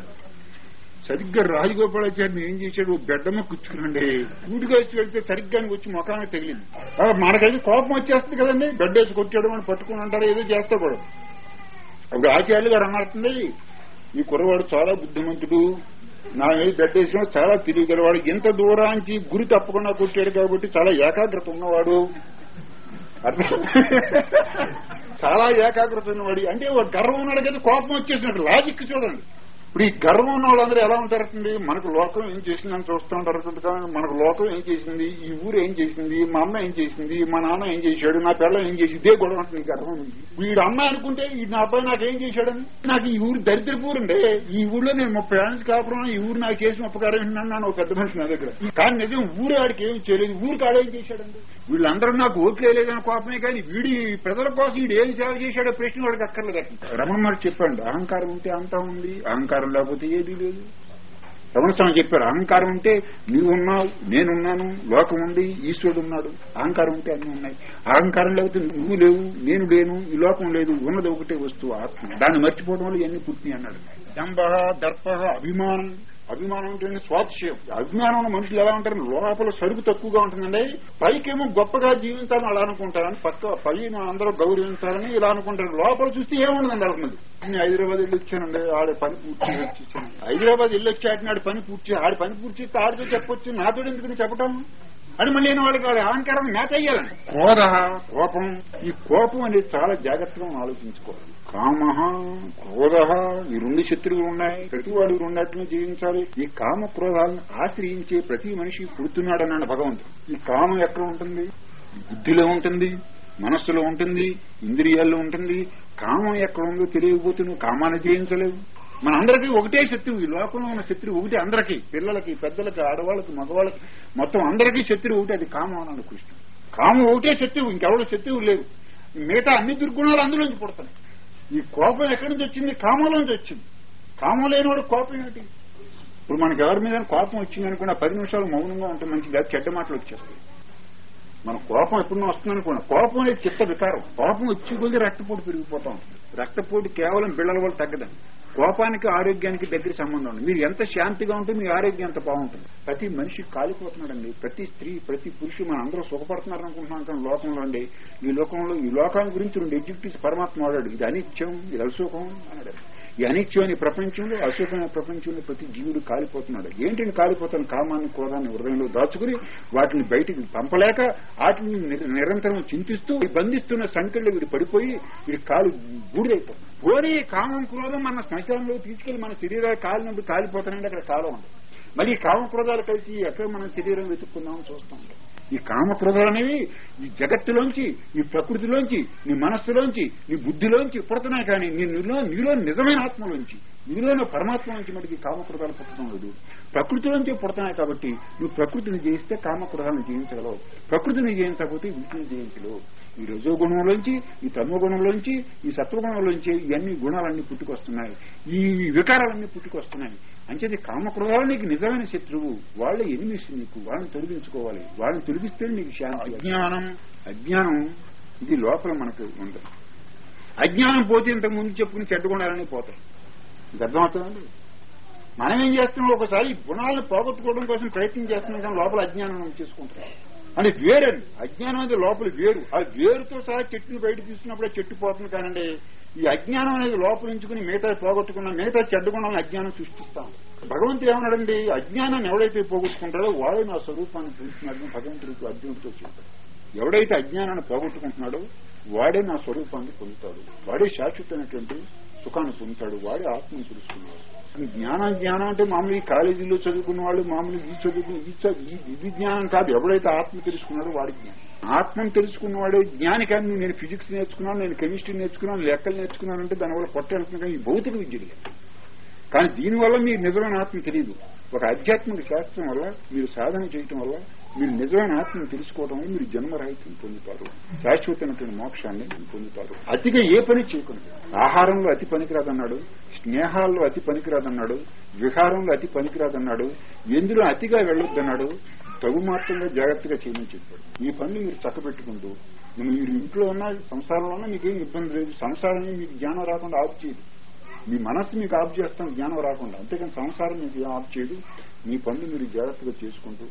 సరిగ్గా రాజగోపాలాచారిని ఏం చేశాడు ఓ బెడ్డమ్మ కూర్చుకునండి ఊడిగా వచ్చి వెళ్తే సరిగ్గా వచ్చి ముఖానికి తగిలింది ఆ, మనకైతే కోపం వచ్చేస్తుంది కదండి బెడ్ వేసి కొట్టాడు అని పట్టుకుని అంటారు ఏదో చేస్తా కూడా అప్పుడు ఆచార్యులు గారు అన్నట్టుంది ఈ కుర్రవాడు చాలా బుద్ధిమంతుడు నా మీద బెడ్ వేసిన చాలా తెలియగలవాడు ఎంత దూరానికి గురి తప్పకుండా కొట్టాడు కాబట్టి చాలా ఏకాగ్రత ఉన్నవాడు అర్థం చాలా ఏకాగ్రత ఉన్నవాడు అంటే వాడు గర్వం ఉన్నాడు కదా కోపం వచ్చేసినట్టు లాజిక్ చూడండి ఇప్పుడు ఈ గర్వం ఉన్న వాళ్ళందరూ ఎలా ఉంటారండి మనకు లోకం ఏం చేసిందని చూస్తూ ఉంటారు కానీ మనకు లోకం ఏం చేసింది ఈ ఊరు ఏం చేసింది మా అమ్మ ఏం చేసింది మా నాన్న ఏం చేశాడు నా పిల్ల ఏం చేసి ఇదే గొడవ ఉంటుంది ఈ గర్వం ఉంది వీడు అమ్మాయి అనుకుంటే ఈ నా అబ్బాయి నాకేం చేశాడని నాకు ఈ ఊరు దరిద్రపూరండి ఈ ఊళ్ళో నేను ముప్పై ఏళ్ళ కాపురం ఈ ఊరు నాకు చేసిన ఉపకారం ఏంటన్నాను ఒక పెద్ద మనిషి నా దగ్గర కానీ నిజం ఊరు ఆడికి ఏం చేయలేదు ఊరు కాడేం చేశాడండి వీళ్ళందరూ నాకు ఓకే లేదని కోపమే కానీ వీడి ప్రజల కోసం వీడు ఏం సేవ చేశాడో ప్రశ్న వాడికి అక్కర్లేదు రమణ మరి చెప్పండి అహంకారం ఉంటే అంతా ఉంది అహంకారం లేకపోతే ఏదీ లేదు రమణ స్వామి చెప్పారు అహంకారం ఉంటే నీవు ఉన్నావు నేనున్నాను లోకం ఉంది ఈశ్వరుడు ఉన్నాడు అహంకారం ఉంటే అన్ని ఉన్నాయి అహంకారం లేకపోతే నువ్వు లేవు నేను లేను ఈ లోకం లేదు ఉన్నది ఒకటే వస్తువు ఆత్మ దాన్ని మర్చిపోవడం వల్ల ఇవన్నీ పుట్టినాయి అన్నాడు దంభ దర్ప అభిమానం అభిమానం అంటే స్వాతిశయం అభిమానం ఉన్న మనుషులు ఎలా ఉంటారు లోపల సరుకు తక్కువగా ఉంటుందండి పైకేమో గొప్పగా జీవించాలని అలా అనుకుంటారని పక్క పై అందరూ గౌరవించాలని ఇలా అనుకుంటారు లోపల చూస్తే ఏముండదండి అనుకున్నది నేను హైదరాబాద్ వెళ్ళి వచ్చానండి ఆడ పని పూర్తి చేసి వచ్చాను హైదరాబాద్ వెళ్ళి వచ్చాక ఆడి పని పూర్తి ఆడ పని పూర్తి చేస్తే ఆడితో చెప్పొచ్చు నాతో ఎందుకని చెప్పటం అని మళ్ళీ నేను వాళ్ళకి వాడి అహంకారం మేత అయ్యాలని క్రోధ కోపం ఈ కోపం అనేది చాలా జాగ్రత్తగా మనం ఆలోచించుకోవాలి కామ క్రోధ ఈ రెండు శత్రువులు ఉన్నాయి ప్రతి వాడు రెండట్లు జీవించాలి ఈ కామ క్రోధాలను ఆశ్రయించే ప్రతి మనిషి పుడుతున్నాడన్నాడు భగవంతుడు ఈ కామం ఎక్కడ ఉంటుంది బుద్ధిలో ఉంటుంది మనస్సులో ఉంటుంది ఇంద్రియాల్లో ఉంటుంది కామం ఎక్కడ ఉందో తెలియకపోతే నువ్వు కామాన్ని జయించలేవు మన అందరికీ ఒకటే శత్రువు ఈ లోకంలో ఉన్న శత్రువు ఒకటి అందరికీ పిల్లలకి పెద్దలకి ఆడవాళ్ళకి మగవాళ్ళకి మొత్తం అందరికీ శత్రువు ఒకటి అది కామం అన్నాడు కృష్ణుడు కామం ఒకటే శత్రువు ఇంకెవడో శత్రువు లేవు మిగతా అన్ని దుర్గుణాలు అందులోంచి పుడతాయి ఈ కోపం ఎక్కడి నుంచి వచ్చింది కామంలోంచి వచ్చింది కామం లేనివాడు కోపం ఏంటి ఇప్పుడు మనకి ఎవరి మీద కోపం వచ్చింది అనుకున్న పది నిమిషాలు మౌనంగా ఉంటే మంచిది అది చెడ్డ మాటలు వచ్చేస్తాయి మన కోపం ఎప్పుడో వస్తుంది అనుకున్నా కోపం అనేది చిత్త వికారం కోపం వచ్చి కొద్ది రక్తపోటు పెరిగిపోతా ఉంటుంది రక్తపోటు కేవలం బిళ్ళల వల్ల తగ్గదండి కోపానికి ఆరోగ్యానికి దగ్గర సంబంధం ఉంది మీరు ఎంత శాంతిగా ఉంటే మీ ఆరోగ్యం అంత బాగుంటుంది ప్రతి మనిషి కాలిపోతున్నాడండి ప్రతి స్త్రీ ప్రతి పురుషుడు మనం అందరూ సుఖపడుతున్నారు అనుకుంటున్నాం కానీ లోకంలో అండి ఈ లోకంలో ఈ లోకాల గురించి రెండు ఎగ్జిక్యూటివ్స్ పరమాత్మ వాడాడు ఇది అనిత్యం ఇది అసుఖం అన్నాడు ఈ అనిత్యమైన ప్రపంచంలో అశుభమైన ప్రపంచంలో ప్రతి జీవుడు కాలిపోతున్నాడు ఏంటిని కాలిపోతాను కామాన్ని క్రోధాన్ని హృదయంలో దాచుకుని వాటిని బయటికి పంపలేక వాటిని నిర- నిరంతరం చింతిస్తూ ఈ బంధిస్తున్న సంఖ్యలో వీడు పడిపోయి వీడి కాలు బూడిదైపోతుంది పోనీ కామం క్రోధం మన శ్మశానంలో తీసుకెళ్లి మన శరీరాలు కాలినప్పుడు కాలిపోతానంటే అక్కడ కాలం ఉంది మరి ఈ కామ క్రోధాలు కలిసి ఎక్కడ మన శరీరం వెతుక్కుందామని చూస్తూ ఉంటాం ఈ కామక్రోధాలు అనేవి ఈ జగత్తులోంచి ఈ ప్రకృతిలోంచి నీ మనస్సులోంచి నీ బుద్ధిలోంచి పుడుతున్నాయి కానీ నీ నీలో నీలో నిజమైన ఆత్మలోంచి నీలోని పరమాత్మ నుంచి మటుకి కామక్రోధాలు పుట్టడం లేదు ప్రకృతిలోంచి పుడుతున్నాయి కాబట్టి నువ్వు ప్రకృతిని జయిస్తే కామక్రోధాలను జయించగలవు ప్రకృతిని జయించకపోతే వీటిని జయించలేవు ఈ రజో గుణంలోంచి ఈ తమో గుణంలోంచి ఈ సత్వగుణంలోంచి ఇవన్నీ గుణాలన్నీ పుట్టుకొస్తున్నాయి ఈ వికారాలన్నీ పుట్టుకొస్తున్నాయి అంచేది కామక్రోధాలు నీకు నిజమైన శత్రువు వాళ్ళ ఎనిమిస్ నీకు వాళ్ళని తొలగించుకోవాలి వాళ్ళని తొలగిస్తే నీకు శాంతి అజ్ఞానం అజ్ఞానం ఇది లోపల మనకు ఉంది అజ్ఞానం పోతే ఇంతకు ముందు చెప్పుకుని చెడ్డ గుణాలన్నీ పోతాయి ఇది అర్థమవుతుందండి మనం ఏం చేస్తున్నాం ఒకసారి ఈ గుణాలను పోగొట్టుకోవడం కోసం ప్రయత్నం చేస్తున్నాం కానీ లోపల అజ్ఞానం చేసుకుంటాం అంటే వేరండి అజ్ఞానం అనేది లోపల వేరు ఆ వేరుతో సహా చెట్టుని బయట తీస్తున్నప్పుడే చెట్టు పోతుంది కానండి ఈ అజ్ఞానం అనేది లోపల ఉంచుకుని మిగతా పోగొట్టుకున్న మిగతా చెడ్డ గుణాలను అజ్ఞానం సృష్టిస్తాం భగవంతుడు ఏమన్నాడండి అజ్ఞానాన్ని ఎవడైతే పోగొట్టుకుంటాడో వాడే నా స్వరూపాన్ని పిలుస్తున్నాడు భగవంతుడికి అర్జునుడితో చెప్పాడు ఎవడైతే అజ్ఞానాన్ని పోగొట్టుకుంటున్నాడో వాడే నా స్వరూపాన్ని పొందుతాడు వాడే శాశ్వతమైనటువంటి సుఖాన్ని పొందుతాడు వాడే ఆత్మను తెలుసుకున్నాడు ఈ జ్ఞానం జ్ఞానం అంటే మామూలు ఈ కాలేజీలో చదువుకున్న వాళ్ళు మామూలు ఈ చదువు ఈ చ- ఈ- ఇది జ్ఞానం కాదు ఎవడైతే ఆత్మ తెలుసుకున్నాడో వాడి జ్ఞానం ఆత్మను తెలుసుకున్నవాడే జ్ఞాని కానీ నేను ఫిజిక్స్ నేర్చుకున్నాను నేను కెమిస్ట్రీ నేర్చుకున్నాను లెక్కలు నేర్చుకున్నాను అంటే దానివల్ల పొట్టేళ్తుంది కానీ ఈ భౌతిక విద్య లేదు. కానీ దీనివల్ల మీకు నిజమైన ఆత్మ తెలియదు ఒక ఆధ్యాత్మిక శాస్త్రం వల్ల మీరు సాధన చేయటం వల్ల మీరు నిజమైన ఆత్మను తెలుసుకోవడం వల్ల మీరు జన్మరాహిత్యం పొందుతారు శాశ్వతమైనటువంటి మోక్షాన్ని మీరు పొందుతారు అతిగా ఏ పని చేయకుండా ఆహారంలో అతి పనికిరాదన్నాడు స్నేహాల్లో అతి పనికిరాదన్నాడు విహారంలో అతి పనికిరాదన్నాడు ఎందులో అతిగా వెళ్ళొద్దన్నాడు తగు మాత్రంగా జాగ్రత్తగా చేయమని చెప్పాడు ఈ పనులు మీరు చక్కబెట్టుకుంటూ మీరు ఇంట్లో ఉన్న సంసారంలో ఉన్నా మీకేం ఇబ్బంది లేదు సంసారం మీకు జ్ఞానం రాకుండా ఆపు చేయదు మీ మనస్సు మీకు ఆఫ్ చేస్తాం జ్ఞానం రాకుండా అంతేకాని సంసారం మీకు ఏం ఆఫ్ చేయదు మీ పనులు మీరు జాగ్రత్తగా చేసుకుంటూ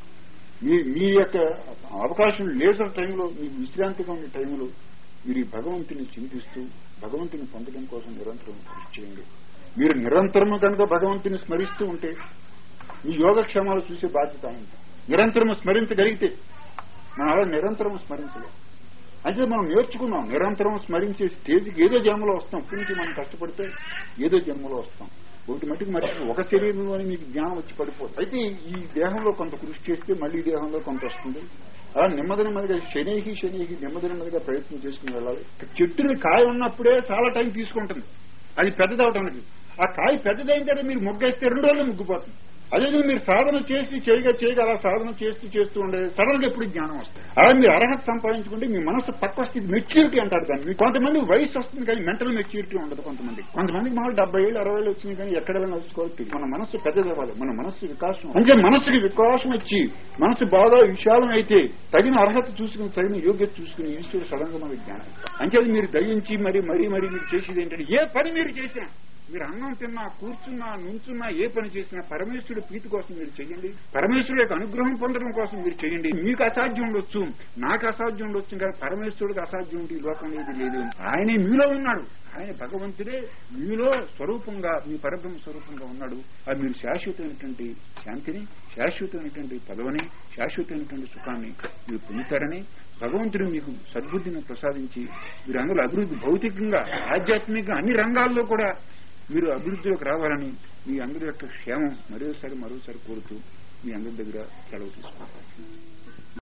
మీ మీ యొక్క అవకాశం లేజర్ టైంలో మీకు విశ్రాంతిగా ఉండే టైంలో మీరు ఈ భగవంతుని చింతిస్తూ భగవంతుని పొందడం కోసం నిరంతరం కృషి చేయండి మీరు నిరంతరం కనుక భగవంతుని స్మరిస్తూ ఉంటే మీ యోగక్షేమాలు చూసే బాధ్యత ఆయన నిరంతరం స్మరించగలిగితే మనం అలా నిరంతరం స్మరించలేం అంటే మనం నేర్చుకున్నాం నిరంతరం స్మరించే స్టేజ్కి ఏదో జన్మలో వస్తాం ఇప్పటి నుంచి మనం కష్టపడితే ఏదో జన్మలో వస్తాం ఒకటి మటుకు మరి ఒక శరీరంలోనే మీకు జ్ఞానం వచ్చి పడిపోతుంది అయితే ఈ దేహంలో కొంత కృషి చేస్తే మళ్ళీ ఈ దేహంలో కొంత వస్తుంది అలా నెమ్మది నెమ్మదిగా శనేహి శనేహి నెమ్మది నెమ్మదిగా ప్రయత్నం చేసుకుని వెళ్ళాలి చెట్టుని కాయ ఉన్నప్పుడే చాలా టైం తీసుకుంటుంది అది పెద్దదవటానికి ఆ కాయ పెద్దదైన తర్వాత మీరు ముగ్గేస్తే రెండు రోజులు ముగ్గిపోతుంది అదే మీరు సాధన చేసి చేయగా చేయగా అలా సాధన చేస్తూ చేస్తూ ఉండే సడన్ గా ఎప్పుడు జ్ఞానం వస్తుంది అలా మీరు అర్హత సంపాదించుకుంటే మీ మనసు పక్క స్థితి మెచ్యూరిటీ అంటారు దాన్ని మీకు కొంతమంది వయసు వస్తుంది కానీ మెంటల్ మెచ్యూరిటీ ఉండదు కొంతమంది కొంతమందికి మామూలు డెబ్బై ఏళ్ళు అరవై ఏళ్ళు వచ్చింది కానీ ఎక్కడ నడుచుకోవాలి మన మనస్సు పెద్దది అవ్వాలి మన మనస్సు వికాసం అంటే మనస్సుకి వికాసం వచ్చి మనసు బాగా విశాలం అయితే తగిన అర్హత చూసుకుని తగిన యోగ్యత చూసుకుని ఈశ్వరుడు సడన్ గా మనకి జ్ఞానం అంటే మీరు దయించి మరి మరీ మరీ మీరు చేసేది ఏంటంటే ఏ పని మీరు చేసినా మీరు అన్నం తిన్నా కూర్చున్నా నుంచున్నా ఏ పని చేసినా పరమేశ్వరుడు ప్రీతి కోసం మీరు చేయండి పరమేశ్వరుడు యొక్క అనుగ్రహం పొందడం కోసం మీరు చేయండి మీకు అసాధ్యం ఉండొచ్చు నాకు అసాధ్యం ఉండొచ్చు కానీ పరమేశ్వరుడికి అసాధ్యం ఉంటే ఈ లోకంలో ఇది లేదు ఆయనే మీలో ఉన్నాడు ఆయన భగవంతుడే మీలో స్వరూపంగా మీ పరబ్రహ్మ స్వరూపంగా ఉన్నాడు అది మీరు శాశ్వతమైనటువంటి శాంతిని శాశ్వతమైనటువంటి పదవిని శాశ్వతమైనటువంటి సుఖాన్ని మీరు పొందుతారని భగవంతుడు మీకు సద్బుద్ధిని ప్రసాదించి మీరు అందులో అభివృద్ధి భౌతికంగా ఆధ్యాత్మికంగా అన్ని రంగాల్లో కూడా మీరు అభివృద్ధిలోకి రావాలని మీ అందరి యొక్క క్షేమం మరోసారి మరోసారి కోరుతూ మీ అందరి దగ్గర సెలవు తీసుకుంటాను